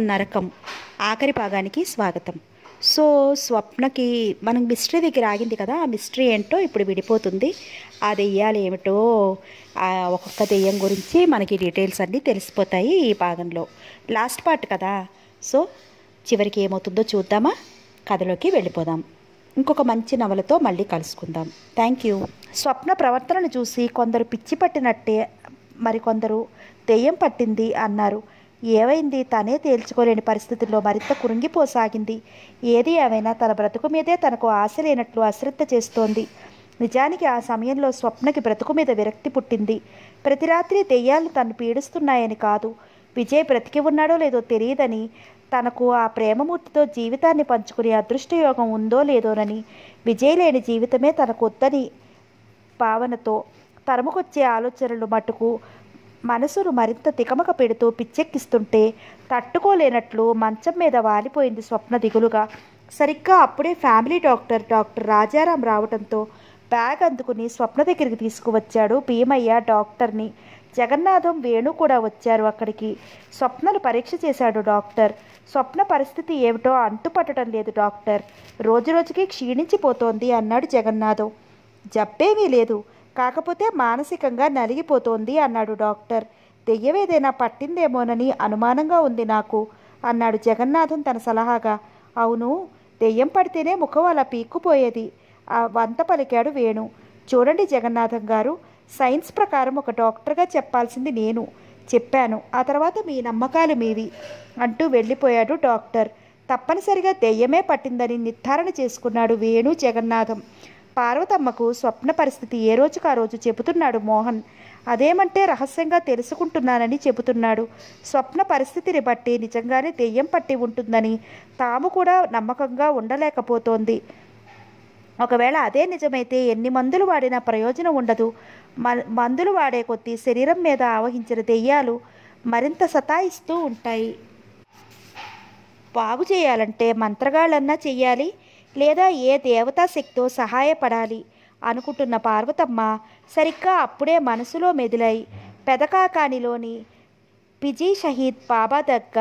నరకం ఆఖరి భాగానికి స్వాగతం సో స్వప్నకి మనం మిస్టరీ దగ్గర ఆగింది కదా ఆ మిస్టరీ ఏంటో ఇప్పుడు విడిపోతుంది ఆ దెయ్యాలు ఏమిటో ఆ ఒక్కొక్క దెయ్యం గురించి మనకి డీటెయిల్స్ అన్నీ తెలిసిపోతాయి ఈ భాగంలో లాస్ట్ పార్ట్ కదా సో చివరికి ఏమవుతుందో చూద్దామా కథలోకి వెళ్ళిపోదాం ఇంకొక మంచి నవలతో మళ్ళీ కలుసుకుందాం థ్యాంక్ యూ స్వప్న ప్రవర్తనను చూసి కొందరు పిచ్చి పట్టినట్టే మరికొందరు దెయ్యం పట్టింది అన్నారు ఏమైంది తనే తేల్చుకోలేని పరిస్థితుల్లో మరింత కురింగిపోసాగింది ఏది ఏమైనా తన బ్రతుకు మీదే తనకు ఆశ లేనట్లు అశ్రద్ధ చేస్తోంది నిజానికి ఆ సమయంలో స్వప్నకి బ్రతుకు మీద విరక్తి పుట్టింది ప్రతి రాత్రి దెయ్యాలు తను పీడిస్తున్నాయని కాదు విజయ్ బ్రతికి ఉన్నాడో లేదో తెలియదని తనకు ఆ ప్రేమమూర్తితో జీవితాన్ని పంచుకునే అదృష్టయోగం ఉందో లేదోనని విజయ్ లేని జీవితమే తనకు వద్దని భావనతో తరముకొచ్చే ఆలోచనలు మటుకు మనసును మరింత తికమక పెడుతూ పిచ్చెక్కిస్తుంటే తట్టుకోలేనట్లు మంచం మీద వాలిపోయింది స్వప్న దిగులుగా సరిగ్గా అప్పుడే ఫ్యామిలీ డాక్టర్ డాక్టర్ రాజారాం రావడంతో బ్యాగ్ అందుకుని స్వప్న దగ్గరికి తీసుకువచ్చాడు భీమయ్య డాక్టర్ని జగన్నాథం వేణు కూడా వచ్చారు అక్కడికి స్వప్నను పరీక్ష చేశాడు డాక్టర్ స్వప్న పరిస్థితి ఏమిటో అంటుపట్టడం లేదు డాక్టర్ రోజురోజుకి క్షీణించిపోతోంది అన్నాడు జగన్నాథం జబ్బేమీ లేదు కాకపోతే మానసికంగా నలిగిపోతోంది అన్నాడు డాక్టర్ దెయ్యం ఏదైనా పట్టిందేమోనని అనుమానంగా ఉంది నాకు అన్నాడు జగన్నాథం తన సలహాగా అవును దెయ్యం పడితేనే ముఖం అలా పీక్కుపోయేది ఆ వంత పలికాడు వేణు చూడండి జగన్నాథం గారు సైన్స్ ప్రకారం ఒక డాక్టర్గా చెప్పాల్సింది నేను చెప్పాను ఆ తర్వాత మీ నమ్మకాలు మీవి అంటూ వెళ్ళిపోయాడు డాక్టర్ తప్పనిసరిగా దెయ్యమే పట్టిందని నిర్ధారణ చేసుకున్నాడు వేణు జగన్నాథం పార్వతమ్మకు స్వప్న పరిస్థితి ఏ రోజుకు ఆ రోజు చెబుతున్నాడు మోహన్ అదేమంటే రహస్యంగా తెలుసుకుంటున్నానని చెబుతున్నాడు స్వప్న పరిస్థితిని బట్టి నిజంగానే దెయ్యం పట్టి ఉంటుందని తాము కూడా నమ్మకంగా ఉండలేకపోతోంది ఒకవేళ అదే నిజమైతే ఎన్ని మందులు వాడినా ప్రయోజనం ఉండదు మ- మందులు వాడే కొద్దీ శరీరం మీద ఆవహించిన దెయ్యాలు మరింత సతాయిస్తూ ఉంటాయి బాగు చేయాలంటే మంత్రగాళ్ళన్నా చెయ్యాలి లేదా ఏ దేవతా శక్తో సహాయపడాలి అనుకుంటున్న పార్వతమ్మ సరిగ్గా అప్పుడే మనసులో మెదిలాయి పెదకాకానిలోని పిజీ షహీద్ బాబా దగ్గ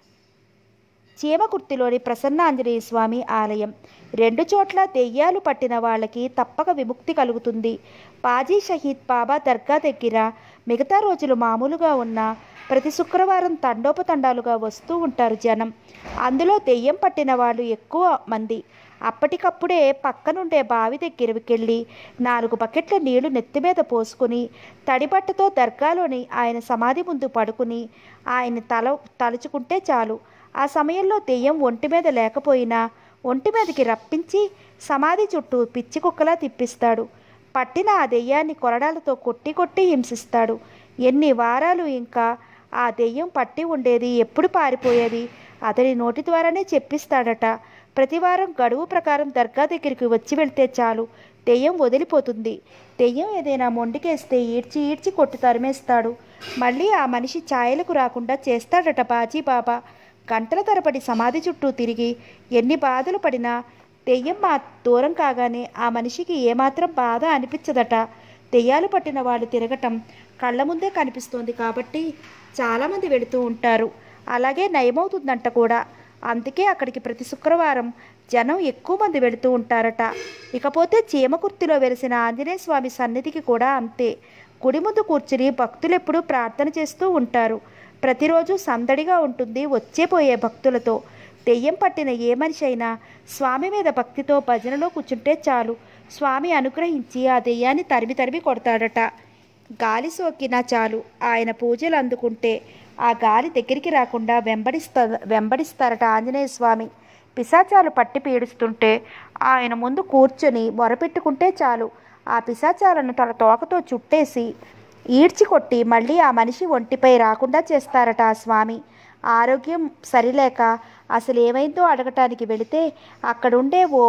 చీమకుర్తిలోని ప్రసన్నాంజనేయ స్వామి ఆలయం రెండు చోట్ల దెయ్యాలు పట్టిన వాళ్ళకి తప్పక విముక్తి కలుగుతుంది పాజీ షహీద్ బాబా దర్గా దగ్గర మిగతా రోజులు మామూలుగా ఉన్న ప్రతి శుక్రవారం తండోపతండాలుగా వస్తూ ఉంటారు జనం అందులో దెయ్యం పట్టిన వాళ్ళు ఎక్కువ మంది అప్పటికప్పుడే పక్కనుండే బావి దగ్గరికి వెళ్ళి నాలుగు బకెట్ల నీళ్లు నెత్తి మీద పోసుకుని తడిబట్టతో దర్గాలోని ఆయన సమాధి ముందు పడుకుని ఆయన తల తలుచుకుంటే చాలు ఆ సమయంలో దెయ్యం ఒంటి మీద లేకపోయినా ఒంటి మీదకి రప్పించి సమాధి చుట్టూ పిచ్చి కుక్కలా తిప్పిస్తాడు పట్టిన ఆ దెయ్యాన్ని కొరడాలతో కొట్టి కొట్టి హింసిస్తాడు ఎన్ని వారాలు ఇంకా ఆ దెయ్యం పట్టి ఉండేది ఎప్పుడు పారిపోయేది అతని నోటి ద్వారానే చెప్పిస్తాడట ప్రతివారం గడువు ప్రకారం దర్గా దగ్గరికి వచ్చి వెళ్తే చాలు దెయ్యం వదిలిపోతుంది దెయ్యం ఏదైనా మొండికేస్తే ఈడ్చి ఈడ్చి కొట్టి తరిమేస్తాడు మళ్ళీ ఆ మనిషి ఛాయలకు రాకుండా చేస్తాడట బాజీ బాబా గంటల తరబడి సమాధి చుట్టూ తిరిగి ఎన్ని బాధలు పడినా దెయ్యం మా దూరం కాగానే ఆ మనిషికి ఏమాత్రం బాధ అనిపించదట దెయ్యాలు పట్టిన వాళ్ళు తిరగటం కళ్ళ ముందే కనిపిస్తోంది కాబట్టి చాలామంది వెళుతూ ఉంటారు అలాగే నయమవుతుందంట కూడా అందుకే అక్కడికి ప్రతి శుక్రవారం జనం ఎక్కువ మంది వెళుతూ ఉంటారట ఇకపోతే చీమకుర్తిలో వెలిసిన ఆంజనేయ స్వామి సన్నిధికి కూడా అంతే గుడి ముందు కూర్చుని భక్తులెప్పుడూ ప్రార్థన చేస్తూ ఉంటారు ప్రతిరోజు సందడిగా ఉంటుంది వచ్చేపోయే భక్తులతో దెయ్యం పట్టిన ఏ మనిషి అయినా స్వామి మీద భక్తితో భజనలో కూర్చుంటే చాలు స్వామి అనుగ్రహించి ఆ దెయ్యాన్ని తరిమి తరిమి కొడతాడట గాలి సోకినా చాలు ఆయన పూజలు అందుకుంటే ఆ గాలి దగ్గరికి రాకుండా వెంబడిస్తా వెంబడిస్తారట ఆంజనేయ స్వామి పిశాచాలు పట్టి పీడిస్తుంటే ఆయన ముందు కూర్చొని మొరపెట్టుకుంటే చాలు ఆ పిశాచాలను తన తోకతో చుట్టేసి ఈడ్చి కొట్టి మళ్ళీ ఆ మనిషి ఒంటిపై రాకుండా చేస్తారట ఆ స్వామి ఆరోగ్యం సరిలేక అసలు ఏమైందో అడగటానికి వెళితే అక్కడుండే ఓ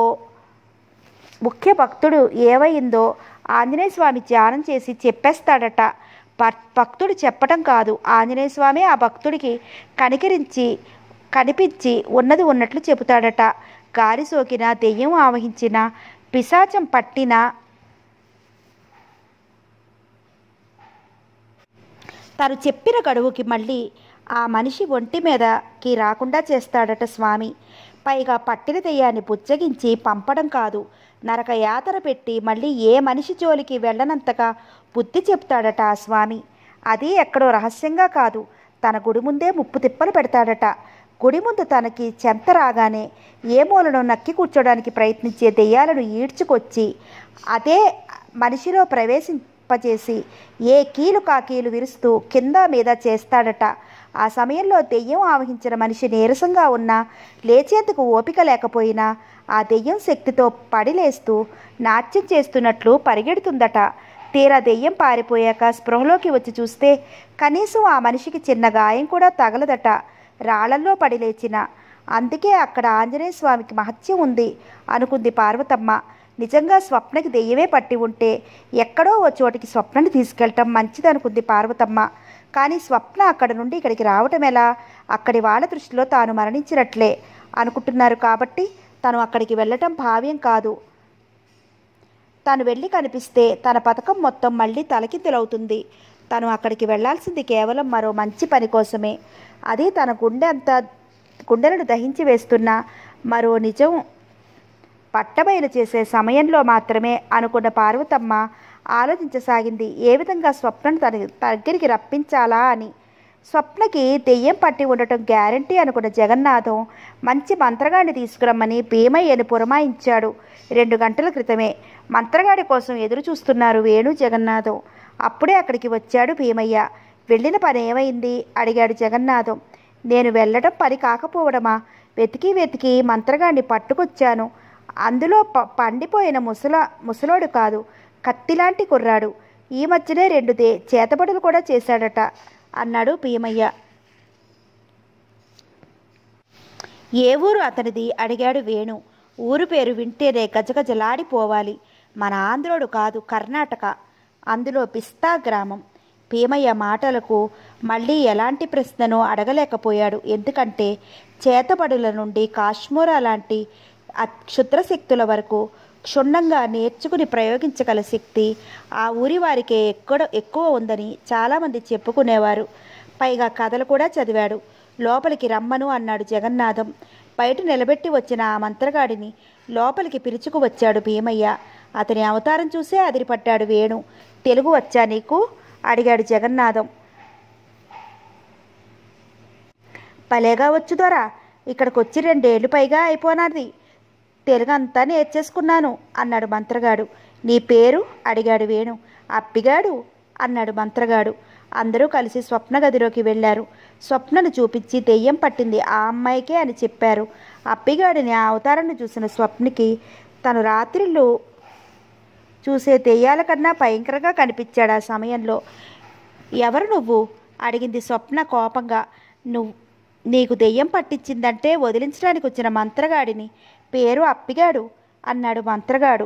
ముఖ్య భక్తుడు ఏవైందో ఆంజనేయ స్వామి ధ్యానం చేసి చెప్పేస్తాడట భక్- భక్తుడు చెప్పటం కాదు ఆంజనేయ స్వామి ఆ భక్తుడికి కనికరించి కనిపించి ఉన్నది ఉన్నట్లు చెబుతాడట గాలి సోకిన దెయ్యం ఆవహించిన పిశాచం పట్టిన తను చెప్పిన గడువుకి మళ్ళీ ఆ మనిషి ఒంటి మీదకి రాకుండా చేస్తాడట స్వామి పైగా పట్టిన దెయ్యాన్ని బుజ్జగించి పంపడం కాదు నరక యాతన పెట్టి మళ్ళీ ఏ మనిషి జోలికి వెళ్ళనంతగా బుద్ధి చెప్తాడట ఆ స్వామి అది ఎక్కడో రహస్యంగా కాదు తన గుడి ముందే ముప్పు తిప్పలు పెడతాడట గుడి ముందు తనకి చెంత రాగానే ఏ మూలను నక్కి కూర్చోడానికి ప్రయత్నించే దెయ్యాలను ఈడ్చుకొచ్చి అదే మనిషిలో ప్రవేశింపజేసి ఏ కీలు కాకీలు విరుస్తూ కింద మీద చేస్తాడట ఆ సమయంలో దెయ్యం ఆవహించిన మనిషి నీరసంగా ఉన్నా లేచేందుకు ఓపిక లేకపోయినా ఆ దెయ్యం శక్తితో పడిలేస్తూ నాట్యం చేస్తున్నట్లు పరిగెడుతుందట తీరా దెయ్యం పారిపోయాక స్పృహలోకి వచ్చి చూస్తే కనీసం ఆ మనిషికి చిన్న గాయం కూడా తగలదట రాళ్లలో పడి లేచిన అందుకే అక్కడ ఆంజనేయ స్వామికి మహత్యం ఉంది అనుకుంది పార్వతమ్మ నిజంగా స్వప్నకి దెయ్యమే పట్టి ఉంటే ఎక్కడో ఓ చోటికి స్వప్నని తీసుకెళ్ళటం మంచిదనుకుంది పార్వతమ్మ కానీ స్వప్న అక్కడ నుండి ఇక్కడికి రావటం ఎలా అక్కడి వాళ్ళ దృష్టిలో తాను మరణించినట్లే అనుకుంటున్నారు కాబట్టి తను అక్కడికి వెళ్ళటం భావ్యం కాదు తను వెళ్ళి కనిపిస్తే తన పథకం మొత్తం మళ్ళీ తలకిందులవుతుంది తను అక్కడికి వెళ్ళాల్సింది కేవలం మరో మంచి పని కోసమే అది తన గుండె అంతా గుండెలను దహించి వేస్తున్న మరో నిజం పట్టబయలు చేసే సమయంలో మాత్రమే అనుకున్న పార్వతమ్మ ఆలోచించసాగింది ఏ విధంగా స్వప్నను తన దగ్గరికి రప్పించాలా అని స్వప్నకి దెయ్యం పట్టి ఉండటం గ్యారంటీ అనుకున్న జగన్నాథం మంచి మంత్రగాడిని తీసుకురమ్మని భీమయ్యను పురమాయించాడు రెండు గంటల క్రితమే మంత్రగాడి కోసం ఎదురు చూస్తున్నారు వేణు జగన్నాథం అప్పుడే అక్కడికి వచ్చాడు భీమయ్య వెళ్ళిన పని ఏమైంది అడిగాడు జగన్నాథం నేను వెళ్ళడం పని కాకపోవడమా వెతికి వెతికి మంత్రగాడిని పట్టుకొచ్చాను అందులో ప పండిపోయిన ముసల ముసలోడు కాదు కత్తిలాంటి కుర్రాడు ఈ మధ్యనే రెండు దే చేతబడులు కూడా చేశాడట అన్నాడు భీమయ్య ఏ ఊరు అతనిది అడిగాడు వేణు ఊరు పేరు వింటేనే గజగజలాడిపోవాలి మన ఆంధ్రోడు కాదు కర్ణాటక అందులో పిస్తా గ్రామం భీమయ్య మాటలకు మళ్ళీ ఎలాంటి ప్రశ్నను అడగలేకపోయాడు ఎందుకంటే చేతబడుల నుండి కాశ్మీరా లాంటి క్షుద్రశక్తుల వరకు క్షుణ్ణంగా నేర్చుకుని ప్రయోగించగల శక్తి ఆ ఊరి వారికే ఎక్కడ ఎక్కువ ఉందని చాలామంది చెప్పుకునేవారు పైగా కథలు కూడా చదివాడు లోపలికి రమ్మను అన్నాడు జగన్నాథం బయట నిలబెట్టి వచ్చిన ఆ మంత్రగాడిని లోపలికి పిలుచుకు వచ్చాడు భీమయ్య అతని అవతారం చూసే అదిరిపడ్డాడు వేణు తెలుగు వచ్చా నీకు అడిగాడు జగన్నాథం భలేగా వచ్చు దొరా ఇక్కడికి వచ్చి రెండేళ్లు పైగా అయిపోనాది తెలుగు అంతా నేర్చేసుకున్నాను అన్నాడు మంత్రగాడు నీ పేరు అడిగాడు వేణు అప్పిగాడు అన్నాడు మంత్రగాడు అందరూ కలిసి స్వప్న గదిలోకి వెళ్ళారు స్వప్నను చూపించి దెయ్యం పట్టింది ఆ అమ్మాయికే అని చెప్పారు అప్పిగాడిని ఆ అవతారాన్ని చూసిన స్వప్నికి తను రాత్రిళ్ళు చూసే దెయ్యాల కన్నా భయంకరంగా కనిపించాడు ఆ సమయంలో ఎవరు నువ్వు అడిగింది స్వప్న కోపంగా నువ్వు నీకు దెయ్యం పట్టించిందంటే వదిలించడానికి వచ్చిన మంత్రగాడిని పేరు అప్పిగాడు అన్నాడు మంత్రగాడు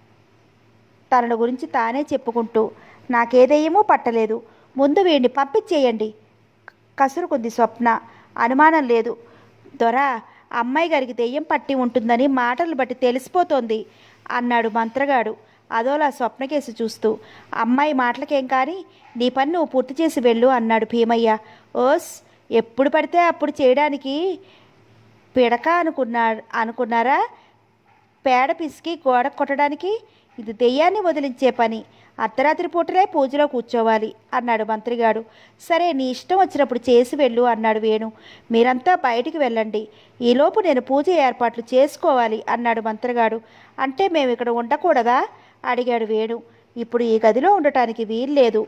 తనను గురించి తానే చెప్పుకుంటూ నాకే దెయ్యమూ పట్టలేదు ముందు వీడిని పంపించేయండి కసురుకుంది స్వప్న అనుమానం లేదు దొరా అమ్మాయి గారికి దెయ్యం పట్టి ఉంటుందని మాటలు బట్టి తెలిసిపోతోంది అన్నాడు మంత్రగాడు అదోలా స్వప్నకేసి చూస్తూ అమ్మాయి మాటలకేం కానీ నీ పని నువ్వు పూర్తి చేసి వెళ్ళు అన్నాడు భీమయ్య ఓస్ ఎప్పుడు పడితే అప్పుడు చేయడానికి పిడక అనుకున్నా అనుకున్నారా పేడ పిసికి గోడ కొట్టడానికి ఇది దెయ్యాన్ని వదిలించే పని అర్ధరాత్రి పూటలే పూజలో కూర్చోవాలి అన్నాడు మంత్రిగాడు సరే నీ ఇష్టం వచ్చినప్పుడు చేసి వెళ్ళు అన్నాడు వేణు మీరంతా బయటికి వెళ్ళండి ఈలోపు నేను పూజ ఏర్పాట్లు చేసుకోవాలి అన్నాడు మంత్రిగాడు అంటే మేము ఇక్కడ ఉండకూడదా అడిగాడు వేణు ఇప్పుడు ఈ గదిలో ఉండటానికి వీల్లేదు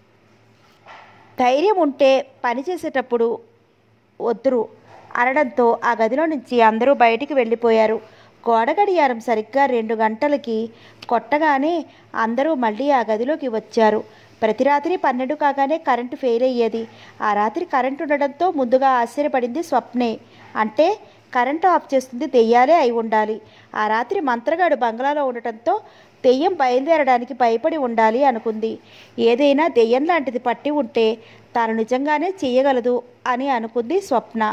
ధైర్యం ఉంటే పని చేసేటప్పుడు వద్దురు అనడంతో ఆ గదిలో నుంచి అందరూ బయటికి వెళ్ళిపోయారు గోడ గడియారం సరిగ్గా రెండు గంటలకి కొట్టగానే అందరూ మళ్ళీ ఆ గదిలోకి వచ్చారు ప్రతి రాత్రి పన్నెండు కాగానే కరెంటు ఫెయిల్ అయ్యేది ఆ రాత్రి కరెంటు ఉండడంతో ముందుగా ఆశ్చర్యపడింది స్వప్నే అంటే కరెంటు ఆఫ్ చేస్తుంది దెయ్యాలే అయి ఉండాలి ఆ రాత్రి మంత్రగాడు బంగ్లాలో ఉండటంతో దెయ్యం బయలుదేరడానికి భయపడి ఉండాలి అనుకుంది ఏదైనా దెయ్యం లాంటిది పట్టి ఉంటే తాను నిజంగానే చెయ్యగలదు అని అనుకుంది స్వప్న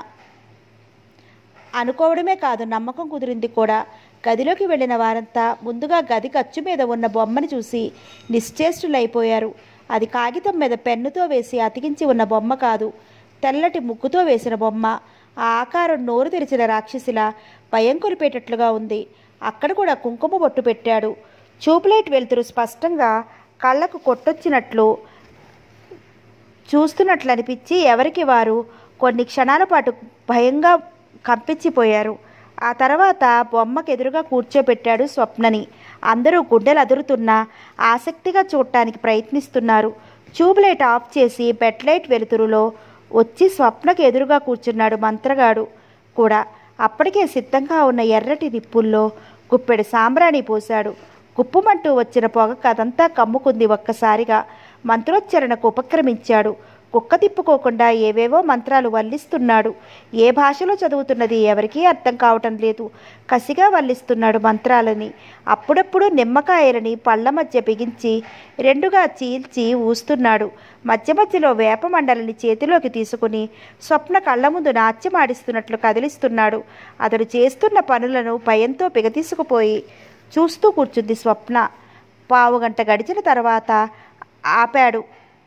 అనుకోవడమే కాదు నమ్మకం కుదిరింది కూడా గదిలోకి వెళ్ళిన వారంతా ముందుగా గది ఖర్చు మీద ఉన్న బొమ్మని చూసి నిశ్చేష్టులైపోయారు అది కాగితం మీద పెన్నుతో వేసి అతికించి ఉన్న బొమ్మ కాదు తెల్లటి ముగ్గుతో వేసిన బొమ్మ ఆ ఆకారం నోరు తెరిచిన రాక్షసిలా భయం కొలిపేటట్లుగా ఉంది అక్కడ కూడా కుంకుమ బొట్టు పెట్టాడు చూపులైట్ వెలుతురు స్పష్టంగా కళ్ళకు కొట్టొచ్చినట్లు చూస్తున్నట్లు అనిపించి ఎవరికి వారు కొన్ని క్షణాల పాటు భయంగా కంపించిపోయారు ఆ తర్వాత బొమ్మకు ఎదురుగా కూర్చోబెట్టాడు స్వప్నని అందరూ గుండెలు అదురుతున్నా ఆసక్తిగా చూడటానికి ప్రయత్నిస్తున్నారు ట్యూబ్లైట్ ఆఫ్ చేసి బెడ్ లైట్ వెలుతురులో వచ్చి స్వప్నకు ఎదురుగా కూర్చున్నాడు మంత్రగాడు కూడా అప్పటికే సిద్ధంగా ఉన్న ఎర్రటి నిప్పుల్లో గుప్పెడు సాంబ్రాణి పోశాడు గుప్పుమంటూ వచ్చిన పొగ కదంతా కమ్ముకుంది ఒక్కసారిగా మంత్రోచ్చరణకు ఉపక్రమించాడు కుక్క తిప్పుకోకుండా ఏవేవో మంత్రాలు వల్లిస్తున్నాడు ఏ భాషలో చదువుతున్నది ఎవరికీ అర్థం కావటం లేదు కసిగా వల్లిస్తున్నాడు మంత్రాలని అప్పుడప్పుడు నిమ్మకాయలని పళ్ళ మధ్య బిగించి రెండుగా చీల్చి ఊస్తున్నాడు మధ్య మధ్యలో వేప మండలిని చేతిలోకి తీసుకుని స్వప్న కళ్ళ ముందు నాట్యమాడిస్తున్నట్లు కదిలిస్తున్నాడు అతడు చేస్తున్న పనులను భయంతో బిగతీసుకుపోయి చూస్తూ కూర్చుంది స్వప్న పావుగంట గడిచిన తర్వాత ఆపాడు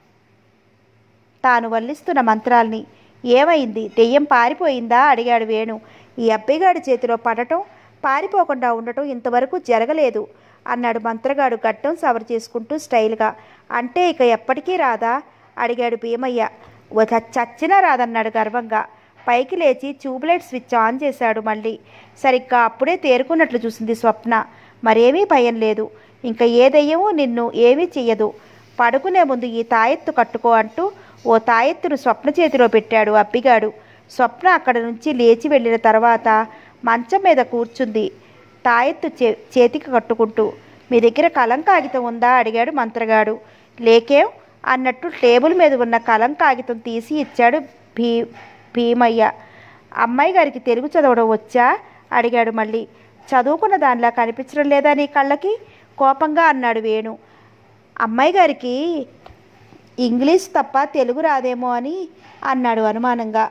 తాను వల్లిస్తున్న మంత్రాల్ని ఏమైంది దెయ్యం పారిపోయిందా అడిగాడు వేణు ఈ అబ్బిగాడి చేతిలో పడటం పారిపోకుండా ఉండటం ఇంతవరకు జరగలేదు అన్నాడు మంత్రగాడు గడ్డం సవర్ చేసుకుంటూ స్టైల్గా అంటే ఇక ఎప్పటికీ రాదా అడిగాడు భీమయ్య "వ- చచ్చినా రాదన్నాడు గర్వంగా పైకి లేచి ట్యూబ్లైట్ స్విచ్ ఆన్ చేశాడు మళ్ళీ సరిగ్గా అప్పుడే తేరుకున్నట్లు చూసింది స్వప్న మరేమీ భయం లేదు ఇంకా ఏ దెయ్యమూ నిన్ను ఏమీ చెయ్యదు పడుకునే ముందు ఈ తాయెత్తు కట్టుకో అంటూ ఓ తాయెత్తును స్వప్న చేతిలో పెట్టాడు అబ్బిగాడు స్వప్న అక్కడ నుంచి లేచి వెళ్ళిన తర్వాత మంచం మీద కూర్చుంది తాయెత్తు చే చేతికి కట్టుకుంటూ మీ దగ్గర కలం కాగితం ఉందా అడిగాడు మంత్రగాడు లేకేం అన్నట్టు టేబుల్ మీద ఉన్న కలం కాగితం తీసి ఇచ్చాడు భీ భీమయ్య అమ్మాయి గారికి తెలుగు చదవడం వచ్చా అడిగాడు మళ్ళీ చదువుకున్న దానిలా కనిపించడం లేదా నీ కళ్ళకి కోపంగా అన్నాడు వేణు అమ్మాయి గారికి ఇంగ్లీష్ తప్ప తెలుగు రాదేమో అని అన్నాడు అనుమానంగా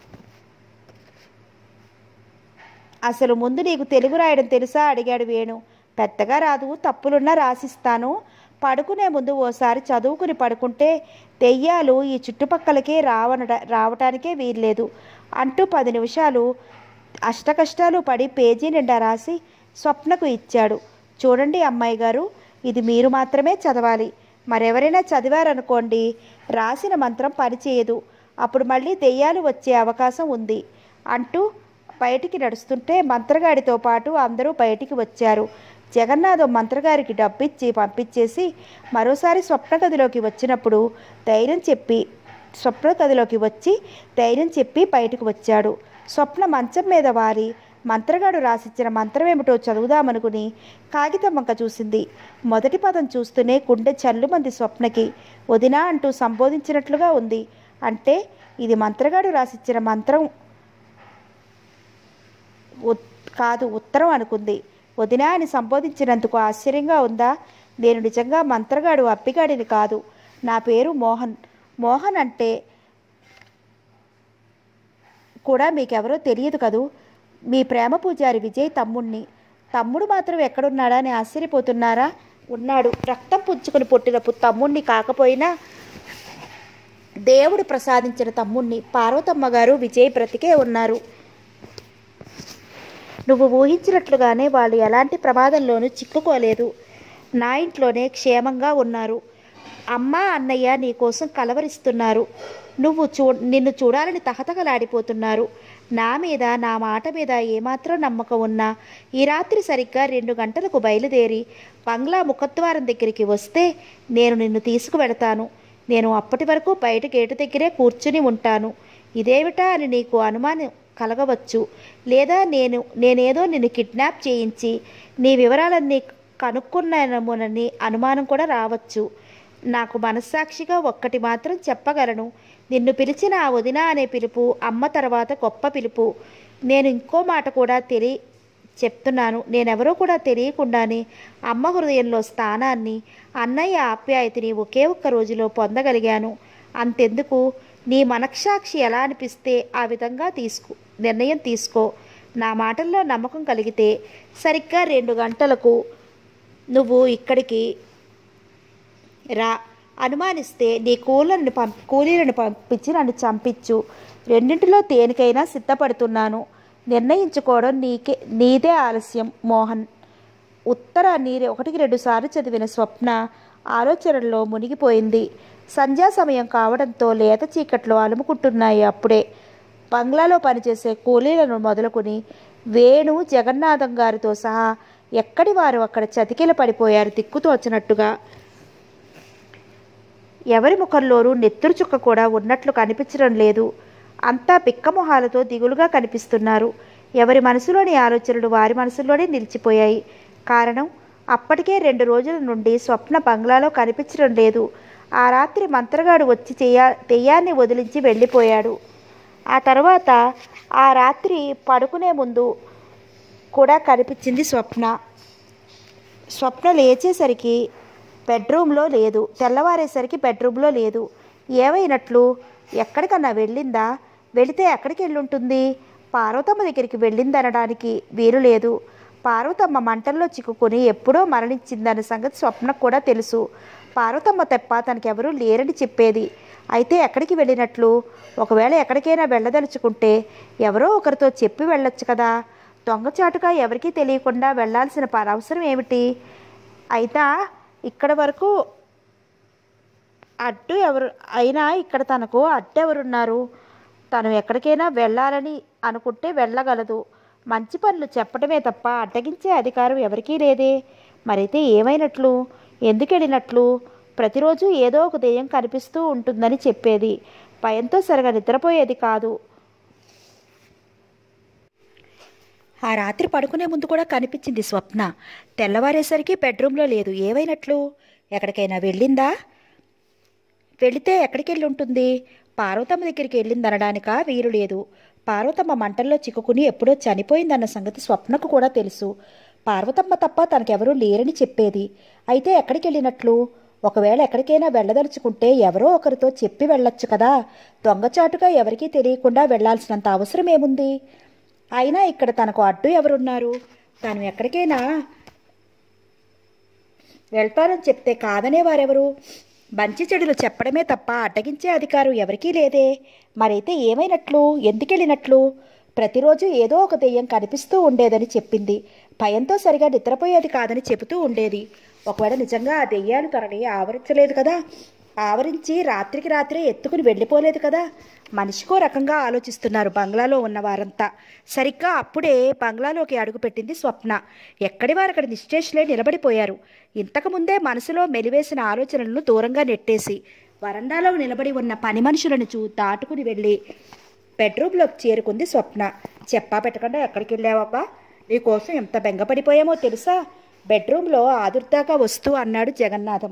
అసలు ముందు నీకు తెలుగు రాయడం తెలుసా అడిగాడు వేణు పెద్దగా రాదు తప్పులున్నా రాసిస్తాను పడుకునే ముందు ఓసారి చదువుకుని పడుకుంటే దెయ్యాలు ఈ చుట్టుపక్కలకే రావనట రావటానికే వీల్లేదు అంటూ పది నిమిషాలు అష్టకష్టాలు పడి పేజీ నిండా రాసి స్వప్నకు ఇచ్చాడు చూడండి అమ్మాయి గారు ఇది మీరు మాత్రమే చదవాలి మరెవరైనా చదివారనుకోండి రాసిన మంత్రం పనిచేయదు అప్పుడు మళ్ళీ దెయ్యాలు వచ్చే అవకాశం ఉంది అంటూ బయటికి నడుస్తుంటే మంత్రగాడితో పాటు అందరూ బయటికి వచ్చారు జగన్నాథం మంత్రగారికి డబ్బిచ్చి పంపించేసి మరోసారి స్వప్న గదిలోకి వచ్చినప్పుడు ధైర్యం చెప్పి స్వప్న గదిలోకి వచ్చి ధైర్యం చెప్పి బయటకు వచ్చాడు స్వప్న మంచం మీద వారి మంత్రగాడు రాసిచ్చిన మంత్రం ఏమిటో చదువుదామనుకుని కాగితం వంక చూసింది మొదటి పదం చూస్తూనే గుండె చల్లుమంది స్వప్నకి వదినా అంటూ సంబోధించినట్లుగా ఉంది అంటే ఇది మంత్రగాడు రాసిచ్చిన మంత్రం ఉత్- కాదు ఉత్తరం అనుకుంది వదినా అని సంబోధించినందుకు ఆశ్చర్యంగా ఉందా నేను నిజంగా మంత్రగాడు అప్పిగాడిని కాదు నా పేరు మోహన్ మోహన్ అంటే కూడా మీకెవరో తెలియదు కదూ మీ ప్రేమ పూజారి విజయ్ తమ్ముణ్ణి తమ్ముడు మాత్రం ఎక్కడున్నాడా అని ఆశ్చర్యపోతున్నారా ఉన్నాడు రక్తం పుచ్చుకుని పుట్టిన పు- తమ్ముణ్ణి కాకపోయినా దేవుడు ప్రసాదించిన తమ్ముణ్ణి పార్వతమ్మ గారు విజయ్ బ్రతికే ఉన్నారు నువ్వు ఊహించినట్లుగానే వాళ్ళు ఎలాంటి ప్రమాదంలోనూ చిక్కుకోలేదు నా ఇంట్లోనే క్షేమంగా ఉన్నారు అమ్మ అన్నయ్య నీ కోసం కలవరిస్తున్నారు నువ్వు చూ నిన్ను చూడాలని తహతహలాడిపోతున్నారు నా మీద నా మాట మీద ఏమాత్రం నమ్మకం ఉన్నా ఈ రాత్రి సరిగ్గా రెండు గంటలకు బయలుదేరి బంగ్లా ముఖద్వారం దగ్గరికి వస్తే నేను నిన్ను తీసుకువెడతాను నేను అప్పటి వరకు బయట గేటు దగ్గరే కూర్చుని ఉంటాను ఇదేమిటా అని నీకు అనుమానం కలగవచ్చు లేదా నేను నేనేదో నిన్ను కిడ్నాప్ చేయించి నీ వివరాలన్నీ కనుక్కున్నానేమోనని అనుమానం కూడా రావచ్చు నాకు మనస్సాక్షిగా ఒక్కటి మాత్రం చెప్పగలను నిన్ను పిలిచిన ఆ వదిన అనే పిలుపు అమ్మ తర్వాత గొప్ప పిలుపు నేను ఇంకో మాట కూడా తెలియ చెప్తున్నాను నేనెవరో కూడా తెలియకుండానే అమ్మ హృదయంలో స్థానాన్ని అన్నయ్య ఆప్యాయతని ఒకే ఒక్క రోజులో పొందగలిగాను అంతెందుకు నీ మనక్షాక్షి ఎలా అనిపిస్తే ఆ విధంగా తీసుకో నిర్ణయం తీసుకో నా మాటల్లో నమ్మకం కలిగితే సరిగ్గా రెండు గంటలకు నువ్వు ఇక్కడికి రా అనుమానిస్తే నీ కూలీలను పం కూలీలను పంపించి నన్ను చంపించు రెండింటిలో దేనికైనా సిద్ధపడుతున్నాను నిర్ణయించుకోవడం నీకే నీదే ఆలస్యం మోహన్ ఉత్తరాన్ని ఒకటికి రెండు సార్లు చదివిన స్వప్న ఆలోచనల్లో మునిగిపోయింది సంధ్యా సమయం కావడంతో లేత చీకట్లో అలుముకుంటున్నాయి అప్పుడే బంగ్లాలో పనిచేసే కూలీలను మొదలుకొని వేణు జగన్నాథం గారితో సహా ఎక్కడి వారు అక్కడ చతికిల పడిపోయారు దిక్కుతోచినట్టుగా ఎవరి ముఖంలోనూ నెత్తురు చుక్క కూడా ఉన్నట్లు కనిపించడం లేదు అంతా పిక్కమొహాలతో దిగులుగా కనిపిస్తున్నారు ఎవరి మనసులోని ఆలోచనలు వారి మనసులోనే నిలిచిపోయాయి కారణం అప్పటికే రెండు రోజుల నుండి స్వప్న బంగ్లాలో కనిపించడం లేదు ఆ రాత్రి మంత్రగాడు వచ్చి చెయ్య దెయ్యాన్ని వదిలించి వెళ్ళిపోయాడు ఆ తర్వాత ఆ రాత్రి పడుకునే ముందు కూడా కనిపించింది స్వప్న స్వప్న లేచేసరికి బెడ్రూమ్లో లేదు తెల్లవారేసరికి బెడ్రూమ్లో లేదు ఏమైనట్లు ఎక్కడికన్నా వెళ్ళిందా వెళితే ఎక్కడికి వెళ్ళుంటుంది పార్వతమ్మ దగ్గరికి వెళ్ళిందనడానికి వీలు లేదు పార్వతమ్మ మంటల్లో చిక్కుకొని ఎప్పుడో మరణించిందన్న సంగతి స్వప్నకు కూడా తెలుసు పార్వతమ్మ తప్ప తనకెవరూ లేరని చెప్పేది అయితే ఎక్కడికి వెళ్ళినట్లు ఒకవేళ ఎక్కడికైనా వెళ్ళదలుచుకుంటే ఎవరో ఒకరితో చెప్పి వెళ్ళొచ్చు కదా దొంగచాటుగా ఎవరికీ తెలియకుండా వెళ్ళాల్సిన ప- అవసరం ఏమిటి అయినా ఇక్కడ వరకు అడ్డు ఎవరు అయినా ఇక్కడ తనకు అడ్డు ఎవరున్నారు తను ఎక్కడికైనా వెళ్ళాలని అనుకుంటే వెళ్ళగలదు మంచి పనులు చెప్పడమే తప్ప అడ్డగించే అధికారం ఎవరికీ లేదే మరైతే ఏమైనట్లు ఎందుకు వెళ్ళినట్లు ప్రతిరోజు ఏదో ఒక దెయ్యం కనిపిస్తూ ఉంటుందని చెప్పేది భయంతో సరిగా నిద్రపోయేది కాదు ఆ రాత్రి పడుకునే ముందు కూడా కనిపించింది స్వప్న తెల్లవారేసరికి బెడ్రూమ్లో లేదు ఏమైనట్లు ఎక్కడికైనా వెళ్ళిందా వెళితే ఎక్కడికి వెళ్ళి ఉంటుంది పార్వతమ్మ దగ్గరికి వెళ్ళింది అనడానిక వీలు లేదు పార్వతమ్మ మంటల్లో చిక్కుకుని ఎప్పుడో చనిపోయిందన్న సంగతి స్వప్నకు కూడా తెలుసు పార్వతమ్మ తప్ప తనకెవరూ లేరని చెప్పేది అయితే ఎక్కడికి వెళ్ళినట్లు ఒకవేళ ఎక్కడికైనా వెళ్ళదలుచుకుంటే ఎవరో ఒకరితో చెప్పి వెళ్ళొచ్చు కదా దొంగచాటుగా ఎవరికీ తెలియకుండా వెళ్ళాల్సినంత అవసరం ఏముంది అయినా ఇక్కడ తనకు అడ్డు ఎవరున్నారు తను ఎక్కడికైనా వెళ్తానని చెప్తే కాదనే వారెవరు మంచి చెడులు చెప్పడమే తప్ప అడ్డగించే అధికారం ఎవరికీ లేదే మరైతే ఏమైనట్లు ఎందుకెళ్ళినట్లు ప్రతిరోజు ఏదో ఒక దెయ్యం కనిపిస్తూ ఉండేదని చెప్పింది భయంతో సరిగా నిద్రపోయేది కాదని చెబుతూ ఉండేది ఒకవేళ నిజంగా ఆ దెయ్యాలు తనని ఆవరించలేదు కదా ఆవరించి రాత్రికి రాత్రే ఎత్తుకుని వెళ్ళిపోలేదు కదా మనిషికో రకంగా ఆలోచిస్తున్నారు బంగ్లాలో ఉన్న వారంతా సరిగ్గా అప్పుడే బంగ్లాలోకి అడుగుపెట్టింది స్వప్న ఎక్కడి వారు అక్కడ నిశ్చేషులే నిలబడిపోయారు ఇంతకుముందే మనసులో మెలివేసిన ఆలోచనలను దూరంగా నెట్టేసి వరండాలో నిలబడి ఉన్న పని మనుషులను చూ దాటుకుని వెళ్ళి బెడ్రూమ్లోకి చేరుకుంది స్వప్న చెప్పా పెట్టకుండా ఎక్కడికి వెళ్ళావబ్బా నీకోసం ఎంత బెంగపడిపోయామో తెలుసా బెడ్రూమ్లో ఆదుర్దాగా వస్తూ అన్నాడు జగన్నాథం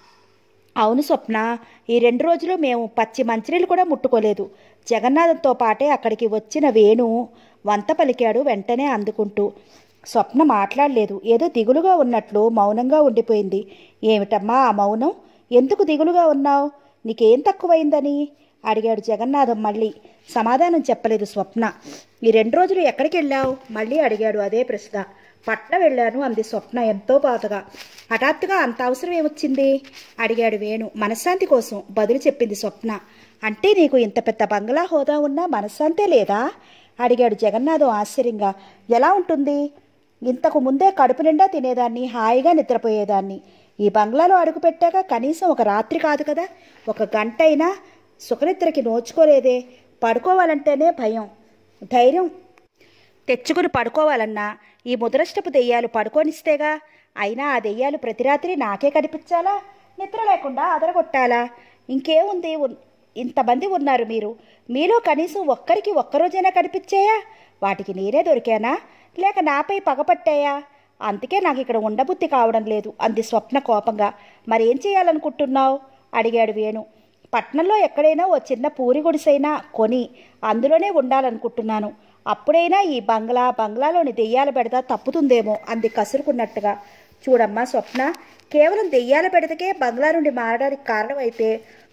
అవును స్వప్న ఈ రెండు రోజులు మేము పచ్చి మంచినీళ్ళు కూడా ముట్టుకోలేదు జగన్నాథంతో పాటే అక్కడికి వచ్చిన వేణు వంత పలికాడు వెంటనే అందుకుంటూ స్వప్న మాట్లాడలేదు ఏదో దిగులుగా ఉన్నట్లు మౌనంగా ఉండిపోయింది ఏమిటమ్మా ఆ మౌనం ఎందుకు దిగులుగా ఉన్నావు నీకేం తక్కువైందని అడిగాడు జగన్నాథం మళ్ళీ సమాధానం చెప్పలేదు స్వప్న ఈ రెండు రోజులు ఎక్కడికి వెళ్ళావు మళ్ళీ అడిగాడు అదే ప్రశ్న పట్నం వెళ్ళాను అంది స్వప్న ఎంతో బాధగా హఠాత్తుగా అంత అవసరం ఏమొచ్చింది అడిగాడు వేణు మనశ్శాంతి కోసం బదులు చెప్పింది స్వప్న అంటే నీకు ఇంత పెద్ద బంగ్లా హోదా ఉన్నా మనశ్శాంతే లేదా అడిగాడు జగన్నాథం ఆశ్చర్యంగా ఎలా ఉంటుంది ఇంతకు ముందే కడుపు నిండా తినేదాన్ని హాయిగా నిద్రపోయేదాన్ని ఈ బంగ్లాలో అడుగుపెట్టాక కనీసం ఒక రాత్రి కాదు కదా ఒక గంట అయినా సుఖనిద్రకి నోచుకోలేదే పడుకోవాలంటేనే భయం ధైర్యం తెచ్చుకుని పడుకోవాలన్నా ఈ ముదరష్టపు దెయ్యాలు పడుకోనిస్తేగా అయినా ఆ దెయ్యాలు ప్రతి రాత్రి నాకే కనిపించాలా నిద్ర లేకుండా అదరగొట్టాలా ఇంకేముంది ఉన్- ఇంతమంది ఉన్నారు మీరు మీలో కనీసం ఒక్కరికి ఒక్కరోజైనా కనిపించాయా వాటికి నేనే దొరికానా లేక నాపై పగపట్టాయా అందుకే నాకు ఇక్కడ ఉండబుద్ధి కావడం లేదు అంది స్వప్న కోపంగా మరేం చేయాలనుకుంటున్నావు అడిగాడు వేణు పట్నంలో ఎక్కడైనా ఓ చిన్న పూరి గుడిసైనా కొని అందులోనే ఉండాలనుకుంటున్నాను అప్పుడైనా ఈ బంగ్లా బంగ్లాలోని దెయ్యాల బెడద తప్పుతుందేమో అంది కసురుకున్నట్టుగా చూడమ్మా స్వప్న కేవలం దెయ్యాల బెడదకే బంగ్లా నుండి మారడానికి కారణమైతే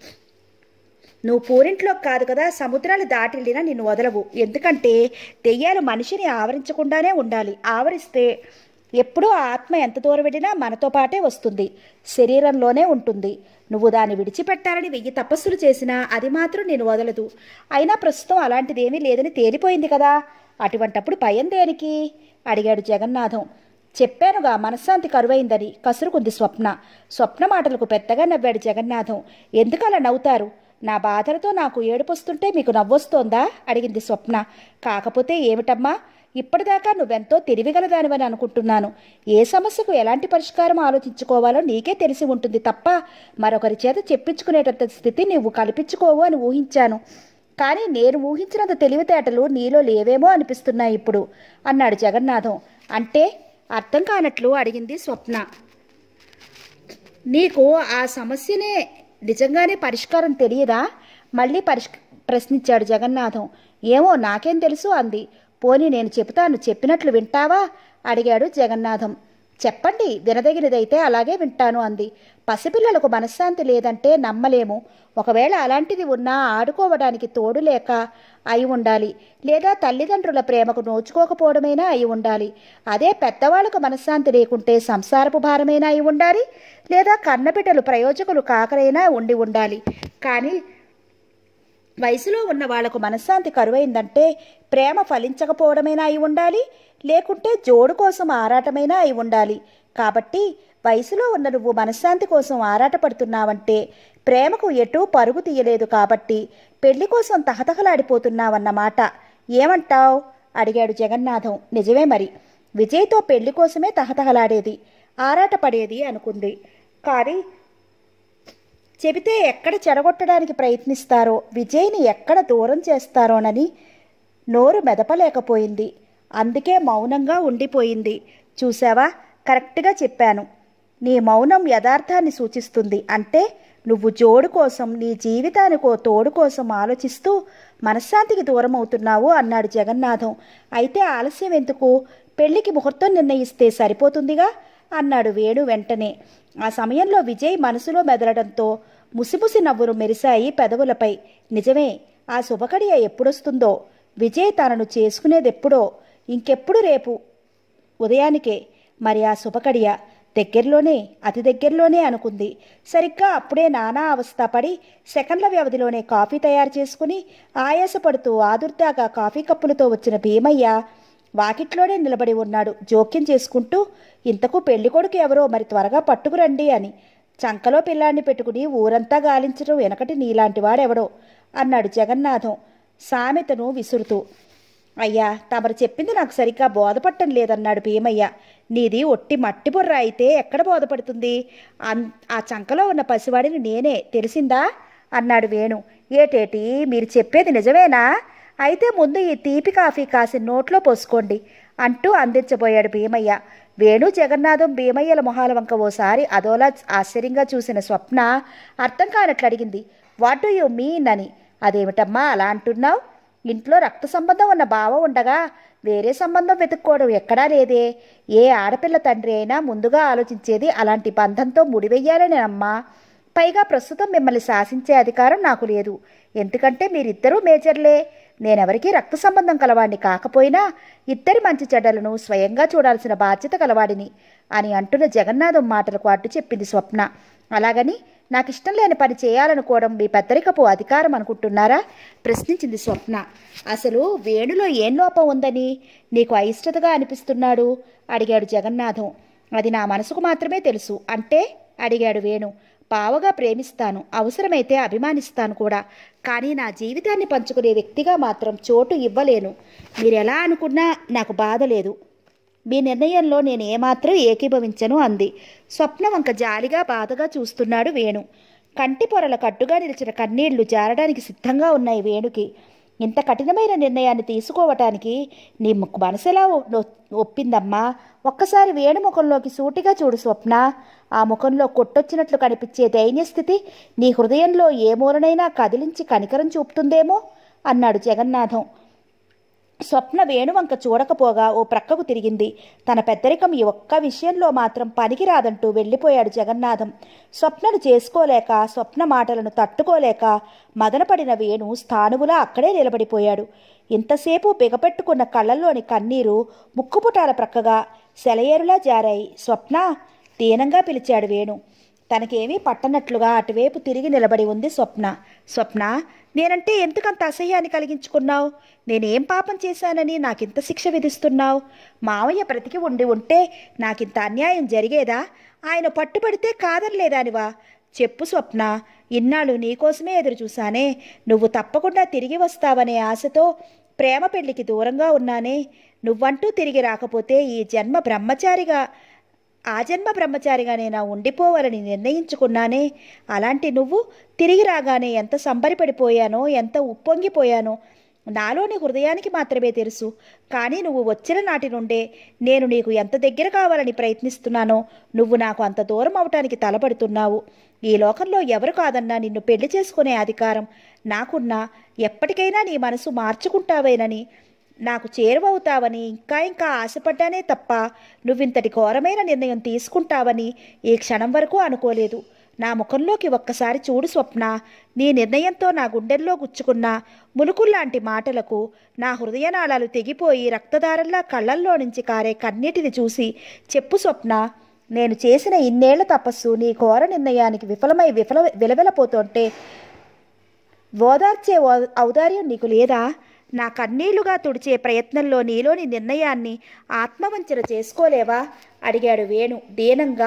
నువ్వు పూరింట్లో కాదు కదా సముద్రాలు దాటిల్లినా నిన్ను వదలవు ఎందుకంటే దెయ్యాలు మనిషిని ఆవరించకుండానే ఉండాలి ఆవరిస్తే ఎప్పుడూ ఆ ఆత్మ ఎంత దూరం వెళ్ళినా మనతో పాటే వస్తుంది శరీరంలోనే ఉంటుంది నువ్వు దాన్ని విడిచిపెట్టాలని వెయ్యి తపస్సులు చేసినా అది మాత్రం నేను వదలదు అయినా ప్రస్తుతం అలాంటిదేమీ లేదని తేలిపోయింది కదా అటువంటప్పుడు భయం దేనికి అడిగాడు జగన్నాథం చెప్పానుగా మనశ్శాంతి కరువైందని కసురుకుంది స్వప్న స్వప్న మాటలకు పెద్దగా నవ్వాడు జగన్నాథం ఎందుకు అలా నవ్వుతారు నా బాధలతో నాకు ఏడుపొస్తుంటే మీకు నవ్వొస్తోందా అడిగింది స్వప్న కాకపోతే ఏమిటమ్మా ఇప్పటిదాకా నువ్వెంతో తెలివిగలదానివని అనుకుంటున్నాను ఏ సమస్యకు ఎలాంటి పరిష్కారం ఆలోచించుకోవాలో నీకే తెలిసి ఉంటుంది తప్ప మరొకరి చేత చెప్పించుకునేటంత స్థితి నువ్వు కల్పించుకోవు అని ఊహించాను కానీ నేను ఊహించినంత తెలివితేటలు నీలో లేవేమో అనిపిస్తున్నాయి ఇప్పుడు అన్నాడు జగన్నాథం అంటే అర్థం కానట్లు అడిగింది స్వప్న నీకు ఆ సమస్యనే నిజంగానే పరిష్కారం తెలియదా మళ్ళీ పరిష్ ప్రశ్నించాడు జగన్నాథం ఏమో నాకేం తెలుసు అంది పోనీ నేను చెబుతాను చెప్పినట్లు వింటావా అడిగాడు జగన్నాథం చెప్పండి వినదగినదైతే అలాగే వింటాను అంది పసిపిల్లలకు మనశ్శాంతి లేదంటే నమ్మలేము ఒకవేళ అలాంటిది ఉన్నా ఆడుకోవడానికి తోడు లేక అయి ఉండాలి లేదా తల్లిదండ్రుల ప్రేమకు నోచుకోకపోవడమైనా అయి ఉండాలి అదే పెద్దవాళ్లకు మనశ్శాంతి లేకుంటే సంసారపు భారమైనా అయి ఉండాలి లేదా కన్నబిడ్డలు ప్రయోజకులు కాకరైనా ఉండి ఉండాలి కానీ వయసులో ఉన్న వాళ్లకు మనశ్శాంతి కరువైందంటే ప్రేమ ఫలించకపోవడమైనా అయి ఉండాలి లేకుంటే జోడు కోసం ఆరాటమైనా అయి ఉండాలి కాబట్టి వయసులో ఉన్న నువ్వు మనశ్శాంతి కోసం ఆరాటపడుతున్నావంటే ప్రేమకు ఎటూ పరుగు తీయలేదు కాబట్టి పెళ్లి కోసం తహతహలాడిపోతున్నావన్నమాట ఏమంటావ్ అడిగాడు జగన్నాథం నిజమే మరి విజయ్తో పెళ్లి కోసమే తహతహలాడేది ఆరాటపడేది అనుకుంది కానీ చెబితే ఎక్కడ చెడగొట్టడానికి ప్రయత్నిస్తారో విజయ్ని ఎక్కడ దూరం చేస్తారోనని నోరు మెదపలేకపోయింది అందుకే మౌనంగా ఉండిపోయింది చూసావా కరెక్ట్గా చెప్పాను నీ మౌనం యథార్థాన్ని సూచిస్తుంది అంటే నువ్వు జోడు కోసం నీ జీవితానికో తోడు కోసం ఆలోచిస్తూ మనశ్శాంతికి దూరం అవుతున్నావు అన్నాడు జగన్నాథం అయితే ఆలస్యం ఎందుకు పెళ్లికి ముహూర్తం నిర్ణయిస్తే సరిపోతుందిగా అన్నాడు వేణు వెంటనే ఆ సమయంలో విజయ్ మనసులో మెదలడంతో ముసిముసి నవ్వులు మెరిశాయి పెదవులపై నిజమే ఆ శుభకడియ ఎప్పుడొస్తుందో విజయ్ తనను చేసుకునేదెప్పుడో ఇంకెప్పుడు రేపు ఉదయానికే మరి ఆ శుభకడియ దగ్గరలోనే అతి దగ్గరలోనే అనుకుంది సరిగ్గా అప్పుడే నానా అవస్థ పడి సెకండ్ల వ్యవధిలోనే కాఫీ తయారు చేసుకుని ఆయాసపడుతూ ఆదుర్దాగా కాఫీ కప్పులతో వచ్చిన భీమయ్య వాకిట్లోనే నిలబడి ఉన్నాడు జోక్యం చేసుకుంటూ ఇంతకు పెళ్లికొడుకు ఎవరో మరి త్వరగా పట్టుకురండి అని చంకలో పిల్లాన్ని పెట్టుకుని ఊరంతా గాలించడం వెనకటి నీలాంటి వాడెవడో అన్నాడు జగన్నాథం సామెతను విసురుతూ అయ్యా తమరు చెప్పింది నాకు సరిగ్గా బోధపట్టం లేదన్నాడు భీమయ్య నీది ఒట్టి మట్టి బుర్ర అయితే ఎక్కడ బోధపడుతుంది అన్ ఆ చంకలో ఉన్న పసివాడిని నేనే తెలిసిందా అన్నాడు వేణు ఏటేటి మీరు చెప్పేది నిజమేనా అయితే ముందు ఈ తీపి కాఫీ కాసి నోట్లో పోసుకోండి అంటూ అందించబోయాడు భీమయ్య వేణు జగన్నాథం భీమయ్యల మొహాల వంక ఓసారి అదోలా ఆశ్చర్యంగా చూసిన స్వప్న అర్థం కానట్లు అడిగింది వాట్ డూ యూ మీన్ అని అదేమిటమ్మా అలా అంటున్నావు ఇంట్లో రక్త సంబంధం ఉన్న బావ ఉండగా వేరే సంబంధం వెతుక్కోవడం ఎక్కడా లేదే ఏ ఆడపిల్ల తండ్రి అయినా ముందుగా ఆలోచించేది అలాంటి బంధంతో ముడివెయ్యాలని అమ్మా పైగా ప్రస్తుతం మిమ్మల్ని శాసించే అధికారం నాకు లేదు ఎందుకంటే మీరిద్దరూ మేజర్లే నేనెవరికీ రక్త సంబంధం కలవాడిని కాకపోయినా ఇద్దరి మంచి చెడ్డలను స్వయంగా చూడాల్సిన బాధ్యత కలవాడిని అని అంటున్న జగన్నాథం మాటలకు అడ్డు చెప్పింది స్వప్న అలాగని నాకు ఇష్టం లేని పని చేయాలనుకోవడం మీ పెద్దరికపు అధికారం అనుకుంటున్నారా ప్రశ్నించింది స్వప్న అసలు వేణులో ఏం లోపం ఉందని నీకు అయిష్టతగా అనిపిస్తున్నాడు అడిగాడు జగన్నాథం అది నా మనసుకు మాత్రమే తెలుసు అంటే అడిగాడు వేణు పావగా ప్రేమిస్తాను అవసరమైతే అభిమానిస్తాను కూడా కానీ నా జీవితాన్ని పంచుకునే వ్యక్తిగా మాత్రం చోటు ఇవ్వలేను మీరెలా అనుకున్నా నాకు బాధ లేదు మీ నిర్ణయంలో నేను ఏమాత్రం ఏకీభవించను అంది స్వప్న వంక జాలిగా బాధగా చూస్తున్నాడు వేణు కంటి పొరల కట్టుగా నిలిచిన కన్నీళ్లు జారడానికి సిద్ధంగా ఉన్నాయి వేణుకి ఇంత కఠినమైన నిర్ణయాన్ని తీసుకోవటానికి నీ ముక్కు మనసులా ఒ- ఒప్పిందమ్మా ఒక్కసారి వేణు ముఖంలోకి సూటిగా చూడు స్వప్న ఆ ముఖంలో కొట్టొచ్చినట్లు కనిపించే దైన్యస్థితి నీ హృదయంలో ఏ మూలనైనా కదిలించి కనికరం చూపుతుందేమో అన్నాడు జగన్నాథం స్వప్న వేణువంక చూడకపోగా ఓ ప్రక్కకు తిరిగింది తన పెద్దరికం ఈ ఒక్క విషయంలో మాత్రం పనికిరాదంటూ వెళ్ళిపోయాడు జగన్నాథం స్వప్నను చేసుకోలేక స్వప్న మాటలను తట్టుకోలేక మదనపడిన వేణు స్థానువులా అక్కడే నిలబడిపోయాడు ఇంతసేపు బిగపెట్టుకున్న కళ్ళల్లోని కన్నీరు ముక్కుపుటాల ప్రక్కగా సెలయేరులా జారాయి స్వప్న దీనంగా పిలిచాడు వేణు తనకేమీ పట్టనట్లుగా అటువైపు తిరిగి నిలబడి ఉంది స్వప్న స్వప్న నేనంటే ఎందుకంత అసహ్యాన్ని కలిగించుకున్నావు నేనేం పాపం చేశానని నాకింత శిక్ష విధిస్తున్నావు మావయ్య బ్రతికి ఉండి ఉంటే నాకింత అన్యాయం జరిగేదా ఆయన పట్టుబడితే కాదనలేదానివా చెప్పు స్వప్న ఇన్నాళ్ళు నీకోసమే ఎదురు చూశానే నువ్వు తప్పకుండా తిరిగి వస్తావనే ఆశతో ప్రేమ పెళ్లికి దూరంగా ఉన్నానే నువ్వంటూ తిరిగి రాకపోతే ఈ జన్మ బ్రహ్మచారిగా ఆ జన్మ బ్రహ్మచారిగా నేను ఉండిపోవాలని నిర్ణయించుకున్నానే అలాంటి నువ్వు తిరిగి రాగానే ఎంత సంబరిపడిపోయానో ఎంత ఉప్పొంగిపోయానో నాలోని హృదయానికి మాత్రమే తెలుసు కానీ నువ్వు వచ్చిన నాటి నుండే నేను నీకు ఎంత దగ్గర కావాలని ప్రయత్నిస్తున్నానో నువ్వు నాకు అంత దూరం అవటానికి తలపడుతున్నావు ఈ లోకంలో ఎవరు కాదన్నా నిన్ను పెళ్లి చేసుకునే అధికారం నాకున్నా ఎప్పటికైనా నీ మనసు మార్చుకుంటావేనని నాకు చేరువవుతావని ఇంకా ఇంకా ఆశపడ్డానే తప్ప నువ్వింతటి ఘోరమైన నిర్ణయం తీసుకుంటావని ఈ క్షణం వరకు అనుకోలేదు నా ముఖంలోకి ఒక్కసారి చూడు స్వప్న నీ నిర్ణయంతో నా గుండెల్లో గుచ్చుకున్న ములుకుల్లాంటి మాటలకు నా హృదయనాళాలు తెగిపోయి రక్తదారంలా కళ్ళల్లో నుంచి కారే కన్నీటిని చూసి చెప్పు స్వప్న నేను చేసిన ఇన్నేళ్ల తపస్సు నీ ఘోర నిర్ణయానికి విఫలమై విఫల విలవిలపోతుంటే ఓదార్చే ఓ- ఔదార్యం నీకు లేదా నా కన్నీళ్లుగా తుడిచే ప్రయత్నంలో నీలోని నిర్ణయాన్ని ఆత్మవంచన చేసుకోలేవా అడిగాడు వేణు దీనంగా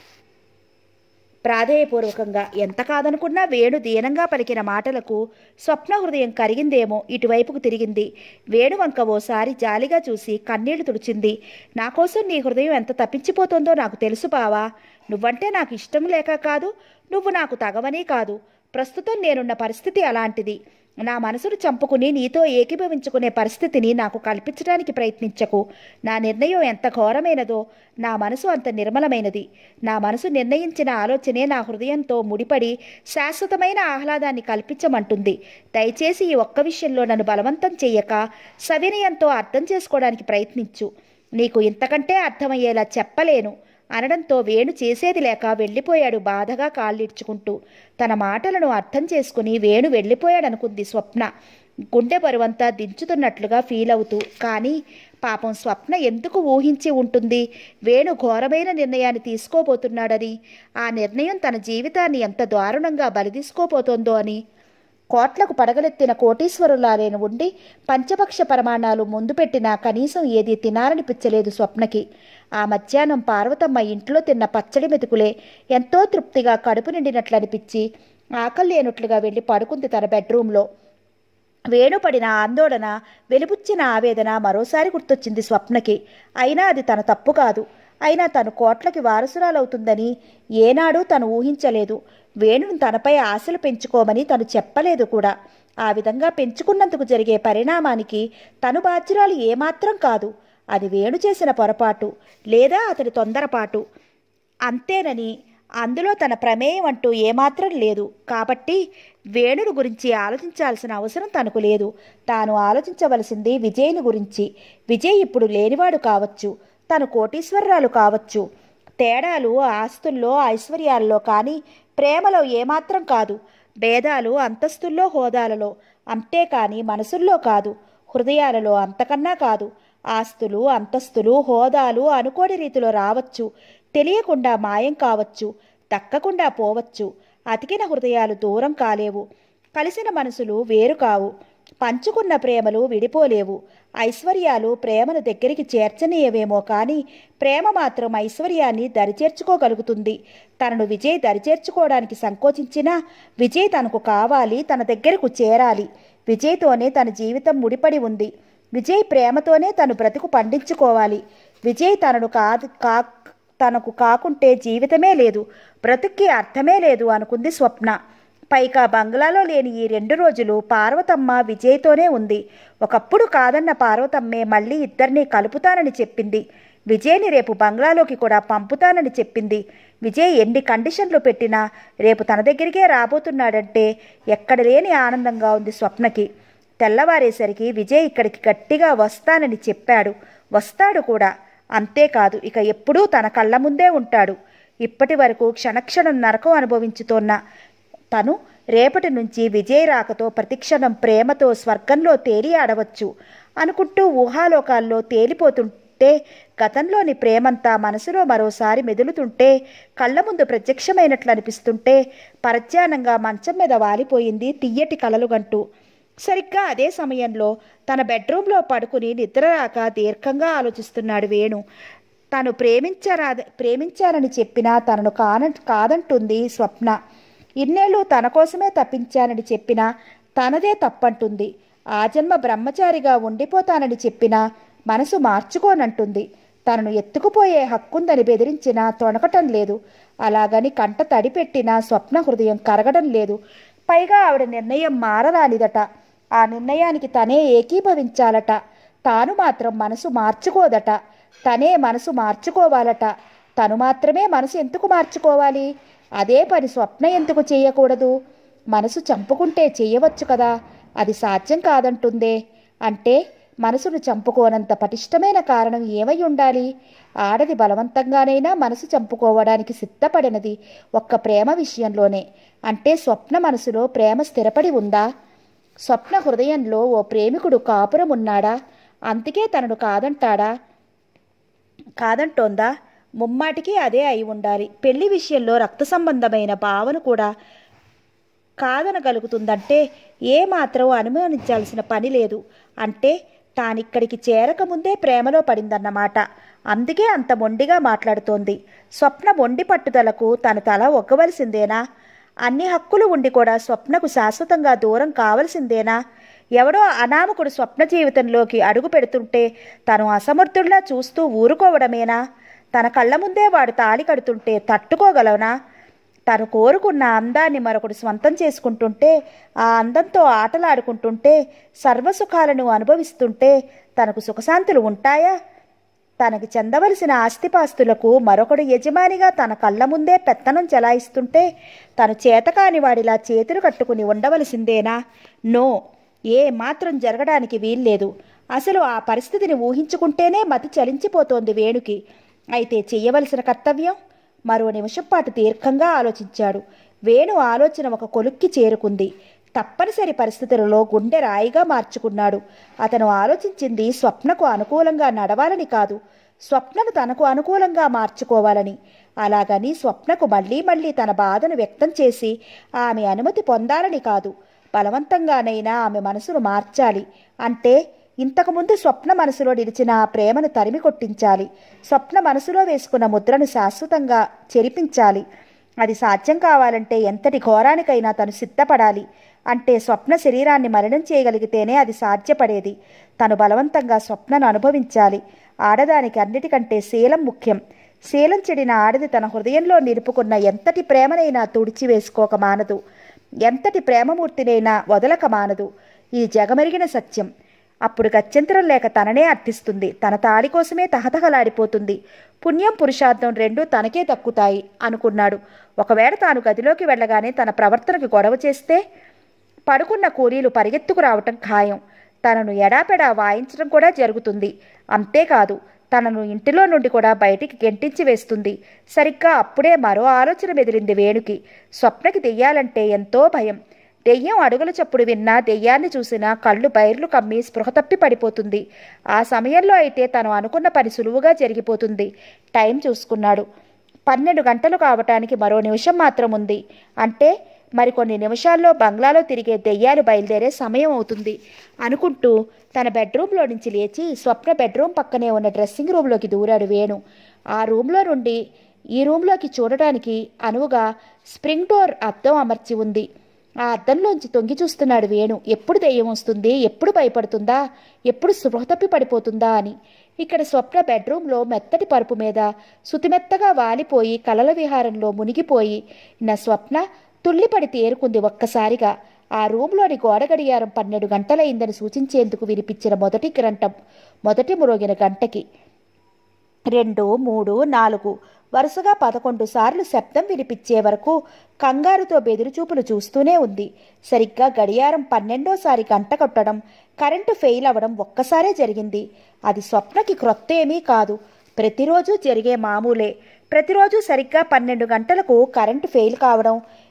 ప్రాధేయపూర్వకంగా ఎంత కాదనుకున్నా వేణు దీనంగా పలికిన మాటలకు స్వప్న హృదయం కరిగిందేమో ఇటువైపుకు తిరిగింది వేణు వంక ఓసారి జాలిగా చూసి కన్నీళ్లు తుడిచింది నా కోసం నీ హృదయం ఎంత తప్పించిపోతుందో నాకు తెలుసు బావా నువ్వంటే నాకు ఇష్టం లేక కాదు నువ్వు నాకు తగవని కాదు ప్రస్తుతం నేనున్న పరిస్థితి అలాంటిది నా మనసును చంపుకుని నీతో ఏకీభవించుకునే పరిస్థితిని నాకు కల్పించడానికి ప్రయత్నించకు నా నిర్ణయం ఎంత ఘోరమైనదో నా మనసు అంత నిర్మలమైనది నా మనసు నిర్ణయించిన ఆలోచనే నా హృదయంతో ముడిపడి శాశ్వతమైన ఆహ్లాదాన్ని కల్పించమంటుంది దయచేసి ఈ ఒక్క విషయంలో నన్ను బలవంతం చెయ్యక సవినయంతో అర్థం చేసుకోవడానికి ప్రయత్నించు నీకు ఇంతకంటే అర్థమయ్యేలా చెప్పలేను అనడంతో వేణు చేసేది లేక వెళ్ళిపోయాడు బాధగా కాళ్ళిడ్చుకుంటూ తన మాటలను అర్థం చేసుకుని వేణు వెళ్ళిపోయాడనుకుంది స్వప్న గుండె బరువంతా దించుతున్నట్లుగా ఫీల్ అవుతూ కానీ పాపం స్వప్న ఎందుకు ఊహించి ఉంటుంది వేణు ఘోరమైన నిర్ణయాన్ని తీసుకోబోతున్నాడని ఆ నిర్ణయం తన జీవితాన్ని ఎంత దారుణంగా బలిదీసుకోబోతోందో అని కోట్లకు పడగలెత్తిన కోటీశ్వరులారేను ఉండి పంచపక్ష ప్రమాణాలు ముందు పెట్టినా కనీసం ఏది తినాలనిపించలేదు స్వప్నకి ఆ మధ్యాహ్నం పార్వతమ్మ ఇంట్లో తిన్న పచ్చడి మెతుకులే ఎంతో తృప్తిగా కడుపు నిండినట్లు అనిపించి ఆకలి లేనట్లుగా వెళ్ళి పడుకుంది తన బెడ్రూంలో వేణుపడిన ఆందోళన వెలుబుచ్చిన ఆవేదన మరోసారి గుర్తొచ్చింది స్వప్నకి అయినా అది తన తప్పు కాదు అయినా తను కోట్లకి వారసురాలవుతుందని ఏనాడూ తను ఊహించలేదు వేణును తనపై ఆశలు పెంచుకోమని తను చెప్పలేదు కూడా ఆ విధంగా పెంచుకున్నందుకు జరిగే పరిణామానికి తను బాధ్యురాలు ఏమాత్రం కాదు అది వేణు చేసిన పొరపాటు లేదా అతడి తొందరపాటు అంతేనని అందులో తన ప్రమేయం అంటూ ఏమాత్రం లేదు కాబట్టి వేణుని గురించి ఆలోచించాల్సిన అవసరం తనకు లేదు తాను ఆలోచించవలసింది విజయ్ని గురించి విజయ్ ఇప్పుడు లేనివాడు కావచ్చు తను కోటీశ్వరరాలు కావచ్చు తేడాలు ఆస్తుల్లో ఐశ్వర్యాల్లో కానీ ప్రేమలో ఏమాత్రం కాదు భేదాలు అంతస్తుల్లో హోదాలలో అంతేకాని మనసుల్లో కాదు హృదయాలలో అంతకన్నా కాదు ఆస్తులు అంతస్తులు హోదాలు అనుకోని రీతిలో రావచ్చు తెలియకుండా మాయం కావచ్చు దక్కకుండా పోవచ్చు అతికిన హృదయాలు దూరం కాలేవు కలిసిన మనసులు వేరు కావు పంచుకున్న ప్రేమలు విడిపోలేవు ఐశ్వర్యాలు ప్రేమను దగ్గరికి చేర్చనీయవేమో కానీ ప్రేమ మాత్రం ఐశ్వర్యాన్ని దరిచేర్చుకోగలుగుతుంది తనను విజయ్ దరిచేర్చుకోవడానికి సంకోచించినా విజయ్ తనకు కావాలి తన దగ్గరకు చేరాలి విజయ్తోనే తన జీవితం ముడిపడి ఉంది విజయ్ ప్రేమతోనే తను బ్రతుకు పండించుకోవాలి విజయ్ తనను కాదు కా తనకు కాకుంటే జీవితమే లేదు బ్రతుక్కి అర్థమే లేదు అనుకుంది స్వప్న పైగా బంగ్లాలో లేని ఈ రెండు రోజులు పార్వతమ్మ విజయ్తోనే ఉంది ఒకప్పుడు కాదన్న పార్వతమ్మే మళ్ళీ ఇద్దరినీ కలుపుతానని చెప్పింది విజయ్ని రేపు బంగ్లాలోకి కూడా పంపుతానని చెప్పింది విజయ్ ఎన్ని కండిషన్లు పెట్టినా రేపు తన దగ్గరికే రాబోతున్నాడంటే ఎక్కడ లేని ఆనందంగా ఉంది స్వప్నకి తెల్లవారేసరికి విజయ్ ఇక్కడికి గట్టిగా వస్తానని చెప్పాడు వస్తాడు కూడా అంతేకాదు ఇక ఎప్పుడూ తన కళ్ళ ముందే ఉంటాడు ఇప్పటి వరకు క్షణక్షణం నరకం అనుభవించుతోన్న తను రేపటి నుంచి విజయ రాకతో ప్రతిక్షణం ప్రేమతో స్వర్గంలో తేలి ఆడవచ్చు అనుకుంటూ ఊహాలోకాల్లో తేలిపోతుంటే గతంలోని ప్రేమంతా మనసులో మరోసారి మెదులుతుంటే కళ్ళ ముందు ప్రత్యక్షమైనట్లు అనిపిస్తుంటే పరధ్యానంగా మంచం మీద వాలిపోయింది తియ్యటి కలలుగంటూ సరిగ్గా అదే సమయంలో తన బెడ్రూమ్లో పడుకుని నిద్ర రాక దీర్ఘంగా ఆలోచిస్తున్నాడు వేణు తను ప్రేమించరా ప్రేమించానని చెప్పినా తనను కాన కాదంటుంది స్వప్న ఇన్నేళ్ళు తన కోసమే తప్పించానని చెప్పినా తనదే తప్పంటుంది ఆ జన్మ బ్రహ్మచారిగా ఉండిపోతానని చెప్పినా మనసు మార్చుకోనంటుంది తనను ఎత్తుకుపోయే హక్కుందని బెదిరించినా తొణకటం లేదు అలాగని కంట తడిపెట్టినా స్వప్న హృదయం కరగడం లేదు పైగా ఆవిడ నిర్ణయం మారరానిదట ఆ నిర్ణయానికి తనే ఏకీభవించాలట తాను మాత్రం మనసు మార్చుకోదట తనే మనసు మార్చుకోవాలట తను మాత్రమే మనసు ఎందుకు మార్చుకోవాలి అదే పని స్వప్న ఎందుకు చేయకూడదు మనసు చంపుకుంటే చేయవచ్చు కదా అది సాధ్యం కాదంటుందే అంటే మనసును చంపుకోనంత పటిష్టమైన కారణం ఏమై ఉండాలి ఆడది బలవంతంగానైనా మనసు చంపుకోవడానికి సిద్ధపడినది ఒక్క ప్రేమ విషయంలోనే అంటే స్వప్న మనసులో ప్రేమ స్థిరపడి ఉందా స్వప్న హృదయంలో ఓ ప్రేమికుడు కాపురం ఉన్నాడా అందుకే తనను కాదంటాడా కాదంటోందా ముమ్మాటికి అదే అయి ఉండాలి పెళ్లి విషయంలో రక్త సంబంధమైన భావన కూడా కాదనగలుగుతుందంటే ఏ మాత్రం అనుమానించాల్సిన పని లేదు అంటే తానిక్కడికి చేరకముందే ప్రేమలో పడిందన్నమాట అందుకే అంత మొండిగా మాట్లాడుతోంది స్వప్న మొండి పట్టుదలకు తన తల ఒగ్గవలసిందేనా అన్ని హక్కులు ఉండి కూడా స్వప్నకు శాశ్వతంగా దూరం కావలసిందేనా ఎవడో అనామకుడు స్వప్న జీవితంలోకి అడుగు పెడుతుంటే తను అసమర్థుల్లా చూస్తూ ఊరుకోవడమేనా తన కళ్ళ ముందే వాడు తాళి కడుతుంటే తట్టుకోగలవనా తను కోరుకున్న అందాన్ని మరొకడు స్వంతం చేసుకుంటుంటే ఆ అందంతో ఆటలాడుకుంటుంటే సర్వసుఖాలను అనుభవిస్తుంటే తనకు సుఖశాంతులు ఉంటాయా తనకి చెందవలసిన ఆస్తిపాస్తులకు మరొకడు యజమానిగా తన కళ్ళ ముందే పెత్తనం చెలాయిస్తుంటే తను చేతకాని వాడిలా చేతులు కట్టుకుని ఉండవలసిందేనా నో ఏ మాత్రం జరగడానికి వీల్లేదు అసలు ఆ పరిస్థితిని ఊహించుకుంటేనే మతి చలించిపోతోంది వేణుకి అయితే చెయ్యవలసిన కర్తవ్యం మరో నిమిషం పాటు దీర్ఘంగా ఆలోచించాడు వేణు ఆలోచన ఒక కొలుక్కి చేరుకుంది తప్పనిసరి పరిస్థితులలో గుండె రాయిగా మార్చుకున్నాడు అతను ఆలోచించింది స్వప్నకు అనుకూలంగా నడవాలని కాదు స్వప్నను తనకు అనుకూలంగా మార్చుకోవాలని అలాగని స్వప్నకు మళ్ళీ మళ్ళీ తన బాధను వ్యక్తం చేసి ఆమె అనుమతి పొందాలని కాదు బలవంతంగానైనా ఆమె మనసును మార్చాలి అంటే ఇంతకుముందు స్వప్న మనసులో నిలిచిన ఆ ప్రేమను తరిమి కొట్టించాలి స్వప్న మనసులో వేసుకున్న ముద్రను శాశ్వతంగా చెరిపించాలి అది సాధ్యం కావాలంటే ఎంతటి ఘోరానికైనా తను సిద్ధపడాలి అంటే స్వప్న శరీరాన్ని మరణం చేయగలిగితేనే అది సాధ్యపడేది తను బలవంతంగా స్వప్నను అనుభవించాలి ఆడదానికి అన్నిటికంటే శీలం ముఖ్యం శీలం చెడిన ఆడది తన హృదయంలో నిలుపుకున్న ఎంతటి ప్రేమనైనా తుడిచివేసుకోక మానదు ఎంతటి ప్రేమమూర్తినైనా వదలక మానదు ఇది జగమెరిగిన సత్యం అప్పుడు గత్యంతరం లేక తననే అర్థిస్తుంది తన తాళి కోసమే తహతహలాడిపోతుంది పుణ్యం పురుషార్థం రెండూ తనకే దక్కుతాయి అనుకున్నాడు ఒకవేళ తాను గదిలోకి వెళ్ళగానే తన ప్రవర్తనకు గొడవ చేస్తే పడుకున్న కూలీలు పరిగెత్తుకు రావటం ఖాయం తనను ఎడాపెడా వాయించడం కూడా జరుగుతుంది అంతేకాదు తనను ఇంటిలో నుండి కూడా బయటికి గెంటించి వేస్తుంది సరిగ్గా అప్పుడే మరో ఆలోచన మెదిలింది వేణుకి స్వప్నకి దెయ్యాలంటే ఎంతో భయం దెయ్యం అడుగుల చప్పుడు విన్నా దెయ్యాన్ని చూసినా కళ్ళు బైర్లు కమ్మి స్పృహ తప్పి పడిపోతుంది ఆ సమయంలో అయితే తను అనుకున్న పని సులువుగా జరిగిపోతుంది టైం చూసుకున్నాడు పన్నెండు గంటలు కావటానికి మరో నిమిషం మాత్రం ఉంది అంటే మరికొన్ని నిమిషాల్లో బంగ్లాలో తిరిగే దెయ్యాలు బయలుదేరే సమయం అవుతుంది అనుకుంటూ తన బెడ్రూమ్లో నుంచి లేచి స్వప్న బెడ్రూమ్ పక్కనే ఉన్న డ్రెస్సింగ్ రూమ్లోకి దూరాడు వేణు ఆ రూమ్లో నుండి ఈ రూమ్లోకి చూడటానికి అనువుగా స్ప్రింగ్ డోర్ అద్దం అమర్చి ఉంది ఆ అద్దంలోంచి తొంగి చూస్తున్నాడు వేణు ఎప్పుడు దెయ్యం వస్తుంది ఎప్పుడు భయపడుతుందా ఎప్పుడు స్పృహ తప్పి పడిపోతుందా అని ఇక్కడ స్వప్న బెడ్రూమ్లో మెత్తటి పరుపు మీద సుతిమెత్తగా వాలిపోయి కలల విహారంలో మునిగిపోయి నా స్వప్న తుల్లిపడి తేరుకుంది ఒక్కసారిగా ఆ రూమ్లోని గోడ గడియారం పన్నెండు గంటలైందని సూచించేందుకు వినిపించిన మొదటి గ్రంటం మొదటి మురోగిన గంటకి రెండు మూడు నాలుగు వరుసగా పదకొండు సార్లు శబ్దం వినిపించే వరకు కంగారుతో బెదురుచూపులు చూస్తూనే ఉంది సరిగ్గా గడియారం పన్నెండోసారి గంట కొట్టడం కరెంటు ఫెయిల్ అవ్వడం ఒక్కసారే జరిగింది అది స్వప్నకి క్రొత్త ఏమీ కాదు ప్రతిరోజు జరిగే మామూలే ప్రతిరోజు సరిగ్గా పన్నెండు గంటలకు కరెంటు ఫెయిల్ కావడం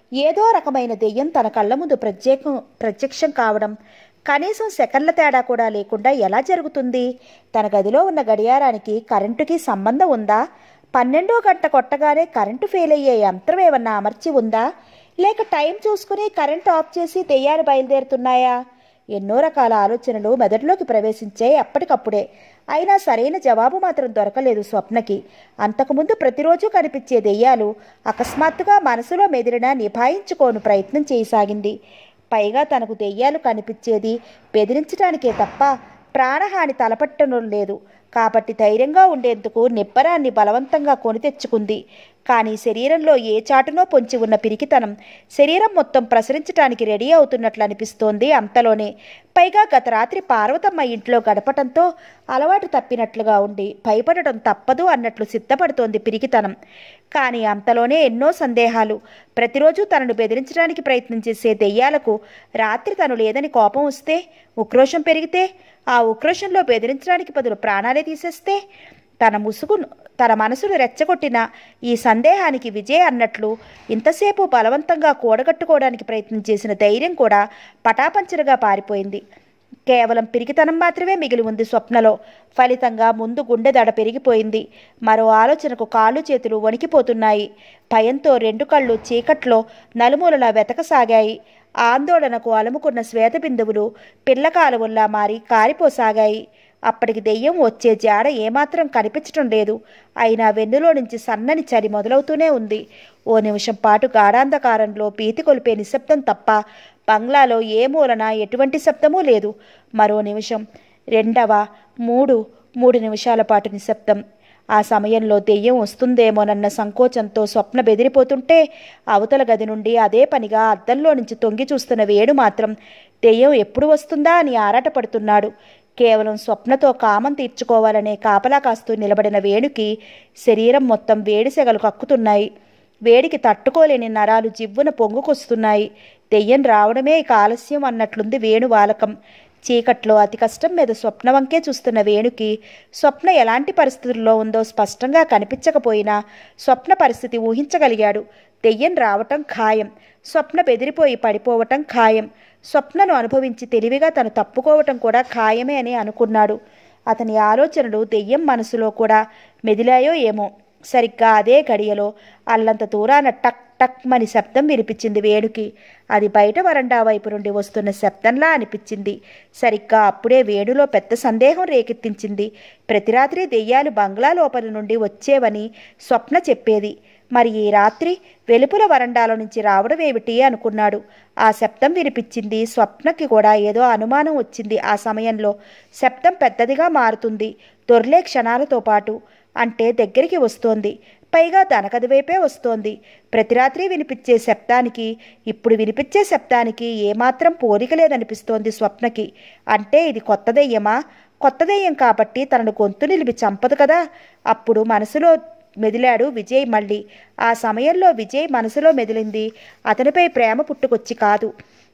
ఏదో రకమైన దెయ్యం తన కళ్ళ ముందు ప్రత్యేకం ప్రత్యక్షం కావడం కనీసం సెకండ్ల తేడా కూడా లేకుండా ఎలా జరుగుతుంది తన గదిలో ఉన్న గడియారానికి కరెంటుకి సంబంధం ఉందా పన్నెండో గంట కొట్టగానే కరెంటు ఫెయిల్ అయ్యే యంత్రం ఏమన్నా అమర్చి ఉందా లేక టైం చూసుకుని కరెంటు ఆఫ్ చేసి దెయ్యాలు బయలుదేరుతున్నాయా ఎన్నో రకాల ఆలోచనలు మెదడులోకి ప్రవేశించాయి అప్పటికప్పుడే అయినా సరైన జవాబు మాత్రం దొరకలేదు స్వప్నకి అంతకుముందు ప్రతిరోజు కనిపించే దెయ్యాలు అకస్మాత్తుగా మనసులో మెదిలిన నిభాయించుకోను ప్రయత్నం చేయసాగింది పైగా తనకు దెయ్యాలు కనిపించేది బెదిరించడానికే తప్ప ప్రాణహాని తలపట్టడం లేదు కాబట్టి ధైర్యంగా ఉండేందుకు నిబ్బరాన్ని బలవంతంగా కొని తెచ్చుకుంది కానీ శరీరంలో ఏ చాటునో పొంచి ఉన్న పిరికితనం శరీరం మొత్తం ప్రసరించడానికి రెడీ అవుతున్నట్లు అనిపిస్తోంది అంతలోనే పైగా గత రాత్రి పార్వతమ్మ ఇంట్లో గడపటంతో అలవాటు తప్పినట్లుగా ఉండి భయపడటం తప్పదు అన్నట్లు సిద్ధపడుతోంది పిరికితనం కానీ అంతలోనే ఎన్నో సందేహాలు ప్రతిరోజు తనను బెదిరించడానికి ప్రయత్నం చేసే దెయ్యాలకు రాత్రి తను లేదని కోపం వస్తే ఉక్రోషం పెరిగితే ఆ ఉక్రోషంలో బెదిరించడానికి బదులు ప్రాణాలే తీసేస్తే తన ముసుగు తన మనసును రెచ్చగొట్టిన ఈ సందేహానికి విజయ్ అన్నట్లు ఇంతసేపు బలవంతంగా కూడగట్టుకోవడానికి ప్రయత్నం చేసిన ధైర్యం కూడా పటాపంచలుగా పారిపోయింది కేవలం పిరికితనం మాత్రమే మిగిలి ఉంది స్వప్నలో ఫలితంగా ముందు గుండె దడ పెరిగిపోయింది మరో ఆలోచనకు కాళ్ళు చేతులు వణికిపోతున్నాయి భయంతో రెండు కళ్ళు చీకట్లో నలుమూలలా వెతకసాగాయి ఆందోళనకు అలుముకున్న శ్వేత బిందువులు పిల్లకాలువల్లా మారి కారిపోసాగాయి అప్పటికి దెయ్యం వచ్చే జాడ ఏమాత్రం కనిపించటం లేదు అయినా వెన్నులో నుంచి సన్నని చలి మొదలవుతూనే ఉంది ఓ నిమిషం పాటు గాఢాంధకారంలో భీతి కొలిపే నిశ్శబ్దం తప్ప బంగ్లాలో ఏ మూలన ఎటువంటి శబ్దమూ లేదు మరో నిమిషం రెండవ మూడు మూడు నిమిషాల పాటు నిశ్శబ్దం ఆ సమయంలో దెయ్యం వస్తుందేమోనన్న సంకోచంతో స్వప్న బెదిరిపోతుంటే అవతల గది నుండి అదే పనిగా అద్దంలో నుంచి తొంగి చూస్తున్న వేడు మాత్రం దెయ్యం ఎప్పుడు వస్తుందా అని ఆరాటపడుతున్నాడు కేవలం స్వప్నతో కామం తీర్చుకోవాలనే కాపలా కాస్తూ నిలబడిన వేణుకి శరీరం మొత్తం వేడి సెగలు కక్కుతున్నాయి వేడికి తట్టుకోలేని నరాలు జివ్వున పొంగుకొస్తున్నాయి దెయ్యం రావడమే ఇక ఆలస్యం అన్నట్లుంది వేణు వాలకం చీకట్లో అతి కష్టం మీద స్వప్న వంకే చూస్తున్న వేణుకి స్వప్న ఎలాంటి పరిస్థితుల్లో ఉందో స్పష్టంగా కనిపించకపోయినా స్వప్న పరిస్థితి ఊహించగలిగాడు దెయ్యం రావటం ఖాయం స్వప్న బెదిరిపోయి పడిపోవటం ఖాయం స్వప్నను అనుభవించి తెలివిగా తను తప్పుకోవటం కూడా ఖాయమే అని అనుకున్నాడు అతని ఆలోచనలు దెయ్యం మనసులో కూడా మెదిలాయో ఏమో సరిగ్గా అదే గడియలో అల్లంత దూరాన టక్ టక్ మని శబ్దం వినిపించింది వేణుకి అది బయట వరండా వైపు నుండి వస్తున్న శబ్దంలా అనిపించింది సరిగ్గా అప్పుడే వేణులో పెద్ద సందేహం రేకెత్తించింది ప్రతి రాత్రి దెయ్యాలు బంగ్లా లోపల నుండి వచ్చేవని స్వప్న చెప్పేది మరి ఈ రాత్రి వెలుపుల వరండాల నుంచి రావడం ఏమిటి అనుకున్నాడు ఆ శబ్దం వినిపించింది స్వప్నకి కూడా ఏదో అనుమానం వచ్చింది ఆ సమయంలో శబ్దం పెద్దదిగా మారుతుంది దొర్లే క్షణాలతో పాటు అంటే దగ్గరికి వస్తోంది పైగా తనకది వైపే వస్తోంది ప్రతి రాత్రి వినిపించే శబ్దానికి ఇప్పుడు వినిపించే శబ్దానికి ఏమాత్రం పోలిక లేదనిపిస్తోంది స్వప్నకి అంటే ఇది కొత్త దెయ్యమా కొత్త దెయ్యం కాబట్టి తనను గొంతు నిలిపి చంపదు కదా అప్పుడు మనసులో మెదిలాడు విజయ్ మళ్ళీ ఆ సమయంలో విజయ్ మనసులో మెదిలింది అతనిపై ప్రేమ పుట్టుకొచ్చి కాదు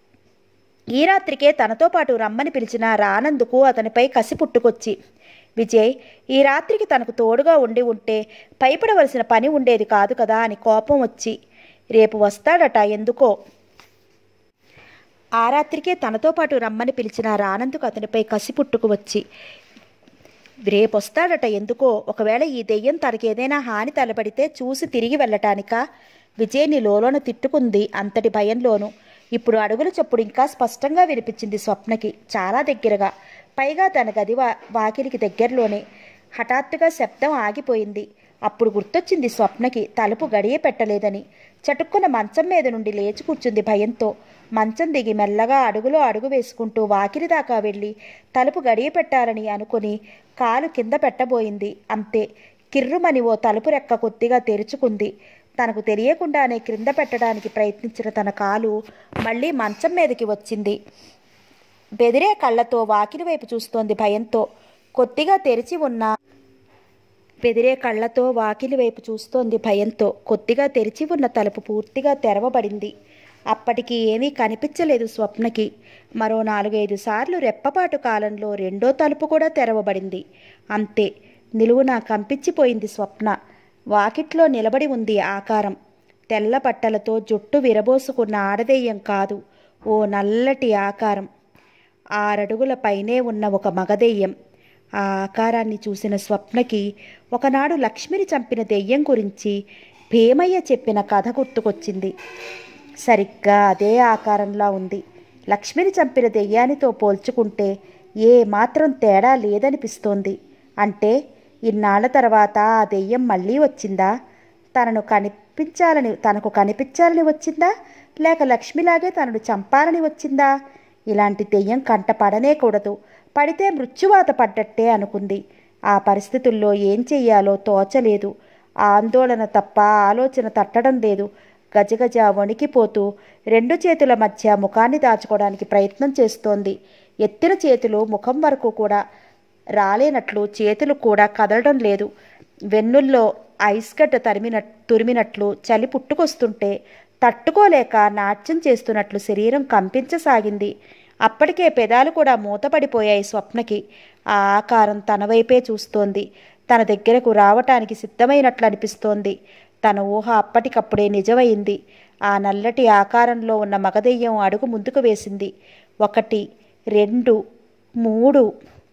ఈ రాత్రికే తనతో పాటు రమ్మని పిలిచిన రానందుకు అతనిపై కసి పుట్టుకొచ్చి విజయ్ ఈ రాత్రికి తనకు తోడుగా ఉండి ఉంటే భయపడవలసిన పని ఉండేది కాదు కదా అని కోపం వచ్చి రేపు వస్తాడట ఎందుకో ఆ రాత్రికే తనతో పాటు రమ్మని పిలిచిన రానందుకు అతనిపై కసి పుట్టుకు వచ్చి రేపు వస్తాడట ఎందుకో ఒకవేళ ఈ దెయ్యం తనకి ఏదైనా హాని తలపడితే చూసి తిరిగి వెళ్ళటానికా విజయ్ని లోలోన తిట్టుకుంది అంతటి భయంలోనూ ఇప్పుడు అడుగుల చప్పుడు ఇంకా స్పష్టంగా వినిపించింది స్వప్నకి చాలా దగ్గరగా పైగా తన గది వా వాకిలికి దగ్గరలోనే హఠాత్తుగా శబ్దం ఆగిపోయింది అప్పుడు గుర్తొచ్చింది స్వప్నకి తలుపు గడియ పెట్టలేదని చటుక్కున మంచం మీద నుండి లేచి కూర్చుంది భయంతో మంచం దిగి మెల్లగా అడుగులో అడుగు వేసుకుంటూ వాకిలి దాకా వెళ్ళి తలుపు గడియ పెట్టాలని అనుకుని కాలు కింద పెట్టబోయింది అంతే కిర్రుమని ఓ తలుపు రెక్క కొద్దిగా తెరుచుకుంది తనకు తెలియకుండానే క్రింద పెట్టడానికి ప్రయత్నించిన తన కాలు మళ్ళీ మంచం మీదకి వచ్చింది బెదిరే కళ్ళతో వాకిలి వైపు చూస్తోంది భయంతో కొద్దిగా తెరిచి ఉన్న బెదిరే కళ్ళతో వాకిలి వైపు చూస్తోంది భయంతో కొద్దిగా తెరిచి ఉన్న తలుపు పూర్తిగా తెరవబడింది అప్పటికి ఏమీ కనిపించలేదు స్వప్నకి మరో నాలుగైదు సార్లు రెప్పపాటు కాలంలో రెండో తలుపు కూడా తెరవబడింది అంతే నిలువునా కంపించిపోయింది స్వప్న వాకిట్లో నిలబడి ఉంది ఆకారం తెల్ల బట్టలతో జుట్టు విరబోసుకున్న ఆడదెయ్యం కాదు ఓ నల్లటి ఆకారం ఆరడుగుల పైనే ఉన్న ఒక మగదెయ్యం ఆ ఆకారాన్ని చూసిన స్వప్నకి ఒకనాడు లక్ష్మిని చంపిన దెయ్యం గురించి భీమయ్య చెప్పిన కథ గుర్తుకొచ్చింది సరిగ్గా అదే ఆకారంలా ఉంది లక్ష్మిని చంపిన దెయ్యానితో పోల్చుకుంటే ఏ మాత్రం తేడా లేదనిపిస్తోంది అంటే ఇన్నాళ్ల తర్వాత ఆ దెయ్యం మళ్ళీ వచ్చిందా తనను కనిపించాలని తనకు కనిపించాలని వచ్చిందా లేక లక్ష్మిలాగే తనను చంపాలని వచ్చిందా ఇలాంటి దెయ్యం కంట పడనే కూడదు పడితే మృత్యువాత పడ్డట్టే అనుకుంది ఆ పరిస్థితుల్లో ఏం చెయ్యాలో తోచలేదు ఆందోళన తప్ప ఆలోచన తట్టడం లేదు గజగజ వణికిపోతూ రెండు చేతుల మధ్య ముఖాన్ని దాచుకోవడానికి ప్రయత్నం చేస్తోంది ఎత్తిన చేతులు ముఖం వరకు కూడా రాలేనట్లు చేతులు కూడా కదలడం లేదు వెన్నుల్లో ఐస్ గడ్డ తరిమిన తురిమినట్లు చలి పుట్టుకొస్తుంటే తట్టుకోలేక నాట్యం చేస్తున్నట్లు శరీరం కంపించసాగింది అప్పటికే పెదాలు కూడా మూతపడిపోయాయి స్వప్నకి ఆ ఆకారం తన వైపే చూస్తోంది తన దగ్గరకు రావటానికి సిద్ధమైనట్లు అనిపిస్తోంది తన ఊహ అప్పటికప్పుడే నిజమైంది ఆ నల్లటి ఆకారంలో ఉన్న మగదెయ్యం అడుగు ముందుకు వేసింది ఒకటి రెండు మూడు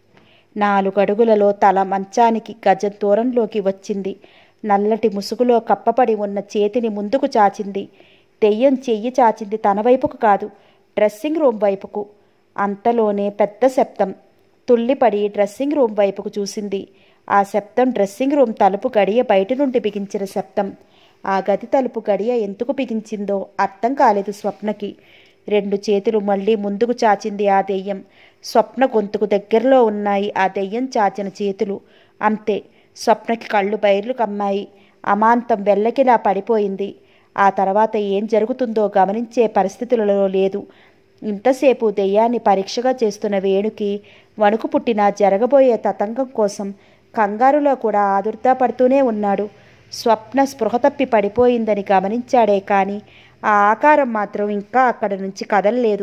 నాలుగడుగులలో తల మంచానికి గజం దూరంలోకి వచ్చింది నల్లటి ముసుగులో కప్పపడి ఉన్న చేతిని ముందుకు చాచింది దెయ్యం చెయ్యి చాచింది తన వైపుకు కాదు డ్రెస్సింగ్ రూమ్ వైపుకు అంతలోనే పెద్ద శబ్దం తుల్లిపడి డ్రెస్సింగ్ రూమ్ వైపుకు చూసింది ఆ శబ్దం డ్రెస్సింగ్ రూమ్ తలుపు గడియ బయట నుండి బిగించిన శబ్దం ఆ గది తలుపు గడియ ఎందుకు బిగించిందో అర్థం కాలేదు స్వప్నకి రెండు చేతులు మళ్ళీ ముందుకు చాచింది ఆ దెయ్యం స్వప్న గొంతుకు దగ్గరలో ఉన్నాయి ఆ దెయ్యం చాచిన చేతులు అంతే స్వప్నకి కళ్ళు బయర్లు కమ్మాయి అమాంతం వెల్లకిలా పడిపోయింది ఆ తర్వాత ఏం జరుగుతుందో గమనించే పరిస్థితులలో లేదు ఇంతసేపు దెయ్యాన్ని పరీక్షగా చేస్తున్న వేణుకి వణుకు పుట్టిన జరగబోయే తతంగం కోసం కంగారులో కూడా ఆదుర్దా పడుతూనే ఉన్నాడు స్వప్న స్పృహ తప్పి పడిపోయిందని గమనించాడే కానీ ఆ ఆకారం మాత్రం ఇంకా అక్కడి నుంచి కదలలేదు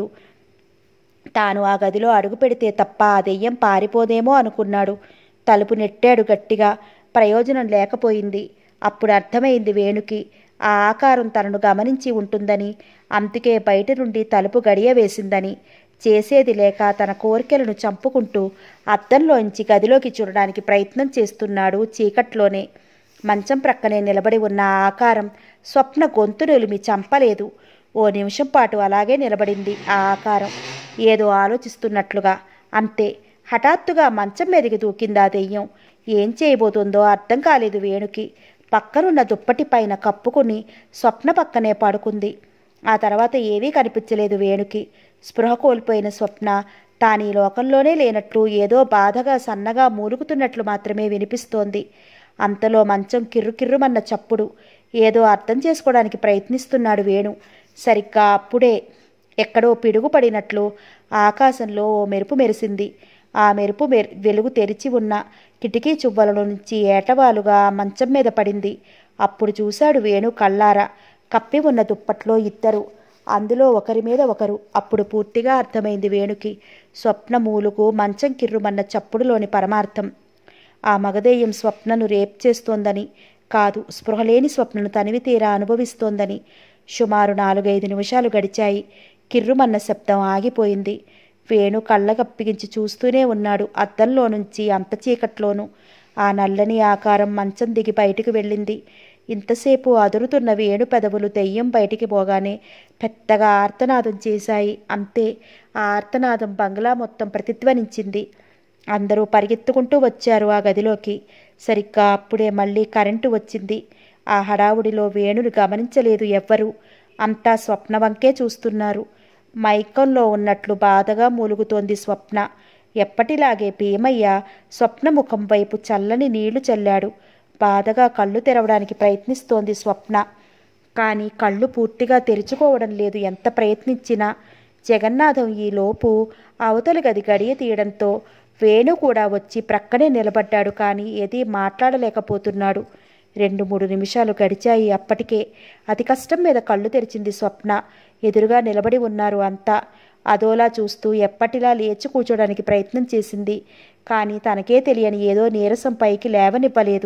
తాను ఆ గదిలో అడుగు పెడితే తప్ప ఆ దెయ్యం పారిపోదేమో అనుకున్నాడు తలుపు నెట్టాడు గట్టిగా ప్రయోజనం లేకపోయింది అప్పుడు అర్థమైంది వేణుకి ఆ ఆకారం తనను గమనించి ఉంటుందని అందుకే బయట నుండి తలుపు గడియ వేసిందని చేసేది లేక తన కోరికలను చంపుకుంటూ అద్దంలోంచి గదిలోకి చూడడానికి ప్రయత్నం చేస్తున్నాడు చీకట్లోనే మంచం ప్రక్కనే నిలబడి ఉన్న ఆ ఆకారం స్వప్న గొంతు నిలిమి చంపలేదు ఓ నిమిషం పాటు అలాగే నిలబడింది ఆ ఆకారం ఏదో ఆలోచిస్తున్నట్లుగా అంతే హఠాత్తుగా మంచం మీదకి దూకింది ఆ దెయ్యం ఏం చేయబోతుందో అర్థం కాలేదు వేణుకి పక్కనున్న దుప్పటి పైన కప్పుకుని స్వప్న పక్కనే పడుకుంది ఆ తర్వాత ఏవీ కనిపించలేదు వేణుకి స్పృహ కోల్పోయిన స్వప్న తాను ఈ లోకంలోనే లేనట్లు ఏదో బాధగా సన్నగా మూలుగుతున్నట్లు మాత్రమే వినిపిస్తోంది అంతలో మంచం కిర్రుకిర్రుమన్న చప్పుడు ఏదో అర్థం చేసుకోవడానికి ప్రయత్నిస్తున్నాడు వేణు సరిగ్గా అప్పుడే ఎక్కడో పిడుగు పడినట్లు ఆకాశంలో ఓ మెరుపు మెరిసింది ఆ మెరుపు మెరు వెలుగు తెరిచి ఉన్న కిటికీ చువ్వల నుంచి ఏటవాలుగా మంచం మీద పడింది అప్పుడు చూశాడు వేణు కళ్ళారా కప్పి ఉన్న దుప్పట్లో ఇద్దరు అందులో ఒకరి మీద ఒకరు అప్పుడు పూర్తిగా అర్థమైంది వేణుకి స్వప్న మూలుగు మంచం కిర్రుమన్న చప్పుడులోని పరమార్థం ఆ మగదెయ్యం స్వప్నను రేప్ చేస్తోందని కాదు స్పృహలేని స్వప్నను తనివి తీరా అనుభవిస్తోందని సుమారు నాలుగైదు నిమిషాలు గడిచాయి కిర్రుమన్న శబ్దం ఆగిపోయింది వేణు కళ్ళగప్పిగించి చూస్తూనే ఉన్నాడు అద్దంలో నుంచి అంత చీకట్లోనూ ఆ నల్లని ఆకారం మంచం దిగి బయటికి వెళ్ళింది ఇంతసేపు అదురుతున్న వేణు పెదవులు దెయ్యం బయటికి పోగానే పెద్దగా ఆర్తనాదం చేశాయి అంతే ఆ ఆర్తనాదం బంగ్లా మొత్తం ప్రతిధ్వనించింది అందరూ పరిగెత్తుకుంటూ వచ్చారు ఆ గదిలోకి సరిగ్గా అప్పుడే మళ్ళీ కరెంటు వచ్చింది ఆ హడావుడిలో వేణుని గమనించలేదు ఎవ్వరూ అంతా స్వప్న వంకే చూస్తున్నారు మైకంలో ఉన్నట్లు బాధగా మూలుగుతోంది స్వప్న ఎప్పటిలాగే భీమయ్య స్వప్న ముఖం వైపు చల్లని నీళ్లు చల్లాడు బాధగా కళ్ళు తెరవడానికి ప్రయత్నిస్తోంది స్వప్న కానీ కళ్ళు పూర్తిగా తెరుచుకోవడం లేదు ఎంత ప్రయత్నించినా జగన్నాథం ఈలోపు అవతలి గది గడియ తీయడంతో వేణు కూడా వచ్చి ప్రక్కనే నిలబడ్డాడు కానీ ఏదీ మాట్లాడలేకపోతున్నాడు రెండు మూడు నిమిషాలు గడిచాయి అప్పటికే అతి కష్టం మీద కళ్ళు తెరిచింది స్వప్న ఎదురుగా నిలబడి ఉన్నారు అంతా అదోలా చూస్తూ ఎప్పటిలా లేచి కూర్చోడానికి ప్రయత్నం చేసింది కానీ తనకే తెలియని ఏదో నీరసం పైకి లేవనివ్వలేదు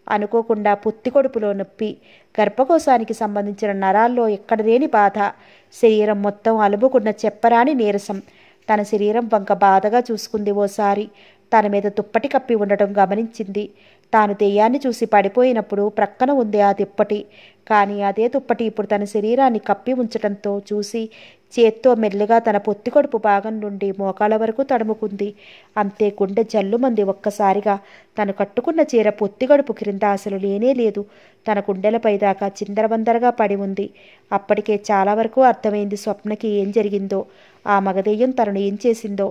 అనుకోకుండా పొత్తి కొడుపులో నొప్పి గర్భకోశానికి సంబంధించిన నరాల్లో ఎక్కడ లేని బాధ శరీరం మొత్తం అలుముకున్న చెప్పరాని నీరసం తన శరీరం వంక బాధగా చూసుకుంది ఓసారి తన మీద దుప్పటి కప్పి ఉండటం గమనించింది తాను దెయ్యాన్ని చూసి పడిపోయినప్పుడు ప్రక్కన ఉంది ఆ దుప్పటి కానీ అదే దుప్పటి ఇప్పుడు తన శరీరాన్ని కప్పి ఉంచటంతో చూసి చేత్తో మెల్లిగా తన పొత్తికొడుపు భాగం నుండి మోకాళ్ళ వరకు తడుముకుంది అంతే గుండె జల్లుమంది ఒక్కసారిగా తను కట్టుకున్న చీర పొత్తిగడుపు క్రింద అసలు లేనే లేదు తన గుండెలపై దాకా చిందరబందరగా పడి ఉంది అప్పటికే చాలా వరకు అర్థమైంది స్వప్నకి ఏం జరిగిందో ఆ మగదెయ్యం తనను ఏం చేసిందో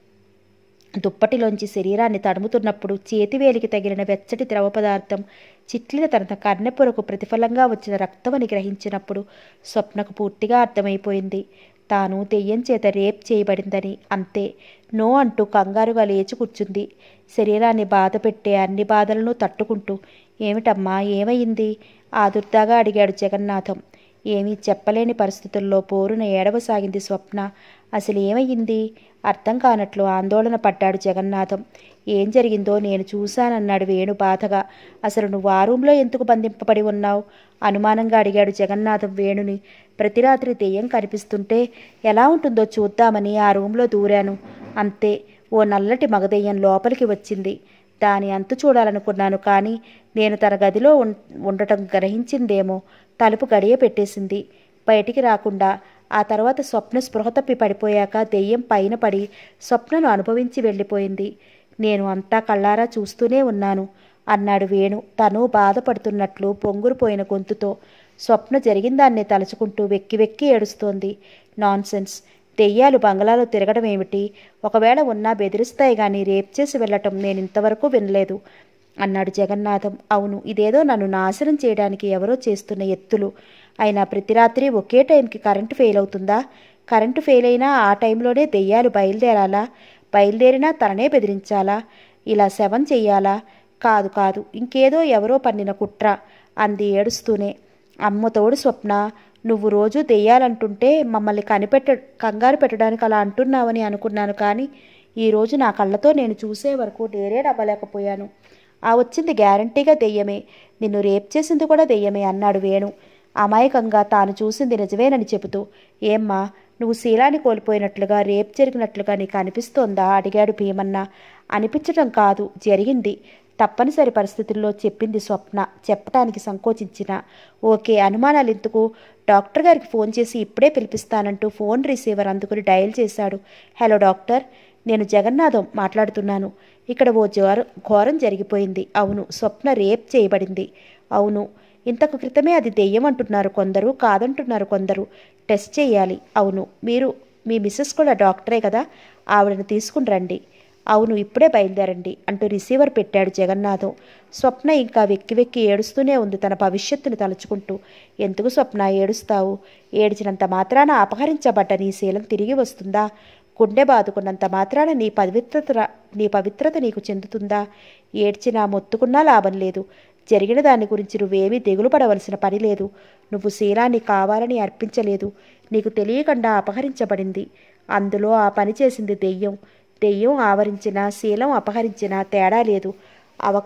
దుప్పటిలోంచి శరీరాన్ని తడుముతున్నప్పుడు చేతివేలికి తగిలిన వెచ్చటి ద్రవ పదార్థం చిట్లిన తన కన్నెపొరకు ప్రతిఫలంగా వచ్చిన రక్తమని గ్రహించినప్పుడు స్వప్నకు పూర్తిగా అర్థమైపోయింది తాను దెయ్యం చేత రేప్ చేయబడిందని అంతే నో అంటూ కంగారుగా లేచి కూర్చుంది శరీరాన్ని బాధ పెట్టే అన్ని బాధలను తట్టుకుంటూ ఏమిటమ్మా ఏమైంది ఆదుర్దాగా అడిగాడు జగన్నాథం ఏమీ చెప్పలేని పరిస్థితుల్లో పోరున ఏడవసాగింది స్వప్న అసలు ఏమయ్యింది అర్థం కానట్లు ఆందోళన పడ్డాడు జగన్నాథం ఏం జరిగిందో నేను చూశానన్నాడు వేణు బాధగా అసలు నువ్వు ఆ రూంలో ఎందుకు బంధింపబడి ఉన్నావు అనుమానంగా అడిగాడు జగన్నాథం వేణుని ప్రతి రాత్రి దెయ్యం కనిపిస్తుంటే ఎలా ఉంటుందో చూద్దామని ఆ రూంలో దూరాను అంతే ఓ నల్లటి మగదెయ్యం లోపలికి వచ్చింది దాని అంతు చూడాలనుకున్నాను కానీ నేను తన గదిలో ఉం- ఉండటం గ్రహించిందేమో తలుపు గడియ పెట్టేసింది బయటికి రాకుండా ఆ తర్వాత స్వప్న స్పృహ తప్పి పడిపోయాక దెయ్యం పైన పడి స్వప్నను అనుభవించి వెళ్ళిపోయింది నేను అంతా కళ్ళారా చూస్తూనే ఉన్నాను అన్నాడు వేణు తను బాధపడుతున్నట్లు పొంగురుపోయిన గొంతుతో స్వప్న జరిగిందాన్నే తలుచుకుంటూ వెక్కి వెక్కి ఏడుస్తోంది నాన్సెన్స్ దెయ్యాలు బంగ్లాలో తిరగడం ఏమిటి ఒకవేళ ఉన్నా బెదిరిస్తాయి గాని రేప్ చేసి వెళ్ళటం నేను ఇంతవరకు వినలేదు అన్నాడు జగన్నాథం అవును ఇదేదో నన్ను నాశనం చేయడానికి ఎవరో చేస్తున్న ఎత్తులు అయినా ప్రతి రాత్రి ఒకే టైంకి కరెంటు ఫెయిల్ అవుతుందా కరెంటు ఫెయిల్ అయినా ఆ టైంలోనే దెయ్యాలు బయలుదేరాలా బయలుదేరినా తననే బెదిరించాలా ఇలా శవం చెయ్యాలా కాదు కాదు ఇంకేదో ఎవరో పన్నిన కుట్ర అంది ఏడుస్తూనే అమ్మ తోడు స్వప్న నువ్వు రోజు దెయ్యాలంటుంటే మమ్మల్ని కనిపెట్ట కంగారు పెట్టడానికి అలా అంటున్నావని అనుకున్నాను కానీ ఈరోజు నా కళ్ళతో నేను చూసే వరకు నేనే నమ్మలేకపోయాను ఆ వచ్చింది గ్యారంటీగా దెయ్యమే నిన్ను రేప్ చేసింది కూడా దెయ్యమే అన్నాడు వేణు అమాయకంగా తాను చూసింది నిజమేనని చెబుతూ ఏమ్మా నువ్వు శీలాన్ని కోల్పోయినట్లుగా రేప్ జరిగినట్లుగా నీకు అనిపిస్తోందా అడిగాడు భీమన్న అనిపించడం కాదు జరిగింది తప్పనిసరి పరిస్థితుల్లో చెప్పింది స్వప్న చెప్పటానికి సంకోచించిన ఓకే అనుమానాలు ఎందుకు డాక్టర్ గారికి ఫోన్ చేసి ఇప్పుడే పిలిపిస్తానంటూ ఫోన్ రిసీవర్ అందుకుని డయల్ చేశాడు హలో డాక్టర్ నేను జగన్నాథం మాట్లాడుతున్నాను ఇక్కడ ఓ జ్వర ఘోరం జరిగిపోయింది అవును స్వప్న రేప్ చేయబడింది అవును ఇంతకు క్రితమే అది దెయ్యం అంటున్నారు కొందరు కాదంటున్నారు కొందరు టెస్ట్ చేయాలి అవును మీరు మీ మిస్సెస్ కూడా డాక్టరే కదా ఆవిడని తీసుకుని రండి అవును ఇప్పుడే బయలుదేరండి అంటూ రిసీవర్ పెట్టాడు జగన్నాథం స్వప్న ఇంకా వెక్కి వెక్కి ఏడుస్తూనే ఉంది తన భవిష్యత్తుని తలుచుకుంటూ ఎందుకు స్వప్న ఏడుస్తావు ఏడ్చినంత మాత్రాన అపహరించబడ్డ నీ శీలం తిరిగి వస్తుందా గుండె బాదుకున్నంత మాత్రాన నీ పవిత్రత రా- నీ పవిత్రత నీకు చెందుతుందా ఏడ్చినా మొత్తుకున్నా లాభం లేదు జరిగిన దాని గురించి నువ్వేమీ దిగులు పడవలసిన పని లేదు నువ్వు శీలాన్ని కావాలని అర్పించలేదు నీకు తెలియకుండా అపహరించబడింది అందులో ఆ పని చేసింది దెయ్యం దెయ్యం ఆవరించిన శీలం అపహరించిన తేడా లేదు అవ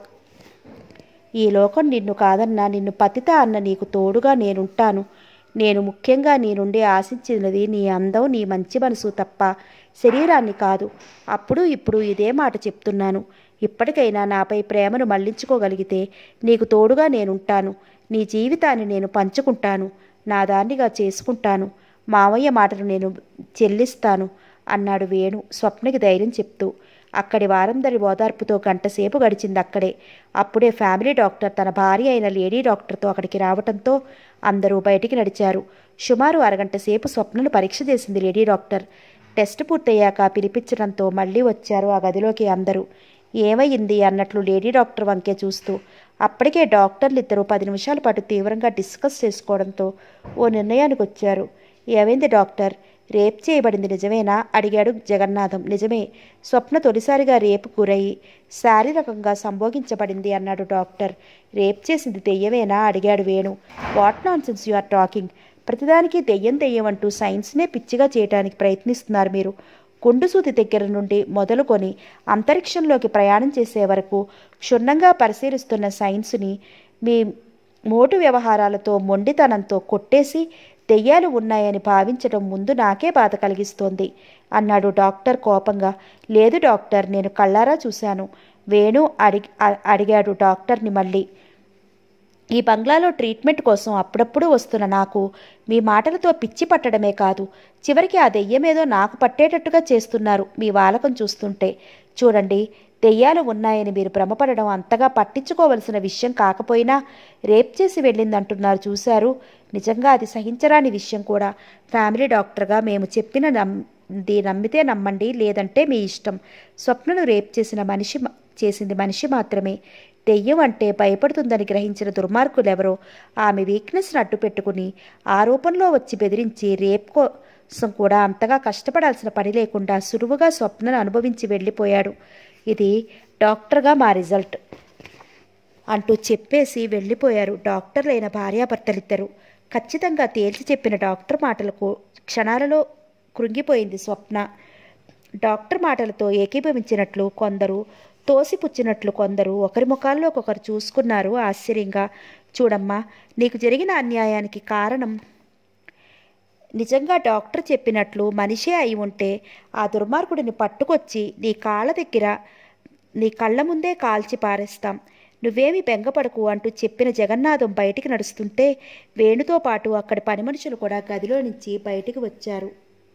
ఈ లోకం నిన్ను కాదన్నా నిన్ను పతిత అన్న నీకు తోడుగా నేనుంటాను నేను ముఖ్యంగా నీ నుండి ఆశించినది నీ అందం నీ మంచి మనసు తప్ప శరీరాన్ని కాదు అప్పుడు ఇప్పుడు ఇదే మాట చెప్తున్నాను ఇప్పటికైనా నాపై ప్రేమను మళ్లించుకోగలిగితే నీకు తోడుగా నేనుంటాను నీ జీవితాన్ని నేను పంచుకుంటాను నా దాన్నిగా చేసుకుంటాను మావయ్య మాటను నేను చెల్లిస్తాను అన్నాడు వేణు స్వప్నకి ధైర్యం చెప్తూ అక్కడి వారందరి ఓదార్పుతో గంటసేపు గడిచింది అక్కడే అప్పుడే ఫ్యామిలీ డాక్టర్ తన భార్య అయిన లేడీ డాక్టర్తో అక్కడికి రావటంతో అందరూ బయటికి నడిచారు సుమారు అరగంట సేపు స్వప్నను పరీక్ష చేసింది లేడీ డాక్టర్ టెస్ట్ పూర్తయ్యాక పిలిపించడంతో మళ్ళీ వచ్చారు ఆ గదిలోకి అందరూ ఏమయ్యింది అన్నట్లు లేడీ డాక్టర్ వంకే చూస్తూ అప్పటికే డాక్టర్లు ఇద్దరు పది నిమిషాల పాటు తీవ్రంగా డిస్కస్ చేసుకోవడంతో ఓ నిర్ణయానికి వచ్చారు ఏమైంది డాక్టర్ రేప్ చేయబడింది నిజమేనా అడిగాడు జగన్నాథం నిజమే స్వప్న తొలిసారిగా రేపు గురయి శారీరకంగా సంభోగించబడింది అన్నాడు డాక్టర్ రేప్ చేసింది దెయ్యమేనా అడిగాడు Venu what nonsense you are talking ప్రతిదానికి దెయ్యం దెయ్యం అంటూ సైన్స్నే పిచ్చిగా చేయడానికి ప్రయత్నిస్తున్నారు మీరు గుండుసూది దగ్గర నుండి మొదలుకొని అంతరిక్షంలోకి ప్రయాణం చేసే వరకు క్షుణ్ణంగా పరిశీలిస్తున్న సైన్సుని మీ మోటు వ్యవహారాలతో మొండితనంతో కొట్టేసి దెయ్యాలు ఉన్నాయని భావించడం ముందు నాకే బాధ కలిగిస్తోంది అన్నాడు డాక్టర్ కోపంగా లేదు డాక్టర్ నేను కళ్ళారా చూశాను వేణు అడిగి అ- అడిగాడు డాక్టర్ని మళ్ళీ ఈ బంగ్లాలో ట్రీట్మెంట్ కోసం అప్పుడప్పుడు వస్తున్న నాకు మీ మాటలతో పిచ్చి పట్టడమే కాదు చివరికి ఆ దెయ్యమేదో నాకు పట్టేటట్టుగా చేస్తున్నారు మీ వాలకం చూస్తుంటే చూడండి దెయ్యాలు ఉన్నాయని మీరు భ్రమపడడం అంతగా పట్టించుకోవలసిన విషయం కాకపోయినా రేప్ చేసి వెళ్ళిందంటున్నారు చూశారు నిజంగా అది సహించరాని విషయం కూడా ఫ్యామిలీ డాక్టర్గా మేము చెప్పిన నమ్ది నమ్మితే నమ్మండి లేదంటే మీ ఇష్టం స్వప్నను రేప్ చేసిన మనిషి మ- చేసింది మనిషి మాత్రమే దెయ్యం అంటే భయపడుతుందని గ్రహించిన దుర్మార్గులెవరో ఆమె వీక్నెస్ని అడ్డు పెట్టుకుని ఆ రూపంలో వచ్చి బెదిరించి రేప్ కోసం కూడా అంతగా కష్టపడాల్సిన పని లేకుండా సులువుగా స్వప్నను అనుభవించి వెళ్ళిపోయాడు ఇది డాక్టర్గా మా రిజల్ట్ అంటూ చెప్పేసి వెళ్ళిపోయారు డాక్టర్లైన భార్యాభర్తలిద్దరూ ఖచ్చితంగా తేల్చి చెప్పిన డాక్టర్ మాటలకు క్షణాలలో కృంగిపోయింది స్వప్న డాక్టర్ మాటలతో ఏకీభవించినట్లు కొందరు తోసిపుచ్చినట్లు కొందరు ఒకరి ముఖాల్లోకొకరు చూసుకున్నారు ఆశ్చర్యంగా చూడమ్మా నీకు జరిగిన అన్యాయానికి కారణం నిజంగా డాక్టర్ చెప్పినట్లు మనిషే అయి ఉంటే ఆ దుర్మార్గుడిని పట్టుకొచ్చి నీ కాళ్ళ దగ్గర నీ కళ్ళ ముందే కాల్చి పారేస్తాం నువ్వేమి బెంగపడకు అంటూ చెప్పిన జగన్నాథం బయటికి నడుస్తుంటే వేణుతో పాటు అక్కడి పని మనుషులు కూడా గదిలో నుంచి బయటికి వచ్చారు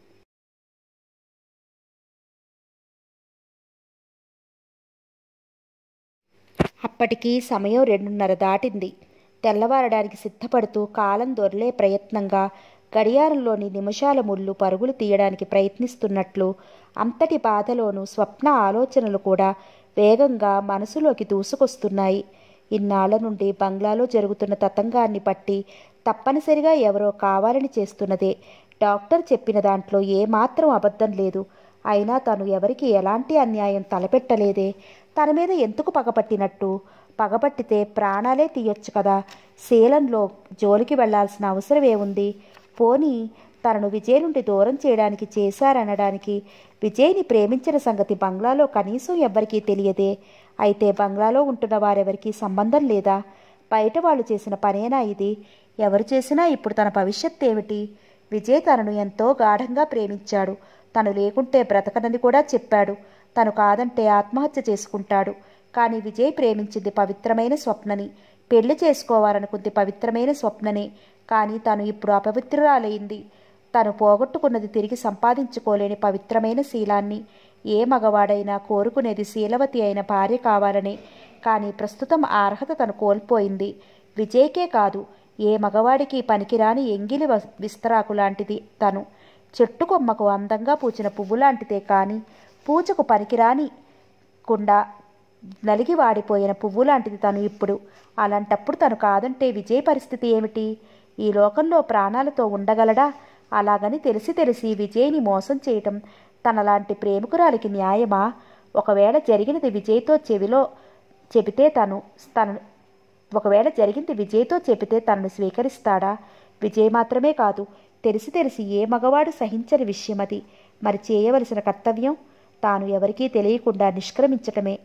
అప్పటికి సమయం రెండున్నర దాటింది తెల్లవారడానికి సిద్ధపడుతూ కాలం దొరలే ప్రయత్నంగా గడియారంలోని నిమిషాల ముళ్ళు పరుగులు తీయడానికి ప్రయత్నిస్తున్నట్లు అంతటి బాధలోనూ స్వప్న ఆలోచనలు కూడా వేగంగా మనసులోకి దూసుకొస్తున్నాయి ఇన్నాళ్ల నుండి బంగ్లాలో జరుగుతున్న తతంగాన్ని బట్టి తప్పనిసరిగా ఎవరో కావాలని చేస్తున్నదే డాక్టర్ చెప్పిన దాంట్లో ఏమాత్రం అబద్ధం లేదు అయినా తను ఎవరికి ఎలాంటి అన్యాయం తలపెట్టలేదే తన మీద ఎందుకు పగపట్టినట్టు పగపట్టితే ప్రాణాలే తీయొచ్చు కదా శీలంలో జోలికి వెళ్లాల్సిన అవసరం ఏముంది పోనీ తనను విజయ్ నుండి దూరం చేయడానికి చేశారనడానికి విజయ్ని ప్రేమించిన సంగతి బంగ్లాలో కనీసం ఎవ్వరికీ తెలియదే అయితే బంగ్లాలో ఉంటున్న వారెవరికీ సంబంధం లేదా బయట వాళ్ళు చేసిన పనేనా ఇది ఎవరు చేసినా ఇప్పుడు తన భవిష్యత్ ఏమిటి విజయ్ తనను ఎంతో గాఢంగా ప్రేమించాడు తను లేకుంటే బ్రతకనని కూడా చెప్పాడు తను కాదంటే ఆత్మహత్య చేసుకుంటాడు కానీ విజయ్ ప్రేమించింది పవిత్రమైన స్వప్నని పెళ్లి చేసుకోవాలనుకుంది పవిత్రమైన స్వప్ననే కానీ తను ఇప్పుడు అపవిత్రురాలైంది తను పోగొట్టుకున్నది తిరిగి సంపాదించుకోలేని పవిత్రమైన శీలాన్ని ఏ మగవాడైనా కోరుకునేది శీలవతి అయిన భార్య కావాలని కానీ ప్రస్తుతం ఆ అర్హత తను కోల్పోయింది విజయ్కే కాదు ఏ మగవాడికి పనికిరాని ఎంగిలి వ- విస్తరాకు లాంటిది తను చెట్టు కొమ్మకు అందంగా పూచిన పువ్వు లాంటిదే కానీ పూజకు పనికిరాని కుండా నలిగి వాడిపోయిన పువ్వు లాంటిది తను ఇప్పుడు అలాంటప్పుడు తను కాదంటే విజయ్ పరిస్థితి ఏమిటి ఈ లోకంలో ప్రాణాలతో ఉండగలడా అలాగని తెలిసి తెలిసి విజయ్ని మోసం చేయటం తనలాంటి ప్రేమికురాలికి న్యాయమా ఒకవేళ జరిగినది విజయ్తో చెవిలో చెబితే తను తన ఒకవేళ జరిగింది విజయ్తో చెబితే తనను స్వీకరిస్తాడా విజయ్ మాత్రమే కాదు తెలిసి తెలిసి ఏ మగవాడు సహించని విషయం అది మరి చేయవలసిన కర్తవ్యం తాను ఎవరికీ తెలియకుండా నిష్క్రమించటమే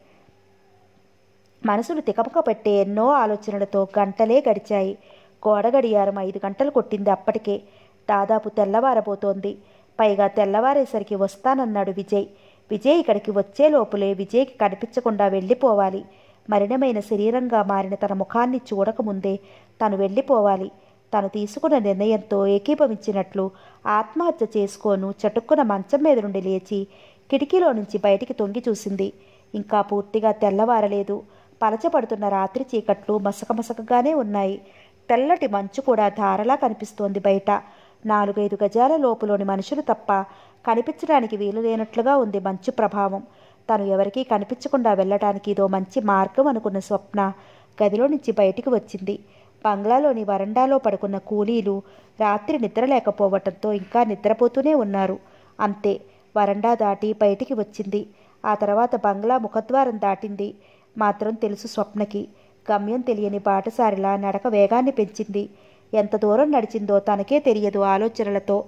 మనసును తికమక పెట్టే ఎన్నో ఆలోచనలతో గంటలే గడిచాయి గోడ గడియారం ఐదు గంటలు కొట్టింది అప్పటికే దాదాపు తెల్లవారబోతోంది పైగా తెల్లవారేసరికి వస్తానన్నాడు విజయ్ విజయ్ ఇక్కడికి వచ్చే లోపులే విజయ్కి కనిపించకుండా వెళ్ళిపోవాలి మలినమైన శరీరంగా మారిన తన ముఖాన్ని చూడకముందే తను వెళ్ళిపోవాలి తను తీసుకున్న నిర్ణయంతో ఏకీభవించినట్లు ఆత్మహత్య చేసుకోను చటుక్కున మంచం మీద నుండి లేచి కిటికీలో నుంచి బయటికి తొంగి చూసింది ఇంకా పూర్తిగా తెల్లవారలేదు పలచబడుతున్న రాత్రి చీకట్లు మసకమసకగానే ఉన్నాయి తెల్లటి మంచు కూడా ధారలా కనిపిస్తోంది బయట నాలుగైదు గజాల లోపులోని మనుషులు తప్ప కనిపించడానికి వీలు లేనట్లుగా ఉంది మంచు ప్రభావం తను ఎవరికీ కనిపించకుండా వెళ్ళటానికి ఇదో మంచి మార్గం అనుకున్న స్వప్న గదిలో నుంచి బయటికి వచ్చింది బంగ్లాలోని వరండాలో పడుకున్న కూలీలు రాత్రి నిద్ర లేకపోవటంతో ఇంకా నిద్రపోతూనే ఉన్నారు అంతే వరండా దాటి బయటికి వచ్చింది ఆ తర్వాత బంగ్లా ముఖద్వారం దాటింది మాత్రం తెలుసు స్వప్నకి గమ్యం తెలియని బాటసారిలా నడక వేగాన్ని పెంచింది ఎంత దూరం నడిచిందో తనకే తెలియదు ఆలోచనలతో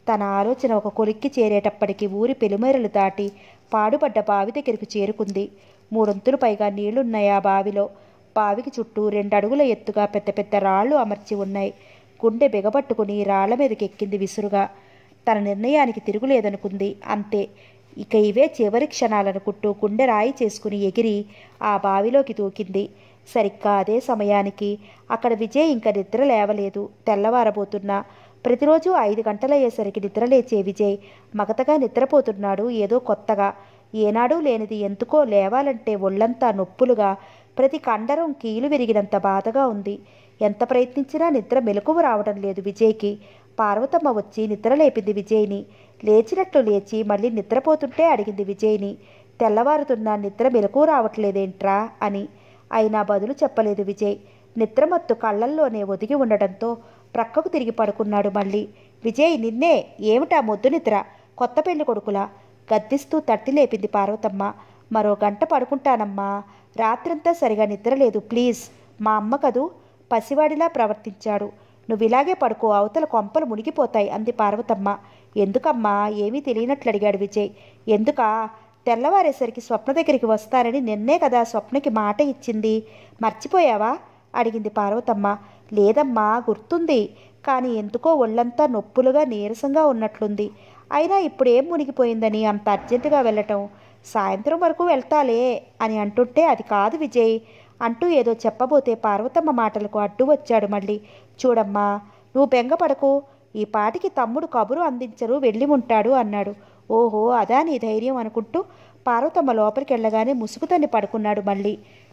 తన ఆలోచన ఒక కొలిక్కి చేరేటప్పటికి ఊరి పెలుమేరలు దాటి పాడుపడ్డ బావి దగ్గరికి చేరుకుంది మూడొంతులు పైగా నీళ్లున్నాయి ఆ బావిలో బావికి చుట్టూ రెండు అడుగుల ఎత్తుగా పెద్ద పెద్ద రాళ్ళు అమర్చి ఉన్నాయి గుండె బిగబట్టుకుని రాళ్ల మీదకి ఎక్కింది విసురుగా తన నిర్ణయానికి తిరుగులేదనుకుంది అంతే ఇక ఇవే చివరి క్షణాలనుకుంటూ గుండె రాయి చేసుకుని ఎగిరి ఆ బావిలోకి దూకింది సరిగ్గా అదే సమయానికి అక్కడ విజయ్ ఇంకా నిద్ర లేవలేదు తెల్లవారబోతున్నా ప్రతిరోజు ఐదు గంటలయ్యేసరికి నిద్రలేచే విజయ్ మగతగా నిద్రపోతున్నాడు ఏదో కొత్తగా ఏనాడూ లేనిది ఎందుకో లేవాలంటే ఒళ్ళంతా నొప్పులుగా ప్రతి కండరం కీలు విరిగినంత బాధగా ఉంది ఎంత ప్రయత్నించినా నిద్ర మెలకువ రావడం లేదు విజయ్కి పార్వతమ్మ వచ్చి నిద్ర లేపింది విజయ్ని లేచినట్లు లేచి మళ్ళీ నిద్రపోతుంటే అడిగింది విజయ్ని తెల్లవారుతున్నా నిద్ర మెలకువ రావట్లేదేంట్రా అని అయినా బదులు చెప్పలేదు విజయ్ నిద్రమత్తు కళ్ళల్లోనే ఒదిగి ఉండడంతో ప్రక్కకు తిరిగి పడుకున్నాడు మళ్ళీ విజయ్ నిన్నే ఏమిటా మొద్దు నిద్ర కొత్త పెళ్లి కొడుకులా గద్దిస్తూ తట్టి లేపింది పార్వతమ్మ మరో గంట పడుకుంటానమ్మా రాత్రంతా సరిగా నిద్రలేదు ప్లీజ్ మా అమ్మ కదూ పసివాడిలా ప్రవర్తించాడు నువ్వు ఇలాగే పడుకో అవతల కొంపలు మునిగిపోతాయి అంది పార్వతమ్మ ఎందుకమ్మా ఏమీ తెలియనట్లు అడిగాడు విజయ్ ఎందుకా తెల్లవారేసరికి స్వప్న దగ్గరికి వస్తారని నిన్నే కదా స్వప్నకి మాట ఇచ్చింది మర్చిపోయావా అడిగింది పార్వతమ్మ లేదమ్మా గుర్తుంది కానీ ఎందుకో ఒళ్ళంతా నొప్పులుగా నీరసంగా ఉన్నట్లుంది అయినా ఇప్పుడేం మునిగిపోయిందని అంత అర్జెంటుగా వెళ్ళటం సాయంత్రం వరకు వెళ్తాలే అని అంటుంటే అది కాదు విజయ్ అంటూ ఏదో చెప్పబోతే పార్వతమ్మ మాటలకు అడ్డు వచ్చాడు మళ్ళీ చూడమ్మా నువ్వు బెంగపడకు ఈ పాటికి తమ్ముడు కబురు అందించరు వెళ్ళి ఉంటాడు అన్నాడు ఓహో అదా నీ ధైర్యం అనుకుంటూ పార్వతమ్మ లోపలికి వెళ్ళగానే ముసుగుతన్ని పడుకున్నాడు మళ్ళీ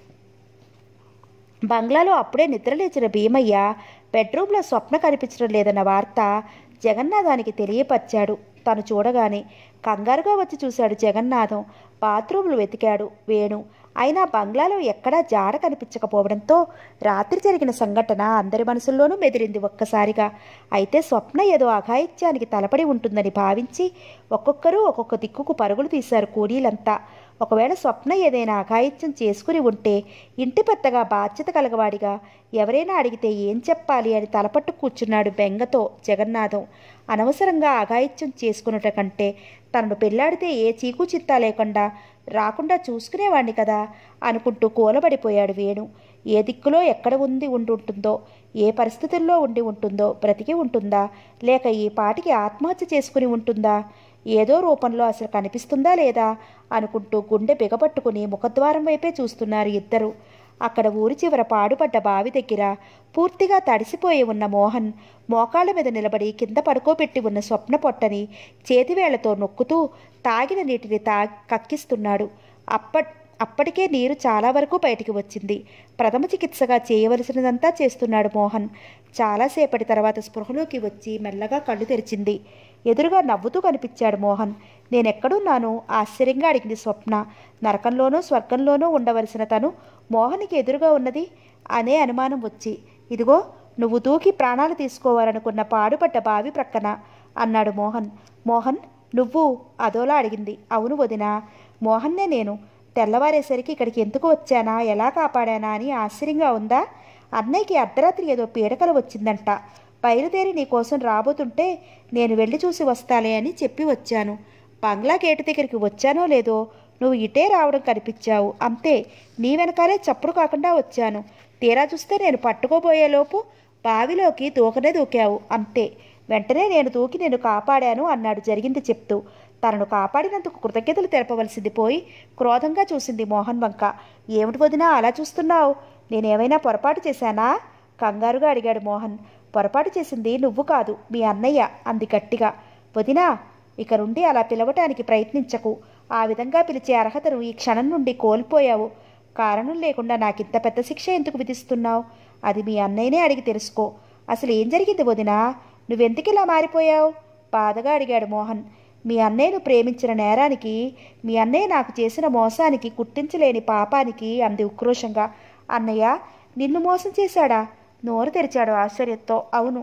బంగ్లాలో అప్పుడే నిద్రలేచిన భీమయ్య బెడ్రూమ్లో స్వప్న కనిపించడం లేదన్న వార్త జగన్నాథానికి తెలియపరిచాడు తను చూడగానే కంగారుగా వచ్చి చూశాడు జగన్నాథం బాత్రూంలు వెతికాడు వేణు అయినా బంగ్లాలో ఎక్కడా జాడ కనిపించకపోవడంతో రాత్రి జరిగిన సంఘటన అందరి మనసుల్లోనూ మెదిరింది ఒక్కసారిగా అయితే స్వప్న ఏదో అఘాయిత్యానికి తలపడి ఉంటుందని భావించి ఒక్కొక్కరు ఒక్కొక్క దిక్కుకు పరుగులు తీశారు కూలీలంతా ఒకవేళ స్వప్న ఏదైనా అఘాయిత్యం చేసుకుని ఉంటే ఇంటి పెద్దగా బాధ్యత కలగవాడిగా ఎవరైనా అడిగితే ఏం చెప్పాలి అని తలపట్టు కూర్చున్నాడు బెంగతో జగన్నాథం అనవసరంగా అఘాయిత్యం చేసుకున్నట కంటే తనను పెళ్లాడితే ఏ చీకు చిత్తా లేకుండా రాకుండా చూసుకునేవాణ్ణి కదా అనుకుంటూ కూలబడిపోయాడు వేణు ఏ దిక్కులో ఎక్కడ ఉంది ఉంటుందో ఏ పరిస్థితుల్లో ఉండి ఉంటుందో బ్రతికి ఉంటుందా లేక ఈ పాటికి ఆత్మహత్య చేసుకుని ఉంటుందా ఏదో రూపంలో అసలు కనిపిస్తుందా లేదా అనుకుంటూ గుండె బిగపట్టుకుని ముఖద్వారం వైపే చూస్తున్నారు ఇద్దరు అక్కడ ఊరి చివర పాడుపడ్డ బావి దగ్గర పూర్తిగా తడిసిపోయి ఉన్న మోహన్ మోకాళ్ళ మీద నిలబడి కింద పడుకోబెట్టి ఉన్న స్వప్న పొట్టని చేతివేళ్లతో నొక్కుతూ తాగిన నీటిని తా కక్కిస్తున్నాడు అప్పట్ అప్పటికే నీరు చాలా వరకు బయటికి వచ్చింది ప్రథమ చికిత్సగా చేయవలసినదంతా చేస్తున్నాడు మోహన్ చాలాసేపటి తర్వాత స్పృహలోకి వచ్చి మెల్లగా కళ్ళు తెరిచింది ఎదురుగా నవ్వుతూ కనిపించాడు మోహన్ నేనెక్కడున్నాను ఆశ్చర్యంగా అడిగింది స్వప్న నరకంలోనూ స్వర్గంలోనూ ఉండవలసిన తను మోహన్కి ఎదురుగా ఉన్నది అనే అనుమానం వచ్చి ఇదిగో నువ్వు దూకి ప్రాణాలు తీసుకోవాలనుకున్న పాడుపడ్డ బావి ప్రక్కన అన్నాడు మోహన్ మోహన్ నువ్వు అదోలా అడిగింది అవును వదినా మోహన్నే నేను తెల్లవారేసరికి ఇక్కడికి ఎందుకు వచ్చానా ఎలా కాపాడానా అని ఆశ్చర్యంగా ఉందా అన్నయ్యకి అర్ధరాత్రి ఏదో పీడకలు వచ్చిందంట బయలుదేరి నీ కోసం రాబోతుంటే నేను వెళ్ళి చూసి వస్తాలే అని చెప్పి వచ్చాను బంగ్లా గేటు దగ్గరికి వచ్చానో లేదో నువ్వు ఇటే రావడం కనిపించావు అంతే నీ వెనకాలే చప్పుడు కాకుండా వచ్చాను తీరా చూస్తే నేను పట్టుకోబోయేలోపు బావిలోకి దూకనే దూకావు అంతే వెంటనే నేను దూకి నేను కాపాడాను అన్నాడు జరిగింది చెప్తూ తనను కాపాడినందుకు కృతజ్ఞతలు తెలపవలసింది పోయి క్రోధంగా చూసింది మోహన్ వంక ఏమిటి వదినా అలా చూస్తున్నావు నేనేమైనా పొరపాటు చేశానా కంగారుగా అడిగాడు మోహన్ పొరపాటు చేసింది నువ్వు కాదు మీ అన్నయ్య అంది గట్టిగా వదినా ఇక నుండి అలా పిలవటానికి ప్రయత్నించకు ఆ విధంగా పిలిచే అర్హతను ఈ క్షణం నుండి కోల్పోయావు కారణం లేకుండా నాకింత పెద్ద శిక్ష ఎందుకు విధిస్తున్నావు అది మీ అన్నయ్యనే అడిగి తెలుసుకో అసలు ఏం జరిగింది వదినా నువ్వెందుకు ఇలా మారిపోయావు బాధగా అడిగాడు మోహన్ మీ అన్నయ్యను ప్రేమించిన నేరానికి మీ అన్నయ్య నాకు చేసిన మోసానికి గుర్తించలేని పాపానికి అంది ఉక్రోషంగా అన్నయ్య నిన్ను మోసం చేశాడా నోరు తెరిచాడు ఆశ్చర్యంతో అవును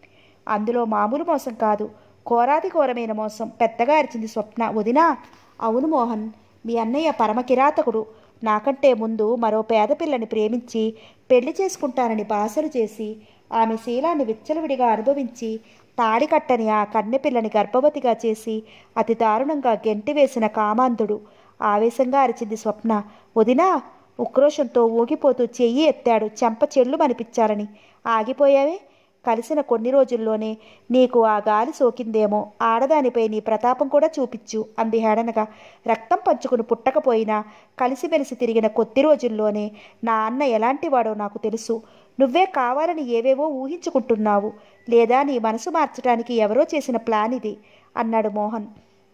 అందులో మామూలు మోసం కాదు ఘోరాది ఘోరమైన మోసం పెద్దగా అరిచింది స్వప్న వదినా అవును మోహన్ మీ అన్నయ్య పరమ కిరాతకుడు నాకంటే ముందు మరో పేద పిల్లని ప్రేమించి పెళ్లి చేసుకుంటానని బాసలు చేసి ఆమె శీలాన్ని విచ్చలవిడిగా అనుభవించి తాడి కట్టని ఆ కన్నెపిల్లని గర్భవతిగా చేసి అతి దారుణంగా గెంటి వేసిన కామాంధుడు ఆవేశంగా అరిచింది స్వప్న వదినా ఉక్రోషంతో ఊగిపోతూ చెయ్యి ఎత్తాడు చెంప చెళ్ళు మనిపించాలని ఆగిపోయావే కలిసిన కొన్ని రోజుల్లోనే నీకు ఆ గాలి సోకిందేమో ఆడదానిపై నీ ప్రతాపం కూడా చూపించు అంది హేళనగా రక్తం పంచుకుని పుట్టకపోయినా కలిసిమెలిసి తిరిగిన కొద్ది రోజుల్లోనే నా అన్న ఎలాంటివాడో నాకు తెలుసు నువ్వే కావాలని ఏవేవో ఊహించుకుంటున్నావు లేదా నీ మనసు మార్చడానికి ఎవరో చేసిన ప్లాన్ ఇది అన్నాడు మోహన్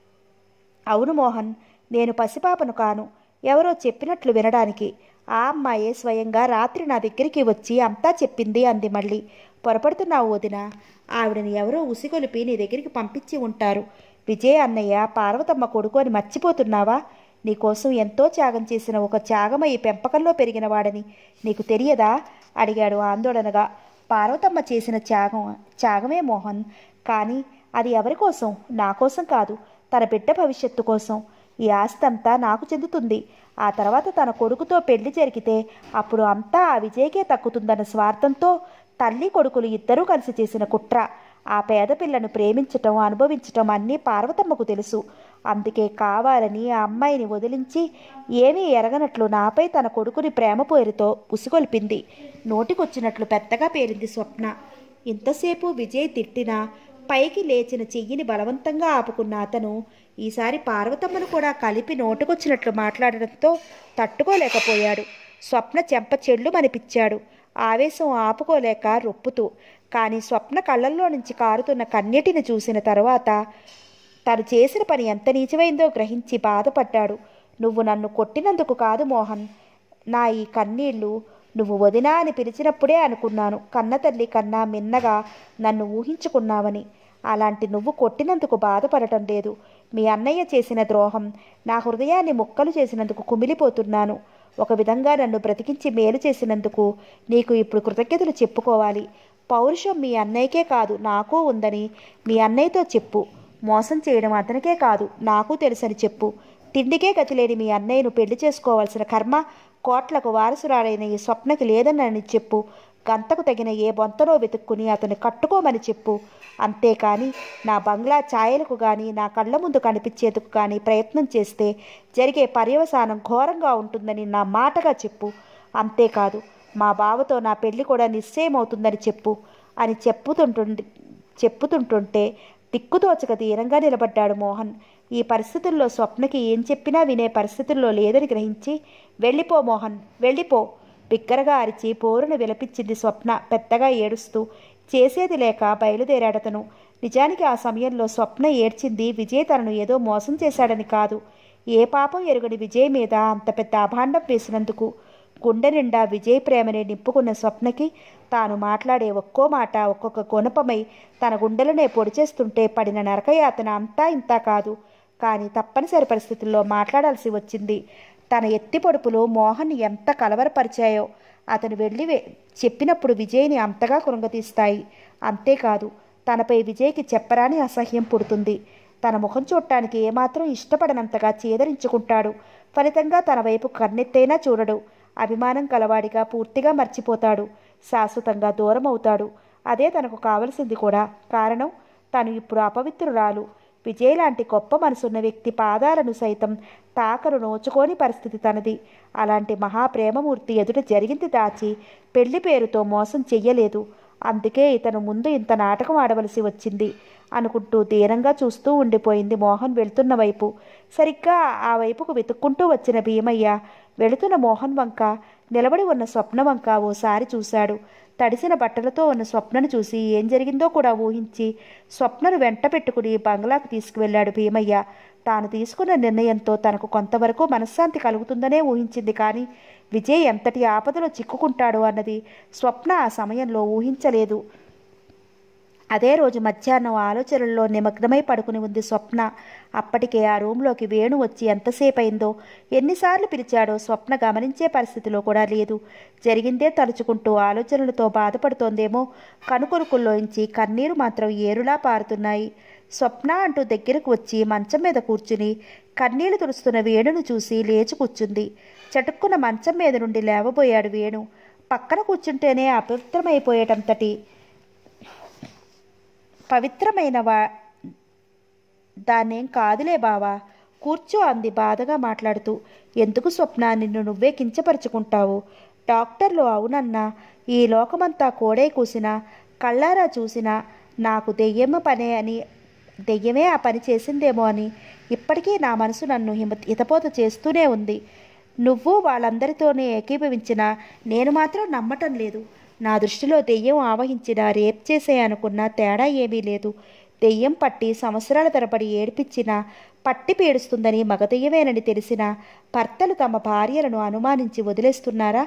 అవును మోహన్ నేను పసిపాపను కాను ఎవరో చెప్పినట్లు వినడానికి ఆ అమ్మాయే స్వయంగా రాత్రి నా దగ్గరికి వచ్చి అంతా చెప్పింది అంది మళ్ళీ పొరపడుతున్నావు వదిన ఆవిడని ఎవరో ఉసిగొలిపి నీ దగ్గరికి పంపించి ఉంటారు విజయ్ అన్నయ్య పార్వతమ్మ కొడుకు అని మర్చిపోతున్నావా నీకోసం ఎంతో త్యాగం చేసిన ఒక త్యాగమయ్యి పెంపకంలో పెరిగిన వాడని నీకు తెలియదా అడిగాడు ఆందోళనగా పార్వతమ్మ చేసిన త్యాగం త్యాగమే మోహన్ కానీ అది ఎవరి కోసం నా కోసం కాదు తన బిడ్డ భవిష్యత్తు కోసం ఈ ఆస్తి అంతా నాకు చెందుతుంది ఆ తర్వాత తన కొడుకుతో పెళ్లి జరిగితే అప్పుడు అంతా ఆ విజయ్కే తక్కుతుందన్న స్వార్థంతో తల్లి కొడుకులు ఇద్దరూ కలిసి చేసిన కుట్ర ఆ పేద పిల్లను ప్రేమించటం అనుభవించటం అన్నీ పార్వతమ్మకు తెలుసు అందుకే కావాలని ఆ అమ్మాయిని వదిలించి ఏమీ ఎరగనట్లు నాపై తన కొడుకుని ప్రేమ పేరుతో ఉసిగొల్పింది నోటికొచ్చినట్లు పెద్దగా పేరింది స్వప్న ఇంతసేపు విజయ్ తిట్టినా పైకి లేచిన చెయ్యిని బలవంతంగా ఆపుకున్న అతను ఈసారి పార్వతమ్మను కూడా కలిపి నోటుకొచ్చినట్లు మాట్లాడడంతో తట్టుకోలేకపోయాడు స్వప్న చెంప చెళ్ళు మనిపించాడు ఆవేశం ఆపుకోలేక రొప్పుతూ కానీ స్వప్న కళ్ళల్లో నుంచి కారుతున్న కన్నీటిని చూసిన తర్వాత తను చేసిన పని ఎంత నీచమైందో గ్రహించి బాధపడ్డాడు నువ్వు నన్ను కొట్టినందుకు కాదు మోహన్ నా ఈ కన్నీళ్లు నువ్వు వదినా అని పిలిచినప్పుడే అనుకున్నాను కన్న తల్లి కన్నా మిన్నగా నన్ను ఊహించుకున్నావని అలాంటి నువ్వు కొట్టినందుకు బాధపడటం లేదు మీ అన్నయ్య చేసిన ద్రోహం నా హృదయాన్ని ముక్కలు చేసినందుకు కుమిలిపోతున్నాను ఒక విధంగా నన్ను బ్రతికించి మేలు చేసినందుకు నీకు ఇప్పుడు కృతజ్ఞతలు చెప్పుకోవాలి పౌరుషం మీ అన్నయ్యకే కాదు నాకు ఉందని మీ అన్నయ్యతో చెప్పు మోసం చేయడం అతనికే కాదు నాకు తెలుసని చెప్పు తిండికే గతిలేని మీ అన్నయ్యను పెళ్లి చేసుకోవాల్సిన కర్మ కోట్లకు వారసురాలైన ఈ స్వప్నకి లేదనని చెప్పు గంతకు తగిన ఏ బొంతలో వెతుక్కుని అతను కట్టుకోమని చెప్పు అంతేకాని నా బంగ్లా ఛాయలకు కానీ నా కళ్ళ ముందు కనిపించేందుకు కానీ ప్రయత్నం చేస్తే జరిగే పర్యవసానం ఘోరంగా ఉంటుందని నా మాటగా చెప్పు అంతేకాదు మా బావతో నా పెళ్లి కూడా నిశ్చయమవుతుందని చెప్పు అని చెప్పుతుంటుండి చెప్పుతుంటుంటే దిక్కుతోచక దీనంగా నిలబడ్డాడు మోహన్ ఈ పరిస్థితుల్లో స్వప్నకి ఏం చెప్పినా వినే పరిస్థితుల్లో లేదని గ్రహించి వెళ్ళిపో మోహన్ వెళ్ళిపో బిగ్గరగా అరిచి పోరును విలపించింది స్వప్న పెద్దగా ఏడుస్తూ చేసేది లేక బయలుదేరాడతను నిజానికి ఆ సమయంలో స్వప్న ఏడ్చింది విజయ్ తనను ఏదో మోసం చేశాడని కాదు ఏ పాపం ఎరుగని విజయ్ మీద అంత పెద్ద అభాండం వేసినందుకు గుండె నిండా విజయ్ ప్రేమని నింపుకున్న స్వప్నకి తాను మాట్లాడే ఒక్కో మాట ఒక్కొక్క గుణపమై తన గుండెలనే పొడిచేస్తుంటే పడిన నరకయాతన అంతా ఇంతా కాదు కానీ తప్పనిసరి పరిస్థితుల్లో మాట్లాడాల్సి వచ్చింది తన ఎత్తి పొడుపులు మోహన్ ఎంత కలవరపరిచాయో అతను వెళ్ళి వే- చెప్పినప్పుడు విజయ్ని అంతగా కృంగతీస్తాయి అంతేకాదు తనపై విజయ్కి చెప్పరాని అసహ్యం పుడుతుంది తన ముఖం చూడటానికి ఏమాత్రం ఇష్టపడనంతగా చేదరించుకుంటాడు ఫలితంగా తన వైపు కన్నెత్తైనా చూడడు అభిమానం కలవాడిగా పూర్తిగా మర్చిపోతాడు శాశ్వతంగా దూరం అవుతాడు అదే తనకు కావలసింది కూడా కారణం తను ఇప్పుడు అపవిత్రురాలు విజయ్ లాంటి గొప్ప మనసున్న వ్యక్తి పాదాలను సైతం తాకరు నోచుకోని పరిస్థితి తనది అలాంటి మహాప్రేమమూర్తి ఎదుట జరిగింది దాచి పెళ్లి పేరుతో మోసం చెయ్యలేదు అందుకే ఇతను ముందు ఇంత నాటకం ఆడవలసి వచ్చింది అనుకుంటూ దీనంగా చూస్తూ ఉండిపోయింది మోహన్ వెళ్తున్న వైపు సరిగ్గా ఆ వైపుకు వెతుక్కుంటూ వచ్చిన భీమయ్య వెళుతున్న మోహన్ వంక నిలబడి ఉన్న స్వప్న వంక ఓసారి చూశాడు తడిసిన బట్టలతో ఉన్న స్వప్నను చూసి ఏం జరిగిందో కూడా ఊహించి స్వప్నను వెంట పెట్టుకుని బంగ్లాకు తీసుకువెళ్ళాడు భీమయ్య తాను తీసుకున్న నిర్ణయంతో తనకు కొంతవరకు మనశ్శాంతి కలుగుతుందనే ఊహించింది కానీ విజయ్ ఎంతటి ఆపదలో చిక్కుకుంటాడో అన్నది స్వప్న ఆ సమయంలో ఊహించలేదు అదే రోజు మధ్యాహ్నం ఆలోచనల్లో నిమగ్నమై పడుకుని ఉంది స్వప్న అప్పటికే ఆ రూంలోకి వేణు వచ్చి ఎంతసేపు అయిందో ఎన్నిసార్లు పిలిచాడో స్వప్న గమనించే పరిస్థితిలో కూడా లేదు జరిగిందే తలుచుకుంటూ ఆలోచనలతో బాధపడుతోందేమో కనుకొరుకుల్లోంచి కన్నీరు మాత్రం ఏరులా పారుతున్నాయి స్వప్న అంటూ దగ్గరకు వచ్చి మంచం మీద కూర్చుని కన్నీళ్లు తుడుస్తున్న వేణును చూసి లేచి కూర్చుంది చటుక్కున మంచం మీద నుండి లేవబోయాడు వేణు పక్కన కూర్చుంటేనే అపవిత్రమైపోయేటంతటి పవిత్రమైన వా దాన్నేం కాదులే బావా కూర్చో అంది బాధగా మాట్లాడుతూ ఎందుకు స్వప్న నిన్ను నువ్వే కించపరుచుకుంటావు డాక్టర్లు అవునన్నా ఈ లోకమంతా కోడే కూసినా కళ్ళారా చూసినా నాకు దెయ్యమ పనే అని దెయ్యమే ఆ పని చేసిందేమో అని ఇప్పటికీ నా మనసు నన్ను హిమ హితపోత చేస్తూనే ఉంది నువ్వు వాళ్ళందరితోనే ఏకీభవించినా నేను మాత్రం నమ్మటం లేదు నా దృష్టిలో దెయ్యం ఆవహించిన రేప్ చేసే అనుకున్న తేడా ఏమీ లేదు దెయ్యం పట్టి సంవత్సరాల తరబడి ఏడిపించినా పట్టి పీడుస్తుందని మగదెయ్యమేనని తెలిసిన భర్తలు తమ భార్యలను అనుమానించి వదిలేస్తున్నారా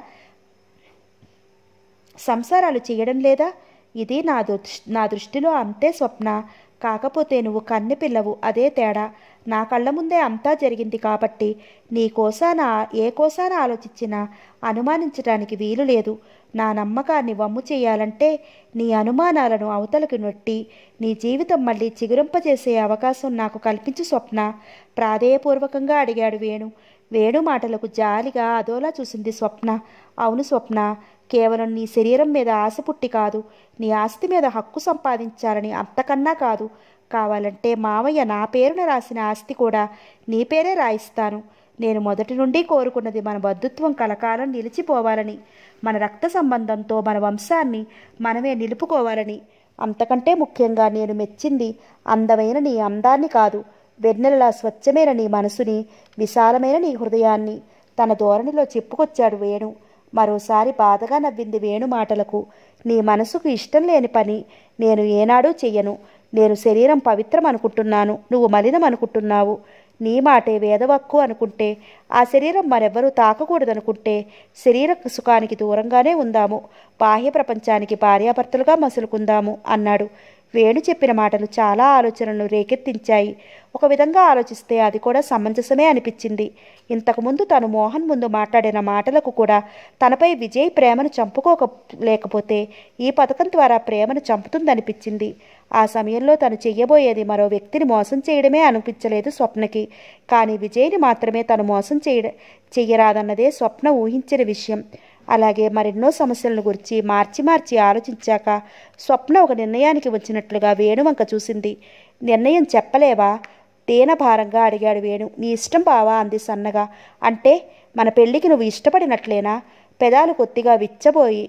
సంసారాలు చేయడం లేదా ఇది నా దృష్ నా దృష్టిలో అంతే స్వప్న కాకపోతే నువ్వు కన్నె పిల్లవు అదే తేడా నా కళ్ళ ముందే అంతా జరిగింది కాబట్టి నీ కోసాన ఏ కోసాన ఆలోచించినా అనుమానించడానికి వీలు లేదు నా నమ్మకాన్ని వమ్ము చేయాలంటే నీ అనుమానాలను అవతలకు నొట్టి నీ జీవితం మళ్ళీ చిగురింపజేసే అవకాశం నాకు కల్పించు స్వప్న ప్రాధేయపూర్వకంగా అడిగాడు వేణు వేణు మాటలకు జాలిగా అదోలా చూసింది స్వప్న అవును స్వప్న కేవలం నీ శరీరం మీద ఆశ పుట్టి కాదు నీ ఆస్తి మీద హక్కు సంపాదించాలని అంతకన్నా కాదు కావాలంటే మావయ్య నా పేరున రాసిన ఆస్తి కూడా నీ పేరే రాయిస్తాను నేను మొదటి నుండి కోరుకున్నది మన బంధుత్వం కలకాలం నిలిచిపోవాలని మన రక్త సంబంధంతో మన వంశాన్ని మనమే నిలుపుకోవాలని అంతకంటే ముఖ్యంగా నేను మెచ్చింది అందమైన నీ అందాన్ని కాదు వెన్నెలలా స్వచ్ఛమైన నీ మనసుని విశాలమైన నీ హృదయాన్ని తన ధోరణిలో చెప్పుకొచ్చాడు వేణు మరోసారి బాధగా నవ్వింది వేణు మాటలకు నీ మనసుకు ఇష్టం లేని పని నేను ఏనాడూ చెయ్యను నేను శరీరం పవిత్రం అనుకుంటున్నాను నువ్వు మలినం అనుకుంటున్నావు నీ మాటే వేదవక్కు అనుకుంటే ఆ శరీరం మరెవ్వరూ తాకకూడదనుకుంటే శరీర సుఖానికి దూరంగానే ఉందాము బాహ్య ప్రపంచానికి భార్యాభర్తలుగా మసులుకుందాము అన్నాడు వేణు చెప్పిన మాటలు చాలా ఆలోచనలను రేకెత్తించాయి ఒక విధంగా ఆలోచిస్తే అది కూడా సమంజసమే అనిపించింది ఇంతకుముందు తను మోహన్ ముందు మాట్లాడిన మాటలకు కూడా తనపై విజయ్ ప్రేమను చంపుకోక లేకపోతే ఈ పథకం ద్వారా ప్రేమను చంపుతుందనిపించింది ఆ సమయంలో తను చెయ్యబోయేది మరో వ్యక్తిని మోసం చేయడమే అనిపించలేదు స్వప్నకి కానీ విజయ్ని మాత్రమే తను మోసం చేయ చెయ్యరాదన్నదే స్వప్న ఊహించిన విషయం అలాగే మరెన్నో సమస్యలను గురించి మార్చి మార్చి ఆలోచించాక స్వప్న ఒక నిర్ణయానికి వచ్చినట్లుగా వేణువంక చూసింది నిర్ణయం చెప్పలేవా భారంగా అడిగాడు వేణు నీ ఇష్టం బావా అంది సన్నగా అంటే మన పెళ్లికి నువ్వు ఇష్టపడినట్లేనా పెదాలు కొద్దిగా విచ్చబోయి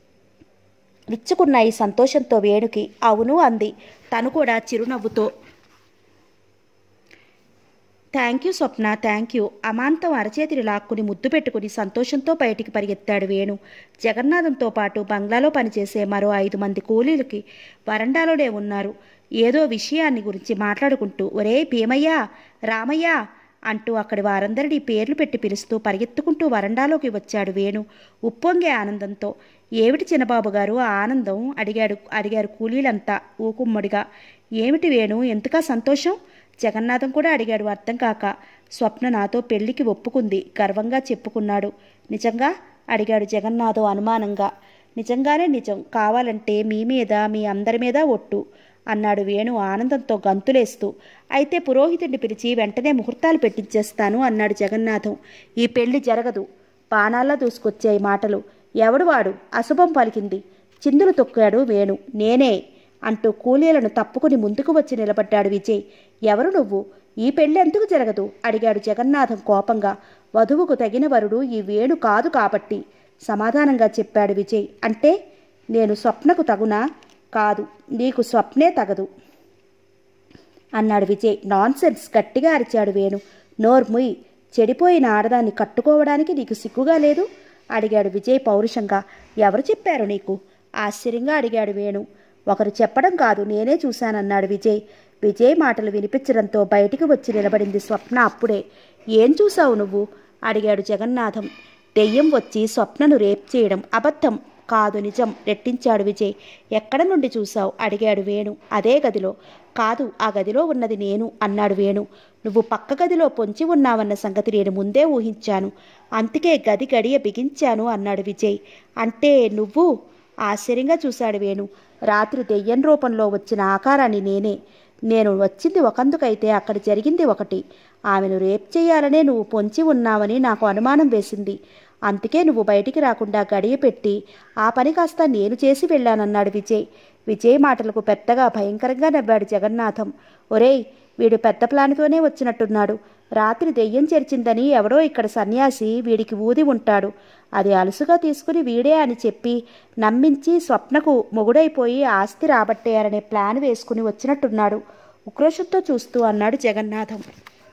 విచ్చుకున్నాయి సంతోషంతో వేణుకి అవును అంది తను కూడా చిరునవ్వుతో thank you Swapna thank you అమాంతం అరచేతిని లాక్కుని ముద్దు పెట్టుకుని సంతోషంతో బయటికి పరిగెత్తాడు వేణు జగన్నాథంతో పాటు బంగ్లాలో పనిచేసే మరో ఐదు మంది కూలీలకి వరండాలోనే ఉన్నారు ఏదో విషయాన్ని గురించి మాట్లాడుకుంటూ ఒరే భీమయ్య రామయ్య అంటూ అక్కడి వారందరినీ పేర్లు పెట్టి పిలుస్తూ పరిగెత్తుకుంటూ వరండాలోకి వచ్చాడు వేణు ఉప్పొంగే ఆనందంతో ఏమిటి చిన్నబాబు గారు ఆ ఆనందం అడిగాడు అడిగారు కూలీలంతా ఊకుమ్మడిగా ఏమిటి వేణు ఎంతగా సంతోషం జగన్నాథం కూడా అడిగాడు అర్థం కాక స్వప్న నాతో పెళ్లికి ఒప్పుకుంది గర్వంగా చెప్పుకున్నాడు నిజంగా అడిగాడు జగన్నాథం అనుమానంగా నిజంగానే నిజం కావాలంటే మీ మీద మీ అందరి మీద ఒట్టు అన్నాడు వేణు ఆనందంతో గంతులేస్తూ అయితే పురోహితుడిని పిలిచి వెంటనే ముహూర్తాలు పెట్టించేస్తాను అన్నాడు జగన్నాథం ఈ పెళ్లి జరగదు బాణాల్లా దూసుకొచ్చాయి మాటలు ఎవడు వాడు అశుభం పలికింది చిందులు తొక్కాడు వేణు నేనే అంటూ కూలీలను తప్పుకుని ముందుకు వచ్చి నిలబడ్డాడు విజయ్ ఎవరు నువ్వు ఈ పెళ్లి ఎందుకు జరగదు అడిగాడు జగన్నాథం కోపంగా వధువుకు తగిన వరుడు ఈ వేణు కాదు కాబట్టి సమాధానంగా చెప్పాడు విజయ్ అంటే నేను స్వప్నకు తగునా కాదు నీకు స్వప్నే తగదు అన్నాడు విజయ్ నాన్సెన్స్ గట్టిగా అరిచాడు వేణు నోర్ముయ్ చెడిపోయిన ఆడదాన్ని కట్టుకోవడానికి నీకు సిగ్గుగా లేదు అడిగాడు విజయ్ పౌరుషంగా ఎవరు చెప్పారు నీకు ఆశ్చర్యంగా అడిగాడు వేణు ఒకరు చెప్పడం కాదు నేనే చూశానన్నాడు విజయ్ విజయ్ మాటలు వినిపించడంతో బయటికి వచ్చి నిలబడింది స్వప్న అప్పుడే ఏం చూశావు నువ్వు అడిగాడు జగన్నాథం దెయ్యం వచ్చి స్వప్నను రేప్ చేయడం అబద్ధం కాదు నిజం రెట్టించాడు విజయ్ ఎక్కడ నుండి చూశావు అడిగాడు వేణు అదే గదిలో కాదు ఆ గదిలో ఉన్నది నేను అన్నాడు వేణు నువ్వు పక్క గదిలో పొంచి ఉన్నావన్న సంగతి నేను ముందే ఊహించాను అందుకే గది గడియ బిగించాను అన్నాడు విజయ్ అంటే నువ్వు ఆశ్చర్యంగా చూశాడు వేణు రాత్రి దెయ్యం రూపంలో వచ్చిన ఆకారాన్ని నేనే నేను వచ్చింది ఒకందుకైతే అక్కడ జరిగింది ఒకటి ఆమెను రేప్ చేయాలనే నువ్వు పొంచి ఉన్నావని నాకు అనుమానం వేసింది అందుకే నువ్వు బయటికి రాకుండా గడియ పెట్టి ఆ పని కాస్త నేను చేసి వెళ్ళానన్నాడు విజయ్ విజయ్ మాటలకు పెద్దగా భయంకరంగా నవ్వాడు జగన్నాథం ఒరేయ్ వీడు పెద్ద ప్లాన్తోనే వచ్చినట్టున్నాడు రాత్రి దెయ్యం చెరిచిందని ఎవడో ఇక్కడ సన్యాసి వీడికి ఊది ఉంటాడు అది అలుసుగా తీసుకుని వీడే అని చెప్పి నమ్మించి స్వప్నకు మొగుడైపోయి ఆస్తి రాబట్టేయాలనే ప్లాన్ వేసుకుని వచ్చినట్టున్నాడు ఉక్రోషంతో చూస్తూ అన్నాడు జగన్నాథం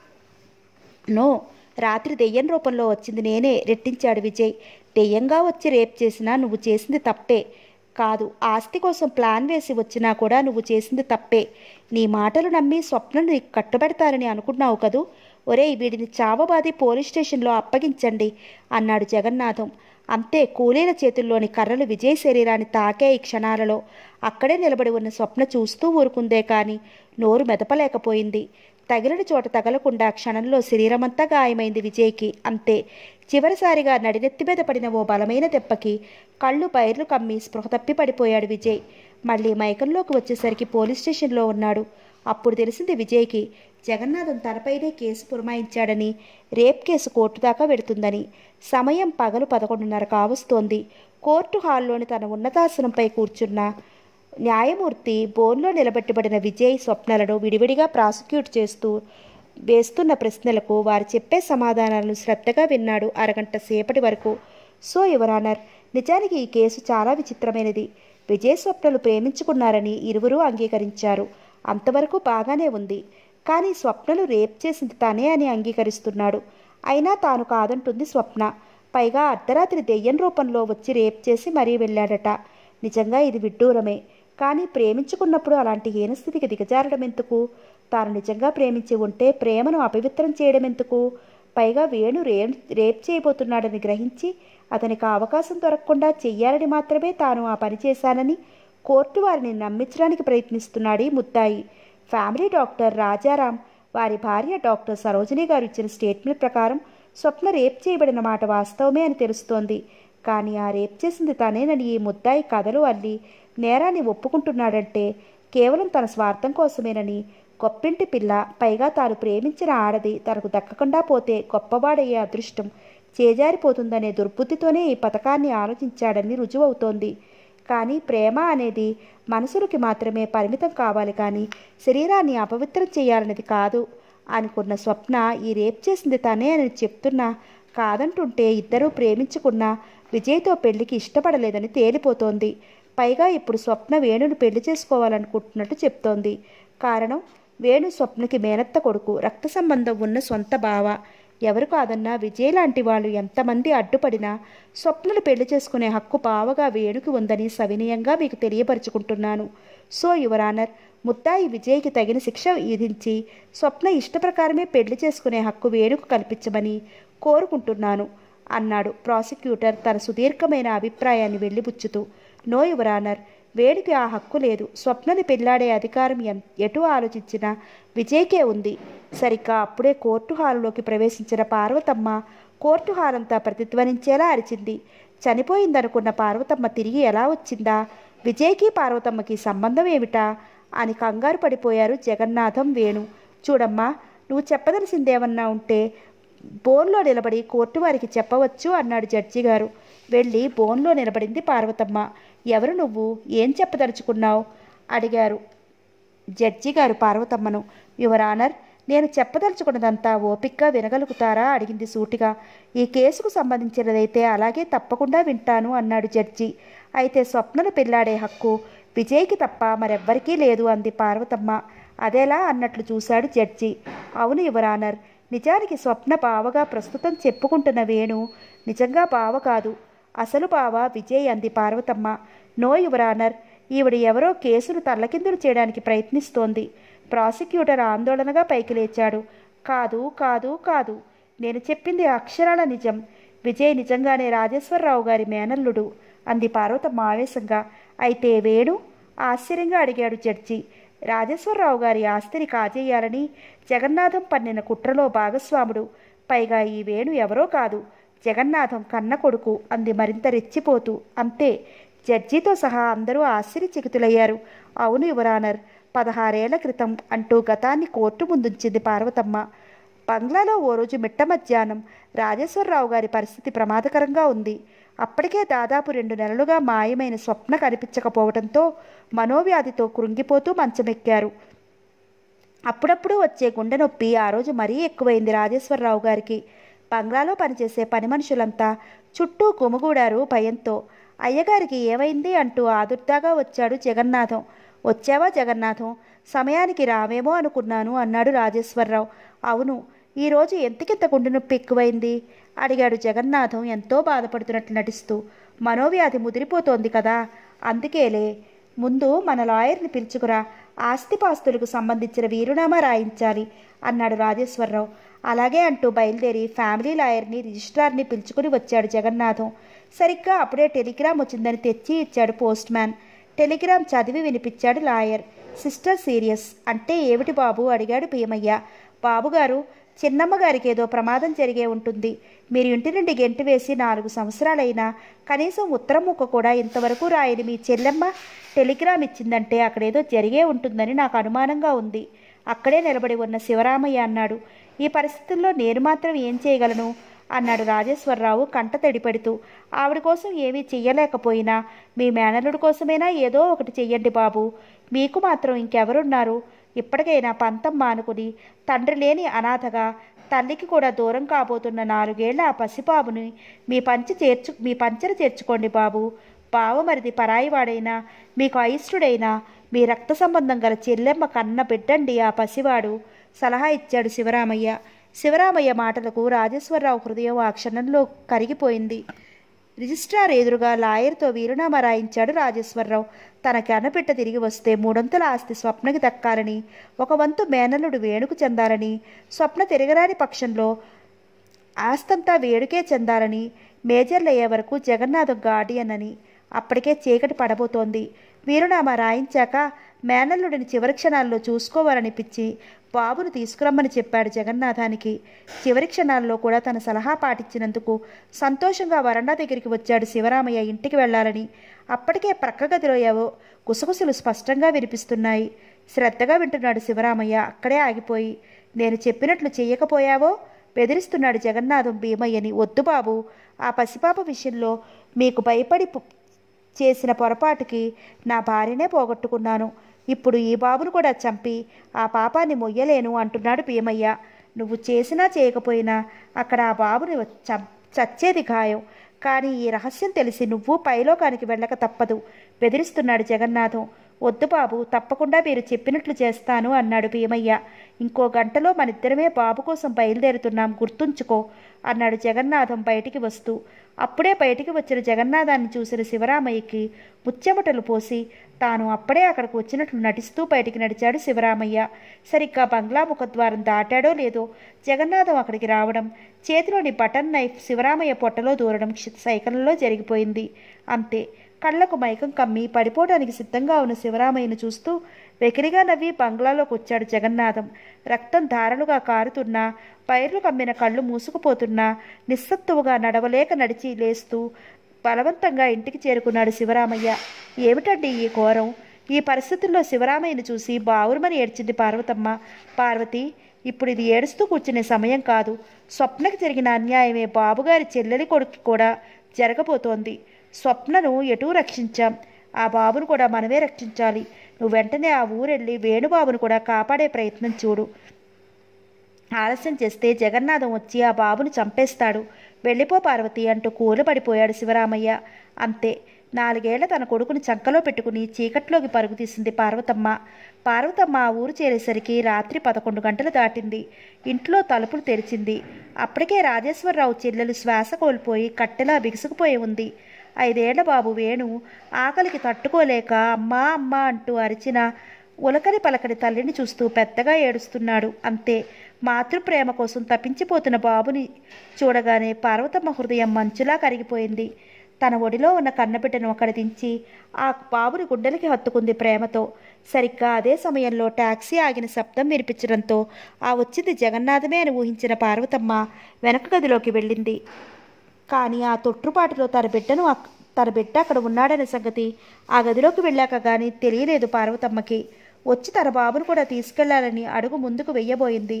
నో రాత్రి దెయ్యం రూపంలో వచ్చింది నేనే రెట్టించాడు విజయ్ దెయ్యంగా వచ్చి రేప్ చేసినా నువ్వు చేసింది తప్పే కాదు ఆస్తి కోసం ప్లాన్ వేసి వచ్చినా కూడా నువ్వు చేసింది తప్పే నీ మాటలు నమ్మి స్వప్నను నీకు కట్టుబెడతారని అనుకున్నావు కదూ ఒరేయ్ వీడిని చావబాది పోలీస్ స్టేషన్లో అప్పగించండి అన్నాడు జగన్నాథం అంతే కూలీల చేతుల్లోని కర్రలు విజయ్ శరీరాన్ని తాకే ఈ క్షణాలలో అక్కడే నిలబడి ఉన్న స్వప్న చూస్తూ ఊరుకుందే కాని నోరు మెదపలేకపోయింది తగిలిన చోట తగలకుండా క్షణంలో శరీరమంతా గాయమైంది విజయ్కి అంతే చివరిసారిగా నడినెత్తి మీద పడిన ఓ బలమైన దెబ్బకి కళ్ళు పైర్లు కమ్మి స్పృహ తప్పి పడిపోయాడు విజయ్ మళ్ళీ మైకంలోకి వచ్చేసరికి పోలీస్ స్టేషన్లో ఉన్నాడు అప్పుడు తెలిసింది విజయ్కి జగన్నాథం తనపైనే కేసు పురమాయించాడని రేప్ కేసు కోర్టు దాకా వెడుతుందని సమయం పగలు పదకొండున్నర కావస్తోంది కోర్టు హాల్లోని తన ఉన్నతాసనంపై కూర్చున్న న్యాయమూర్తి బోన్లో నిలబెట్టబడిన విజయ్ స్వప్నలను విడివిడిగా ప్రాసిక్యూట్ చేస్తూ వేస్తున్న ప్రశ్నలకు వారు చెప్పే సమాధానాలను శ్రద్ధగా విన్నాడు అరగంట సేపటి వరకు సో యువరానర్ నిజానికి ఈ కేసు చాలా విచిత్రమైనది విజయ్ స్వప్నలు ప్రేమించుకున్నారని ఇరువురూ అంగీకరించారు అంతవరకు బాగానే ఉంది కానీ స్వప్నలు రేప్ చేసింది తానే అని అంగీకరిస్తున్నాడు అయినా తాను కాదంటుంది స్వప్న పైగా అర్ధరాత్రి దెయ్యం రూపంలో వచ్చి రేప్ చేసి మరీ వెళ్ళాడట నిజంగా ఇది విడ్డూరమే కానీ ప్రేమించుకున్నప్పుడు అలాంటి హీనస్థితికి దిగజారడం ఎందుకు తాను నిజంగా ప్రేమించి ఉంటే ప్రేమను అపవిత్రం చేయడం ఎందుకు పైగా వేణు రే రేప్ చేయబోతున్నాడని గ్రహించి అతనికి ఆ అవకాశం దొరకకుండా చెయ్యాలని మాత్రమే తాను ఆ పని చేశానని కోర్టు వారిని నమ్మించడానికి ప్రయత్నిస్తున్నాడు ఈ ముద్దాయి ఫ్యామిలీ డాక్టర్ రాజారాం వారి భార్య డాక్టర్ సరోజిని గారు ఇచ్చిన స్టేట్మెంట్ ప్రకారం స్వప్న రేప్ చేయబడిన మాట వాస్తవమే అని తెలుస్తోంది కానీ ఆ రేప్ చేసింది తనేనని ఈ ముద్దాయి కథలు అల్లి నేరాన్ని ఒప్పుకుంటున్నాడంటే కేవలం తన స్వార్థం కోసమేనని గొప్పింటి పిల్ల పైగా తాను ప్రేమించిన ఆడది తనకు దక్కకుండా పోతే గొప్పవాడయ్యే అదృష్టం చేజారిపోతుందనే దుర్బుద్ధితోనే ఈ పథకాన్ని ఆలోచించాడని రుజువవుతోంది కానీ ప్రేమ అనేది మనసులకి మాత్రమే పరిమితం కావాలి కానీ శరీరాన్ని అపవిత్రం చేయాలనేది కాదు అనుకున్న స్వప్న ఈ రేప్ చేసింది తనే అని చెప్తున్నా కాదంటుంటే ఇద్దరూ ప్రేమించుకున్నా విజయ్తో పెళ్లికి ఇష్టపడలేదని తేలిపోతోంది పైగా ఇప్పుడు స్వప్న వేణుని పెళ్లి చేసుకోవాలనుకుంటున్నట్టు చెప్తోంది కారణం వేణు స్వప్నకి మేనత్త కొడుకు రక్త సంబంధం ఉన్న సొంత బావ ఎవరు కాదన్నా విజయ్ లాంటి వాళ్ళు ఎంతమంది అడ్డుపడినా స్వప్నను పెళ్లి చేసుకునే హక్కు బావగా వేణుకి ఉందని సవినయంగా మీకు తెలియపరుచుకుంటున్నాను సో యువరానర్ ముద్దాయి విజయ్కి తగిన శిక్ష విధించి స్వప్న ఇష్టప్రకారమే పెళ్లి చేసుకునే హక్కు వేణుకు కల్పించమని కోరుకుంటున్నాను అన్నాడు ప్రాసిక్యూటర్ తన సుదీర్ఘమైన అభిప్రాయాన్ని వెళ్ళిపుచ్చుతూ నో యువరానర్ వేడికి ఆ హక్కు లేదు స్వప్నని పెళ్లాడే అధికారం ఎన్ ఎటు ఆలోచించినా విజయ్కే ఉంది సరిగ్గా అప్పుడే కోర్టు హాలులోకి ప్రవేశించిన పార్వతమ్మ కోర్టు హాలంతా ప్రతిధ్వనించేలా అరిచింది చనిపోయిందనుకున్న పార్వతమ్మ తిరిగి ఎలా వచ్చిందా విజయ్కి పార్వతమ్మకి సంబంధం ఏమిటా అని కంగారు పడిపోయారు జగన్నాథం వేణు చూడమ్మా నువ్వు చెప్పదలసిందేమన్నా ఉంటే బోన్లో నిలబడి కోర్టు వారికి చెప్పవచ్చు అన్నాడు జడ్జి గారు వెళ్ళి బోన్లో నిలబడింది పార్వతమ్మ ఎవరు నువ్వు ఏం చెప్పదలుచుకున్నావు అడిగారు జడ్జి గారు పార్వతమ్మను యువర్ ఆనర్ నేను చెప్పదలుచుకున్నదంతా ఓపిక్గా వినగలుగుతారా అడిగింది సూటిగా ఈ కేసుకు సంబంధించినదైతే అలాగే తప్పకుండా వింటాను అన్నాడు జడ్జి అయితే స్వప్నను పెళ్లాడే హక్కు విజయ్కి తప్ప మరెవ్వరికీ లేదు అంది పార్వతమ్మ అదేలా అన్నట్లు చూశాడు జడ్జి అవును యువర్ ఆనర్ నిజానికి స్వప్న బావగా ప్రస్తుతం చెప్పుకుంటున్న వేణు నిజంగా బావ కాదు అసలు బావ విజయ్ అంది పార్వతమ్మ నో యువర్ ఆనర్ ఈవిడ ఎవరో కేసును తల్లకిందులు చేయడానికి ప్రయత్నిస్తోంది ప్రాసిక్యూటర్ ఆందోళనగా పైకి లేచాడు కాదు కాదు కాదు నేను చెప్పింది అక్షరాల నిజం విజయ్ నిజంగానే రాజేశ్వరరావు గారి మేనల్లుడు అంది పార్వతమ్మ ఆవేశంగా అయితే వేణు ఆశ్చర్యంగా అడిగాడు జడ్జి రాజేశ్వరరావు గారి ఆస్తిని కాజేయాలని జగన్నాథం పన్నిన కుట్రలో భాగస్వాముడు పైగా ఈ వేణు ఎవరో కాదు జగన్నాథం కన్న కొడుకు అంది మరింత రెచ్చిపోతూ అంతే జడ్జితో సహా అందరూ ఆశ్చర్యచకితులయ్యారు అవును యువరానర్ పదహారేళ్ల క్రితం అంటూ గతాన్ని కోర్టు ముందుంచింది పార్వతమ్మ బంగ్లాలో ఓ రోజు మిట్ట మధ్యాహ్నం రాజేశ్వరరావు గారి పరిస్థితి ప్రమాదకరంగా ఉంది అప్పటికే దాదాపు రెండు నెలలుగా మాయమైన స్వప్న కనిపించకపోవడంతో మనోవ్యాధితో కృంగిపోతూ మంచమెక్కారు అప్పుడప్పుడు వచ్చే గుండె నొప్పి ఆ రోజు మరీ ఎక్కువైంది రాజేశ్వరరావు గారికి బంగ్లాలో పనిచేసే పని మనుషులంతా చుట్టూ గుమిగూడారు భయంతో అయ్యగారికి ఏమైంది అంటూ ఆదుర్దాగా వచ్చాడు జగన్నాథం వచ్చావా జగన్నాథం సమయానికి రావేమో అనుకున్నాను అన్నాడు రాజేశ్వరరావు అవును ఈరోజు ఎంతకింత గుండె నొప్పి ఎక్కువైంది అడిగాడు జగన్నాథం ఎంతో బాధపడుతున్నట్లు నటిస్తూ మనోవ్యాధి ముదిరిపోతోంది కదా అందుకేలే ముందు మన లాయర్ని పిలుచుకురా ఆస్తిపాస్తులకు సంబంధించిన వీరునామా రాయించాలి అన్నాడు రాజేశ్వరరావు అలాగే అంటూ బయలుదేరి ఫ్యామిలీ లాయర్ని రిజిస్ట్రార్ని పిలుచుకుని వచ్చాడు జగన్నాథం సరిగ్గా అప్పుడే టెలిగ్రామ్ వచ్చిందని తెచ్చి ఇచ్చాడు పోస్ట్ మ్యాన్ టెలిగ్రామ్ చదివి వినిపించాడు లాయర్ సిస్టర్ సీరియస్ అంటే ఏమిటి బాబు అడిగాడు భీమయ్య బాబుగారు చిన్నమ్మ గారికి ఏదో ప్రమాదం జరిగే ఉంటుంది మీరు ఇంటి నుండి గెంటి వేసి నాలుగు సంవత్సరాలైనా కనీసం ఉత్తరం ముక్క కూడా ఇంతవరకు రాయని మీ చెల్లెమ్మ టెలిగ్రామ్ ఇచ్చిందంటే అక్కడేదో జరిగే ఉంటుందని నాకు అనుమానంగా ఉంది అక్కడే నిలబడి ఉన్న శివరామయ్య అన్నాడు ఈ పరిస్థితుల్లో నేను మాత్రం ఏం చేయగలను అన్నాడు రాజేశ్వరరావు కంట తడిపెడుతూ ఆవిడ కోసం ఏమీ చెయ్యలేకపోయినా మీ మేనలుడి కోసమైనా ఏదో ఒకటి చెయ్యండి బాబు మీకు మాత్రం ఇంకెవరున్నారు ఇప్పటికైనా పంతం మానుకుని తండ్రి లేని అనాథగా తల్లికి కూడా దూరం కాబోతున్న నాలుగేళ్ల ఆ పసిబాబుని మీ పంచి చేర్చు మీ పంచన చేర్చుకోండి బాబు బావమరిది పరాయివాడైనా మీకు అయిష్టుడైనా మీ రక్త సంబంధం గల చెల్లెమ్మ కన్న బిడ్డండి ఆ పసివాడు సలహా ఇచ్చాడు శివరామయ్య శివరామయ్య మాటలకు రాజేశ్వరరావు హృదయం ఆ క్షణంలో కరిగిపోయింది రిజిస్ట్రార్ ఎదురుగా లాయర్తో వీరునామా రాయించాడు రాజేశ్వరరావు తన కన్నబిడ్డ తిరిగి వస్తే మూడొంతుల ఆస్తి స్వప్నకి దక్కాలని ఒక వంతు మేనల్లుడు వేణుకు చెందాలని స్వప్న తిరగరాని పక్షంలో ఆస్తంతా వేడుకే చెందాలని మేజర్లు అయ్యే వరకు జగన్నాథం గార్డియన్ అని అప్పటికే చీకటి పడబోతోంది వీరునామా రాయించాక మేనల్లుడిని చివరి క్షణాల్లో చూసుకోవాలనిపించి బాబును తీసుకురమ్మని చెప్పాడు జగన్నాథానికి చివరి క్షణాల్లో కూడా తన సలహా పాటించినందుకు సంతోషంగా వరండా దగ్గరికి వచ్చాడు శివరామయ్య ఇంటికి వెళ్ళాలని అప్పటికే ప్రక్క గదిలో ఏవో గుసగుసలు స్పష్టంగా వినిపిస్తున్నాయి శ్రద్ధగా వింటున్నాడు శివరామయ్య అక్కడే ఆగిపోయి నేను చెప్పినట్లు చెయ్యకపోయావో బెదిరిస్తున్నాడు జగన్నాథం భీమయ్యని వద్దు బాబు ఆ పసిపాప విషయంలో మీకు భయపడి పు- చేసిన పొరపాటుకి నా భార్యనే పోగొట్టుకున్నాను ఇప్పుడు ఈ బాబును కూడా చంపి ఆ పాపాన్ని మొయ్యలేను అంటున్నాడు భీమయ్య నువ్వు చేసినా చేయకపోయినా అక్కడ ఆ బాబుని చ చచ్చేది ఖాయం కానీ ఈ రహస్యం తెలిసి నువ్వు పైలోకానికి వెళ్ళక తప్పదు బెదిరిస్తున్నాడు జగన్నాథం వద్దు బాబు తప్పకుండా మీరు చెప్పినట్లు చేస్తాను అన్నాడు భీమయ్య ఇంకో గంటలో మనిద్దరమే బాబు కోసం బయలుదేరుతున్నాం గుర్తుంచుకో అన్నాడు జగన్నాథం బయటికి వస్తూ అప్పుడే బయటికి వచ్చిన జగన్నాథాన్ని చూసిన శివరామయ్యకి ముచ్చెమటలు పోసి తాను అప్పుడే అక్కడికి వచ్చినట్లు నటిస్తూ బయటికి నడిచాడు శివరామయ్య సరిగ్గా బంగ్లా ముఖద్వారం దాటాడో లేదో జగన్నాథం అక్కడికి రావడం చేతిలోని బటన్ నైఫ్ శివరామయ్య పొట్టలో దూరడం క్ష- సైకిల్లో జరిగిపోయింది అంతే కళ్ళకు మైకం కమ్మి పడిపోవడానికి సిద్ధంగా ఉన్న శివరామయ్యను చూస్తూ వెకిలిగా నవ్వి బంగ్లాలోకి వచ్చాడు జగన్నాథం రక్తం ధారలుగా కారుతున్నా పైర్లు కమ్మిన కళ్ళు మూసుకుపోతున్నా నిస్సత్తువుగా నడవలేక నడిచి లేస్తూ బలవంతంగా ఇంటికి చేరుకున్నాడు శివరామయ్య ఏమిటండి ఈ ఘోరం ఈ పరిస్థితుల్లో శివరామయ్యను చూసి బావురమని ఏడ్చింది పార్వతమ్మ పార్వతి ఇప్పుడు ఇది ఏడుస్తూ కూర్చునే సమయం కాదు స్వప్నకి జరిగిన అన్యాయమే బాబుగారి చెల్లెలి కొడుకు కూడా జరగబోతోంది స్వప్నను ఎటూ రక్షించాం ఆ బాబును కూడా మనమే రక్షించాలి నువ్వు వెంటనే ఆ ఊరెళ్ళి వేణుబాబును కూడా కాపాడే ప్రయత్నం చూడు ఆలస్యం చేస్తే జగన్నాథం వచ్చి ఆ బాబుని చంపేస్తాడు వెళ్ళిపో పార్వతి అంటూ కూలబడిపోయాడు శివరామయ్య అంతే నాలుగేళ్ల తన కొడుకుని చంకలో పెట్టుకుని చీకట్లోకి పరుగు తీసింది పార్వతమ్మ పార్వతమ్మ ఆ ఊరు చేరేసరికి రాత్రి పదకొండు గంటలు దాటింది ఇంట్లో తలుపులు తెరిచింది అప్పటికే రాజేశ్వరరావు చెల్లెలు శ్వాస కోల్పోయి కట్టెలా బిగుసుకుపోయి ఉంది ఐదేళ్ల బాబు వేణు ఆకలికి తట్టుకోలేక అమ్మా అమ్మా అంటూ అరిచిన ఉలకని పలకని తల్లిని చూస్తూ పెద్దగా ఏడుస్తున్నాడు అంతే మాతృప్రేమ కోసం తప్పించిపోతున్న బాబుని చూడగానే పార్వతమ్మ హృదయం మంచులా కరిగిపోయింది తన ఒడిలో ఉన్న కన్నబిడ్డను అక్కడ దించి ఆ బాబుని గుండెలకి హత్తుకుంది ప్రేమతో సరిగ్గా అదే సమయంలో టాక్సీ ఆగిన శబ్దం వినిపించడంతో ఆ వచ్చింది జగన్నాథమే అని ఊహించిన పార్వతమ్మ వెనక గదిలోకి వెళ్ళింది కానీ ఆ తొట్టుపాటులో తన బిడ్డను అక్- తన బిడ్డ అక్కడ ఉన్నాడనే సంగతి ఆ గదిలోకి వెళ్ళాక కానీ తెలియలేదు పార్వతమ్మకి వచ్చి తన బాబును కూడా తీసుకెళ్లాలని అడుగు ముందుకు వెయ్యబోయింది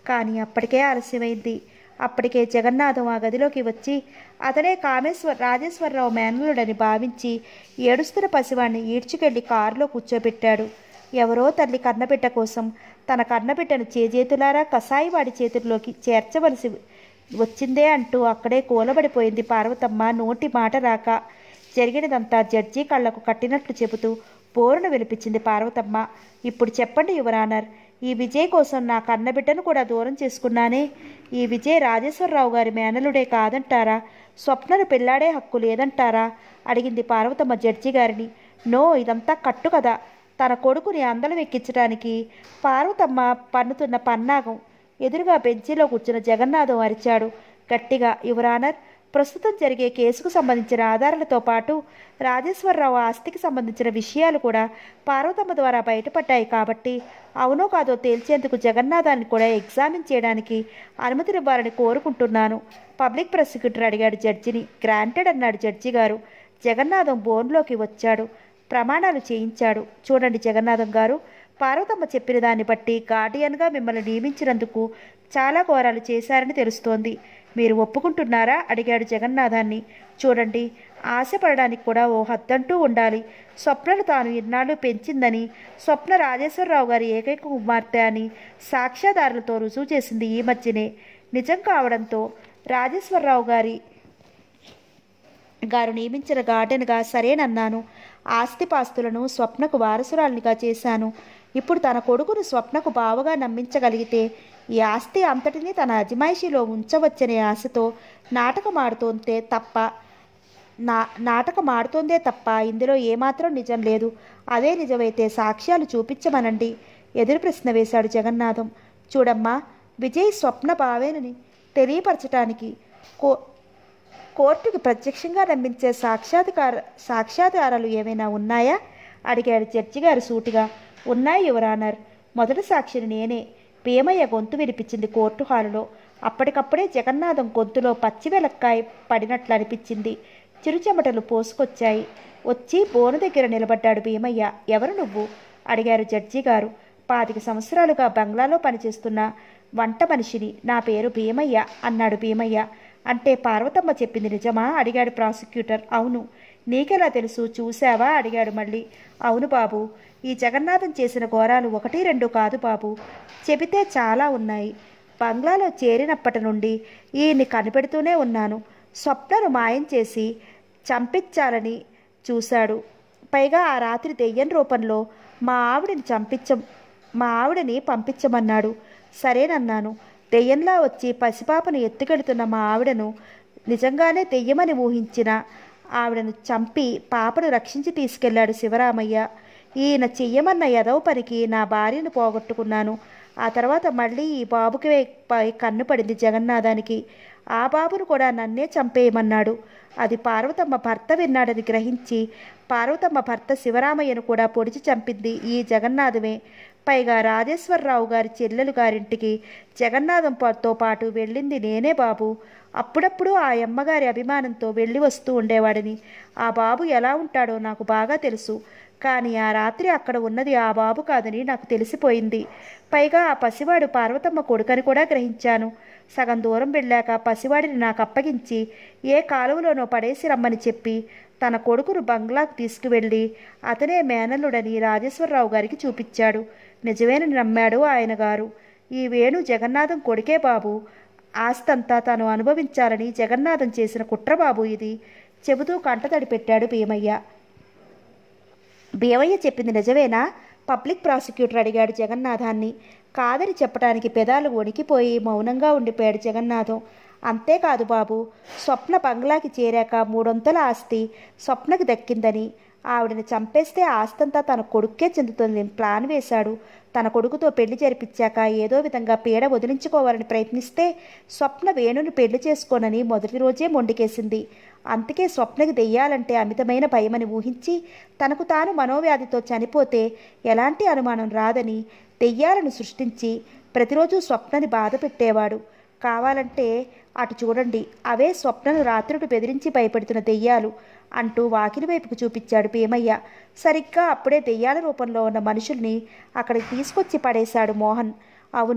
కానీ అప్పటికే ఆలస్యమైంది అప్పటికే జగన్నాథం ఆ గదిలోకి వచ్చి అతనే కామేశ్వర రాజేశ్వరరావు మేనలుడని భావించి ఏడుస్తున్న పసివాణ్ణి ఈడ్చుకెళ్లి కారులో కూర్చోబెట్టాడు ఎవరో తల్లి కన్నబిడ్డ కోసం తన కన్నబిడ్డను చేజేతులారా కసాయివాడి చేతుల్లోకి చేర్చవలసి వచ్చిందే అంటూ అక్కడే కూలబడిపోయింది పార్వతమ్మ నోటి మాట రాక జరిగినదంతా జడ్జి కళ్ళకు కట్టినట్లు చెబుతూ బోరున వినిపించింది పార్వతమ్మ ఇప్పుడు చెప్పండి యువరానర్ ఈ విజయ్ కోసం నా కన్నబిడ్డను కూడా దూరం చేసుకున్నానే ఈ విజయ్ రాజేశ్వరరావు గారి మేనలుడే కాదంటారా స్వప్నను పెళ్లాడే హక్కు లేదంటారా అడిగింది పార్వతమ్మ జడ్జి గారిని నో ఇదంతా కట్టు కదా తన కొడుకుని అందలం ఎక్కించడానికి పార్వతమ్మ పన్నుతున్న పన్నాగం ఎదురుగా బెంచీలో కూర్చున్న జగన్నాథం అరిచాడు గట్టిగా యువరానర్ ప్రస్తుతం జరిగే కేసుకు సంబంధించిన ఆధారాలతో పాటు రాజేశ్వరరావు ఆస్తికి సంబంధించిన విషయాలు కూడా పార్వతమ్మ ద్వారా బయటపడ్డాయి కాబట్టి అవునో కాదో తేల్చేందుకు జగన్నాథాన్ని కూడా ఎగ్జామిన్ చేయడానికి అనుమతినివ్వాలని కోరుకుంటున్నాను పబ్లిక్ ప్రాసిక్యూటర్ అడిగాడు జడ్జిని గ్రాంటెడ్ అన్నాడు జడ్జి గారు జగన్నాథం బోన్లోకి వచ్చాడు ప్రమాణాలు చేయించాడు చూడండి జగన్నాథం గారు పార్వతమ్మ చెప్పిన దాన్ని బట్టి గార్డియన్గా మిమ్మల్ని నియమించినందుకు చాలా ఘోరాలు చేశారని తెలుస్తోంది మీరు ఒప్పుకుంటున్నారా అడిగాడు జగన్నాథాన్ని చూడండి ఆశపడడానికి కూడా ఓ హద్దంటూ ఉండాలి స్వప్నను తాను ఇన్నాళ్ళు పెంచిందని స్వప్న రాజేశ్వరరావు గారి ఏకైక కుమార్తె అని సాక్ష్యాధారులతో రుజువు చేసింది ఈ మధ్యనే నిజం కావడంతో రాజేశ్వరరావు గారి గారు నియమించిన గార్డెన్గా సరేనన్నాను ఆస్తిపాస్తులను స్వప్నకు వారసురాలినిగా చేశాను ఇప్పుడు తన కొడుకును స్వప్నకు బావగా నమ్మించగలిగితే ఈ ఆస్తి అంతటినీ తన అజమాయిషిలో ఉంచవచ్చనే ఆశతో నాటకమాడుతోంటే తప్ప నా నాటకం ఆడుతోందే తప్ప ఇందులో ఏమాత్రం నిజం లేదు అదే నిజమైతే సాక్ష్యాలు చూపించమనండి ఎదురు ప్రశ్న వేశాడు జగన్నాథం చూడమ్మా విజయ్ స్వప్న బావేనని తెలియపరచటానికి కో కోర్టుకి ప్రత్యక్షంగా నమ్మించే సాక్షాత్కార సాక్ష్యాధారాలు ఏమైనా ఉన్నాయా అడిగాడు జడ్జి గారు సూటిగా ఉన్నాయి యువరానర్ మొదటి సాక్షిని నేనే భీమయ్య గొంతు వినిపించింది కోర్టు హాలులో అప్పటికప్పుడే జగన్నాథం గొంతులో పచ్చి వెలక్కాయ పడినట్లు అనిపించింది చిరుచెమటలు పోసుకొచ్చాయి వచ్చి బోను దగ్గర నిలబడ్డాడు భీమయ్య ఎవరు నువ్వు అడిగారు జడ్జి గారు పాతిక సంవత్సరాలుగా బంగ్లాలో పనిచేస్తున్న వంట మనిషిని నా పేరు భీమయ్య అన్నాడు భీమయ్య అంటే పార్వతమ్మ చెప్పింది నిజమా అడిగాడు ప్రాసిక్యూటర్ అవును నీకెలా తెలుసు చూశావా అడిగాడు మళ్ళీ అవును బాబు ఈ జగన్నాథం చేసిన ఘోరాలు ఒకటి రెండు కాదు బాబు చెబితే చాలా ఉన్నాయి బంగ్లాలో చేరినప్పటి నుండి ఈయన్ని కనిపెడుతూనే ఉన్నాను స్వప్నను మాయం చేసి చంపించాలని చూశాడు పైగా ఆ రాత్రి దెయ్యం రూపంలో మా ఆవిడని చంపించ మా ఆవిడని పంపించమన్నాడు సరేనన్నాను దెయ్యంలా వచ్చి పసిపాపను ఎత్తుకెడుతున్న మా ఆవిడను నిజంగానే దెయ్యమని ఊహించిన ఆవిడను చంపి పాపను రక్షించి తీసుకెళ్లాడు శివరామయ్య ఈయన చెయ్యమన్న ఎదవ పనికి నా భార్యను పోగొట్టుకున్నాను ఆ తర్వాత మళ్ళీ ఈ బాబుకి పై కన్ను పడింది జగన్నాథానికి ఆ బాబును కూడా నన్నే చంపేయమన్నాడు అది పార్వతమ్మ భర్త విన్నాడని గ్రహించి పార్వతమ్మ భర్త శివరామయ్యను కూడా పొడిచి చంపింది ఈ జగన్నాథమే పైగా రాజేశ్వరరావు గారి చెల్లెలు గారింటికి జగన్నాథం తో పాటు వెళ్ళింది నేనే బాబు అప్పుడప్పుడు ఆ అమ్మగారి అభిమానంతో వెళ్ళి వస్తూ ఉండేవాడిని ఆ బాబు ఎలా ఉంటాడో నాకు బాగా తెలుసు కానీ ఆ రాత్రి అక్కడ ఉన్నది ఆ బాబు కాదని నాకు తెలిసిపోయింది పైగా ఆ పసివాడు పార్వతమ్మ కొడుకని కూడా గ్రహించాను సగం దూరం వెళ్ళాక పసివాడిని నాకు అప్పగించి ఏ కాలువలోనో పడేసి రమ్మని చెప్పి తన కొడుకును బంగ్లాకు తీసుకువెళ్ళి అతనే మేనల్లుడని రాజేశ్వరరావు గారికి చూపించాడు నిజమేనని నమ్మాడు ఆయన గారు ఈ వేణు జగన్నాథం కొడుకే బాబు ఆస్తంతా తాను అనుభవించాలని జగన్నాథం చేసిన కుట్రబాబు ఇది చెబుతూ కంటతడి పెట్టాడు భీమయ్య భీమయ్య చెప్పింది నిజమేనా పబ్లిక్ ప్రాసిక్యూటర్ అడిగాడు జగన్నాథాన్ని కాదని చెప్పడానికి పెదాలు వణికిపోయి మౌనంగా ఉండిపోయాడు జగన్నాథం అంతేకాదు బాబు స్వప్న బంగ్లాకి చేరాక మూడొంతల ఆస్తి స్వప్నకి దక్కిందని ఆవిడని చంపేస్తే ఆస్తంతా తన కొడుక్కే చెందుతుంది ప్లాన్ వేశాడు తన కొడుకుతో పెళ్లి జరిపించాక ఏదో విధంగా పీడ వదిలించుకోవాలని ప్రయత్నిస్తే స్వప్న వేణుని పెళ్లి చేసుకోనని మొదటి రోజే మొండికేసింది అందుకే స్వప్నకి దెయ్యాలంటే అమితమైన భయమని ఊహించి తనకు తాను మనోవ్యాధితో చనిపోతే ఎలాంటి అనుమానం రాదని దెయ్యాలను సృష్టించి ప్రతిరోజు స్వప్నని బాధ పెట్టేవాడు కావాలంటే అటు చూడండి అవే స్వప్నను రాత్రుడు బెదిరించి భయపెడుతున్న దెయ్యాలు అంటూ వాకిలి వైపుకు చూపించాడు భీమయ్య సరిగ్గా అప్పుడే దెయ్యాల రూపంలో ఉన్న మనుషుల్ని అక్కడికి తీసుకొచ్చి పడేశాడు మోహన్ అవును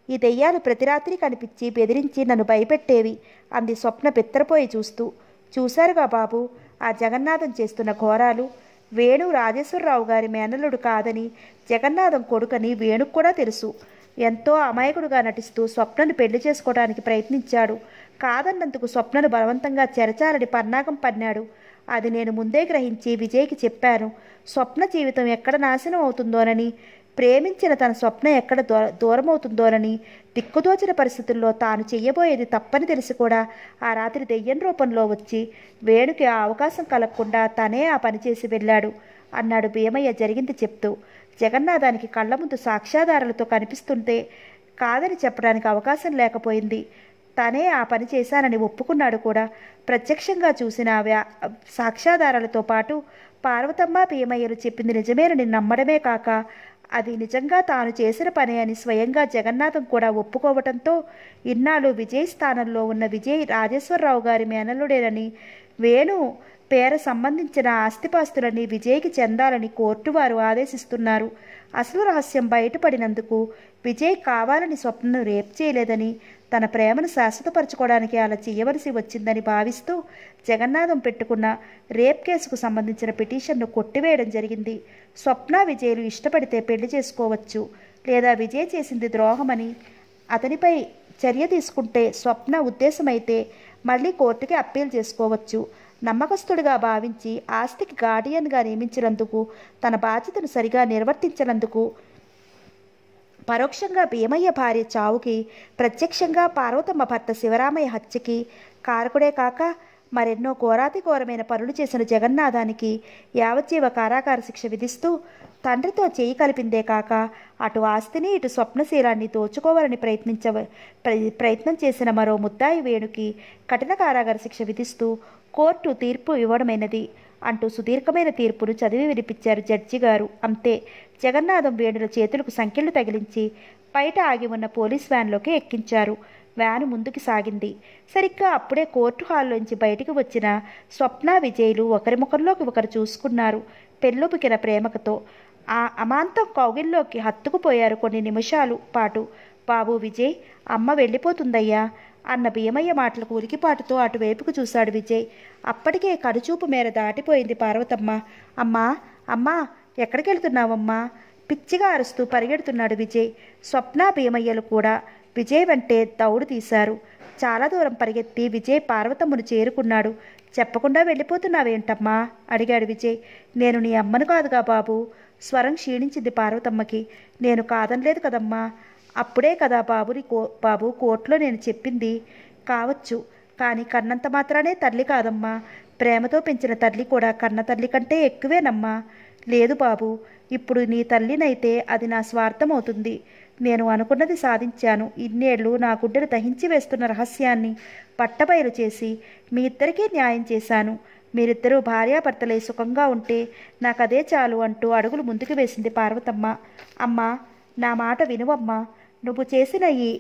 ఈ దెయ్యాలు ప్రతి రాత్రి కనిపించి బెదిరించి నన్ను భయపెట్టేవి అంది స్వప్న బిత్తరపోయి చూస్తూ చూశారుగా బాబు ఆ జగన్నాథం చేస్తున్న ఘోరాలు వేణు రాజేశ్వరరావు గారి మేనల్లుడు కాదని జగన్నాథం కొడుకని వేణుకు కూడా తెలుసు ఎంతో అమాయకుడుగా నటిస్తూ స్వప్నను పెళ్లి చేసుకోవడానికి ప్రయత్నించాడు కాదన్నందుకు స్వప్నను బలవంతంగా చెరచాలని పన్నాగం పన్నాడు అది నేను ముందే గ్రహించి విజయ్కి చెప్పాను స్వప్న జీవితం ఎక్కడ నాశనం అవుతుందోనని ప్రేమించిన తన స్వప్న ఎక్కడ దూర దూరమవుతుందోనని దిక్కుదోచిన పరిస్థితుల్లో తాను చెయ్యబోయేది తప్పని తెలిసి కూడా ఆ రాత్రి దెయ్యం రూపంలో వచ్చి వేణుకి ఆ అవకాశం కలగకుండా తనే ఆ పని చేసి వెళ్ళాడు అన్నాడు భీమయ్య జరిగింది చెప్తూ జగన్నాథానికి కళ్ళ ముందు సాక్ష్యాధారాలతో కనిపిస్తుంటే కాదని చెప్పడానికి అవకాశం లేకపోయింది తనే ఆ పని చేశానని ఒప్పుకున్నాడు కూడా ప్రత్యక్షంగా చూసిన వ్యా సాక్ష్యాధారాలతో పాటు పార్వతమ్మ భీమయ్యలు చెప్పింది నిజమేనని నమ్మడమే కాక అది నిజంగా తాను చేసిన పని అని స్వయంగా జగన్నాథం కూడా ఒప్పుకోవటంతో ఇన్నాళ్ళు విజయ్ స్థానంలో ఉన్న విజయ్ రాజేశ్వరరావు గారి మేనల్లుడేనని వేణు పేర సంబంధించిన ఆస్తిపాస్తులన్నీ విజయ్కి చెందాలని కోర్టు వారు ఆదేశిస్తున్నారు అసలు రహస్యం బయటపడినందుకు విజయ్ కావాలని స్వప్నను రేప్ చేయలేదని తన ప్రేమను శాశ్వతపరచుకోవడానికి అలా చేయవలసి వచ్చిందని భావిస్తూ జగన్నాథం పెట్టుకున్న రేప్ కేసుకు సంబంధించిన పిటిషన్ను కొట్టివేయడం జరిగింది స్వప్న విజయ్లు ఇష్టపడితే పెళ్లి చేసుకోవచ్చు లేదా విజయ్ చేసింది ద్రోహమని అతనిపై చర్య తీసుకుంటే స్వప్న ఉద్దేశమైతే మళ్ళీ కోర్టుకి అప్పీల్ చేసుకోవచ్చు నమ్మకస్తుడిగా భావించి ఆస్తికి గార్డియన్గా నియమించినందుకు తన బాధ్యతను సరిగా నిర్వర్తించినందుకు పరోక్షంగా భీమయ్య భార్య చావుకి ప్రత్యక్షంగా పార్వతమ్మ భర్త శివరామయ్య హత్యకి కారకుడే కాక మరెన్నో ఘోరాతి ఘోరమైన పనులు చేసిన జగన్నాథానికి యావజ్జీవ కారాగార శిక్ష విధిస్తూ తండ్రితో చేయి కలిపిందే కాక అటు ఆస్తిని ఇటు స్వప్నశీలాన్ని దోచుకోవాలని ప్రయత్నించ ప్ర- ప్రయత్నం చేసిన మరో ముద్దాయి వేణుకి కఠిన కారాగార శిక్ష విధిస్తూ కోర్టు తీర్పు ఇవ్వడమైనది అంటూ సుదీర్ఘమైన తీర్పును చదివి వినిపించారు జడ్జి గారు అంతే జగన్నాథం వేణుల చేతులకు సంఖ్యలు తగిలించి బయట ఆగి ఉన్న పోలీస్ వ్యాన్లోకి ఎక్కించారు వ్యాను ముందుకు సాగింది సరిగ్గా అప్పుడే కోర్టు హాల్లోంచి బయటికి వచ్చిన స్వప్న విజయ్లు ఒకరి ముఖంలోకి ఒకరు చూసుకున్నారు పెళ్ళొబికిన ప్రేమకతో ఆ అమాంతం కౌగిల్లోకి హత్తుకుపోయారు కొన్ని నిమిషాలు పాటు బాబు విజయ్ అమ్మ వెళ్ళిపోతుందయ్యా అన్న భీమయ్య మాటలకు ఉలికిపాటుతో అటువైపుకు చూశాడు విజయ్ అప్పటికే కడుచూపు మేర దాటిపోయింది పార్వతమ్మ అమ్మా అమ్మా ఎక్కడికి వెళ్తున్నావమ్మా పిచ్చిగా అరుస్తూ పరిగెడుతున్నాడు విజయ్ స్వప్న భీమయ్యలు కూడా విజయ్ వెంటే దౌడు తీశారు చాలా దూరం పరిగెత్తి విజయ్ పార్వతమ్మను చేరుకున్నాడు చెప్పకుండా వెళ్ళిపోతున్నావేంటమ్మా అడిగాడు విజయ్ నేను నీ అమ్మను కాదుగా బాబు స్వరం క్షీణించింది పార్వతమ్మకి నేను కాదనలేదు కదమ్మా అప్పుడే కదా బాబుని కో బాబు కోర్టులో నేను చెప్పింది కావచ్చు కానీ కన్నంత మాత్రానే తల్లి కాదమ్మా ప్రేమతో పెంచిన తల్లి కూడా కన్న తల్లి కంటే ఎక్కువేనమ్మా లేదు బాబు ఇప్పుడు నీ తల్లినైతే అది నా స్వార్థం అవుతుంది నేను అనుకున్నది సాధించాను ఇన్నేళ్లు నా గుడ్డను దహించి వేస్తున్న రహస్యాన్ని పట్టబయలు చేసి మీ ఇద్దరికీ న్యాయం చేశాను మీరిద్దరూ భార్యాభర్తలై సుఖంగా ఉంటే నాకు అదే చాలు అంటూ అడుగులు ముందుకు వేసింది పార్వతమ్మ అమ్మా నా మాట వినువమ్మా నువ్వు చేసిన ఈ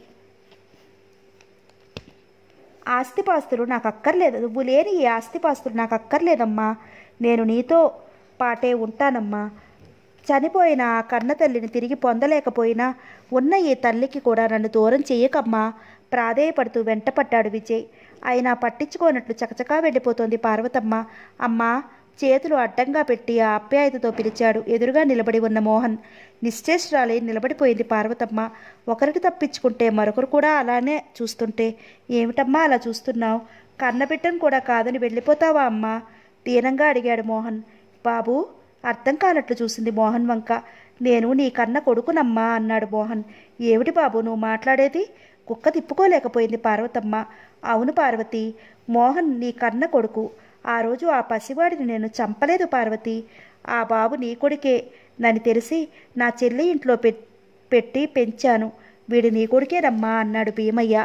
ఆస్తిపాస్తులు నాకు అక్కర్లేదు నువ్వు లేని ఈ ఆస్తిపాస్తులు నాకు అక్కర్లేదమ్మా నేను నీతో పాటే ఉంటానమ్మా చనిపోయిన ఆ కన్న తల్లిని తిరిగి పొందలేకపోయినా ఉన్న ఈ తల్లికి కూడా నన్ను దూరం చెయ్యకమ్మా ప్రాధేయపడుతూ వెంటపడ్డాడు విజయ్ అయినా పట్టించుకోనట్లు చకచకా వెళ్ళిపోతోంది పార్వతమ్మ అమ్మా చేతులు అడ్డంగా పెట్టి ఆ ఆప్యాయతతో పిలిచాడు ఎదురుగా నిలబడి ఉన్న మోహన్ నిశ్చేష్రాలై నిలబడిపోయింది పార్వతమ్మ ఒకరికి తప్పించుకుంటే మరొకరు కూడా అలానే చూస్తుంటే ఏమిటమ్మా అలా చూస్తున్నావు కన్నబిడ్డను కూడా కాదని వెళ్ళిపోతావా అమ్మా దీనంగా అడిగాడు మోహన్ బాబు అర్థం కానట్లు చూసింది మోహన్ వంక నేను నీ కన్న కొడుకునమ్మా అన్నాడు మోహన్ ఏమిటి బాబు నువ్వు మాట్లాడేది కుక్క తిప్పుకోలేకపోయింది పార్వతమ్మ అవును పార్వతి మోహన్ నీ కన్న కొడుకు ఆ రోజు ఆ పసివాడిని నేను చంపలేదు పార్వతి ఆ బాబు నీ కొడుకే నని తెలిసి నా చెల్లి ఇంట్లో పెట్ పెట్టి పెంచాను వీడు నీ కొడుకేనమ్మా అన్నాడు భీమయ్య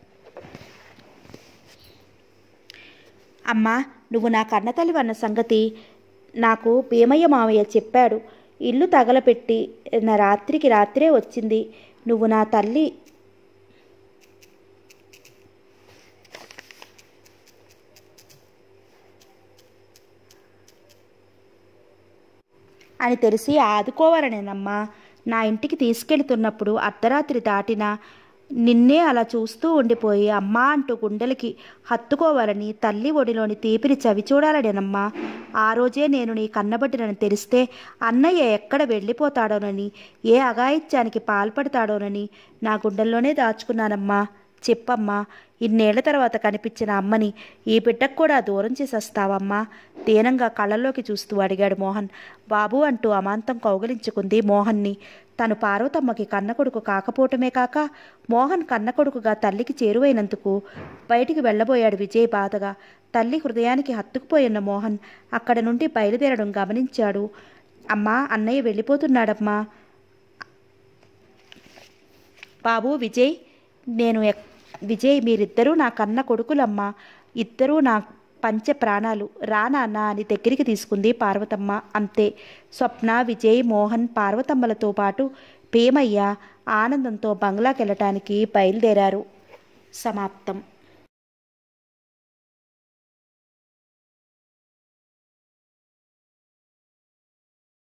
అమ్మా నువ్వు నా కన్నతల్లి అన్న సంగతి నాకు భీమయ్య మామయ్య చెప్పాడు ఇల్లు తగలపెట్టి నా రాత్రికి రాత్రే వచ్చింది నువ్వు నా తల్లి అని తెలిసి ఆదుకోవాలనేనమ్మా నా ఇంటికి తీసుకెళ్తున్నప్పుడు అర్ధరాత్రి దాటినా నిన్నే అలా చూస్తూ ఉండిపోయి అమ్మా అంటూ గుండెలకి హత్తుకోవాలని తల్లి ఒడిలోని తీపిని చవి చూడాలనేనమ్మా ఆ రోజే నేను నీ కన్నబడ్డనని తెలిస్తే అన్నయ్య ఎక్కడ వెళ్ళిపోతాడోనని ఏ అఘాయిత్యానికి పాల్పడతాడోనని నా గుండెల్లోనే దాచుకున్నానమ్మా చెప్పమ్మా ఇన్నేళ్ల తర్వాత కనిపించిన అమ్మని ఈ బిడ్డకు కూడా దూరం చేసేస్తావమ్మా దీనంగా కళ్ళల్లోకి చూస్తూ అడిగాడు మోహన్ బాబు అంటూ అమాంతం కౌగలించుకుంది మోహన్ని తను పార్వతమ్మకి కన్న కొడుకు కాకపోవటమే కాక మోహన్ కన్న కొడుకుగా తల్లికి చేరువైనందుకు బయటికి వెళ్ళబోయాడు విజయ్ బాధగా తల్లి హృదయానికి హత్తుకుపోయిన మోహన్ అక్కడ నుండి బయలుదేరడం గమనించాడు అమ్మా అన్నయ్య వెళ్ళిపోతున్నాడమ్మా బాబు విజయ్ నేను ఎక్- విజయ్ మీరిద్దరూ నా కన్న కొడుకులమ్మా ఇద్దరూ నా పంచ ప్రాణాలు రా నాన్న అని దగ్గరికి తీసుకుంది పార్వతమ్మ అంతే స్వప్న విజయ్ మోహన్ పార్వతమ్మలతో పాటు భీమయ్య ఆనందంతో బంగ్లాకెళ్ళటానికి బయలుదేరారు సమాప్తం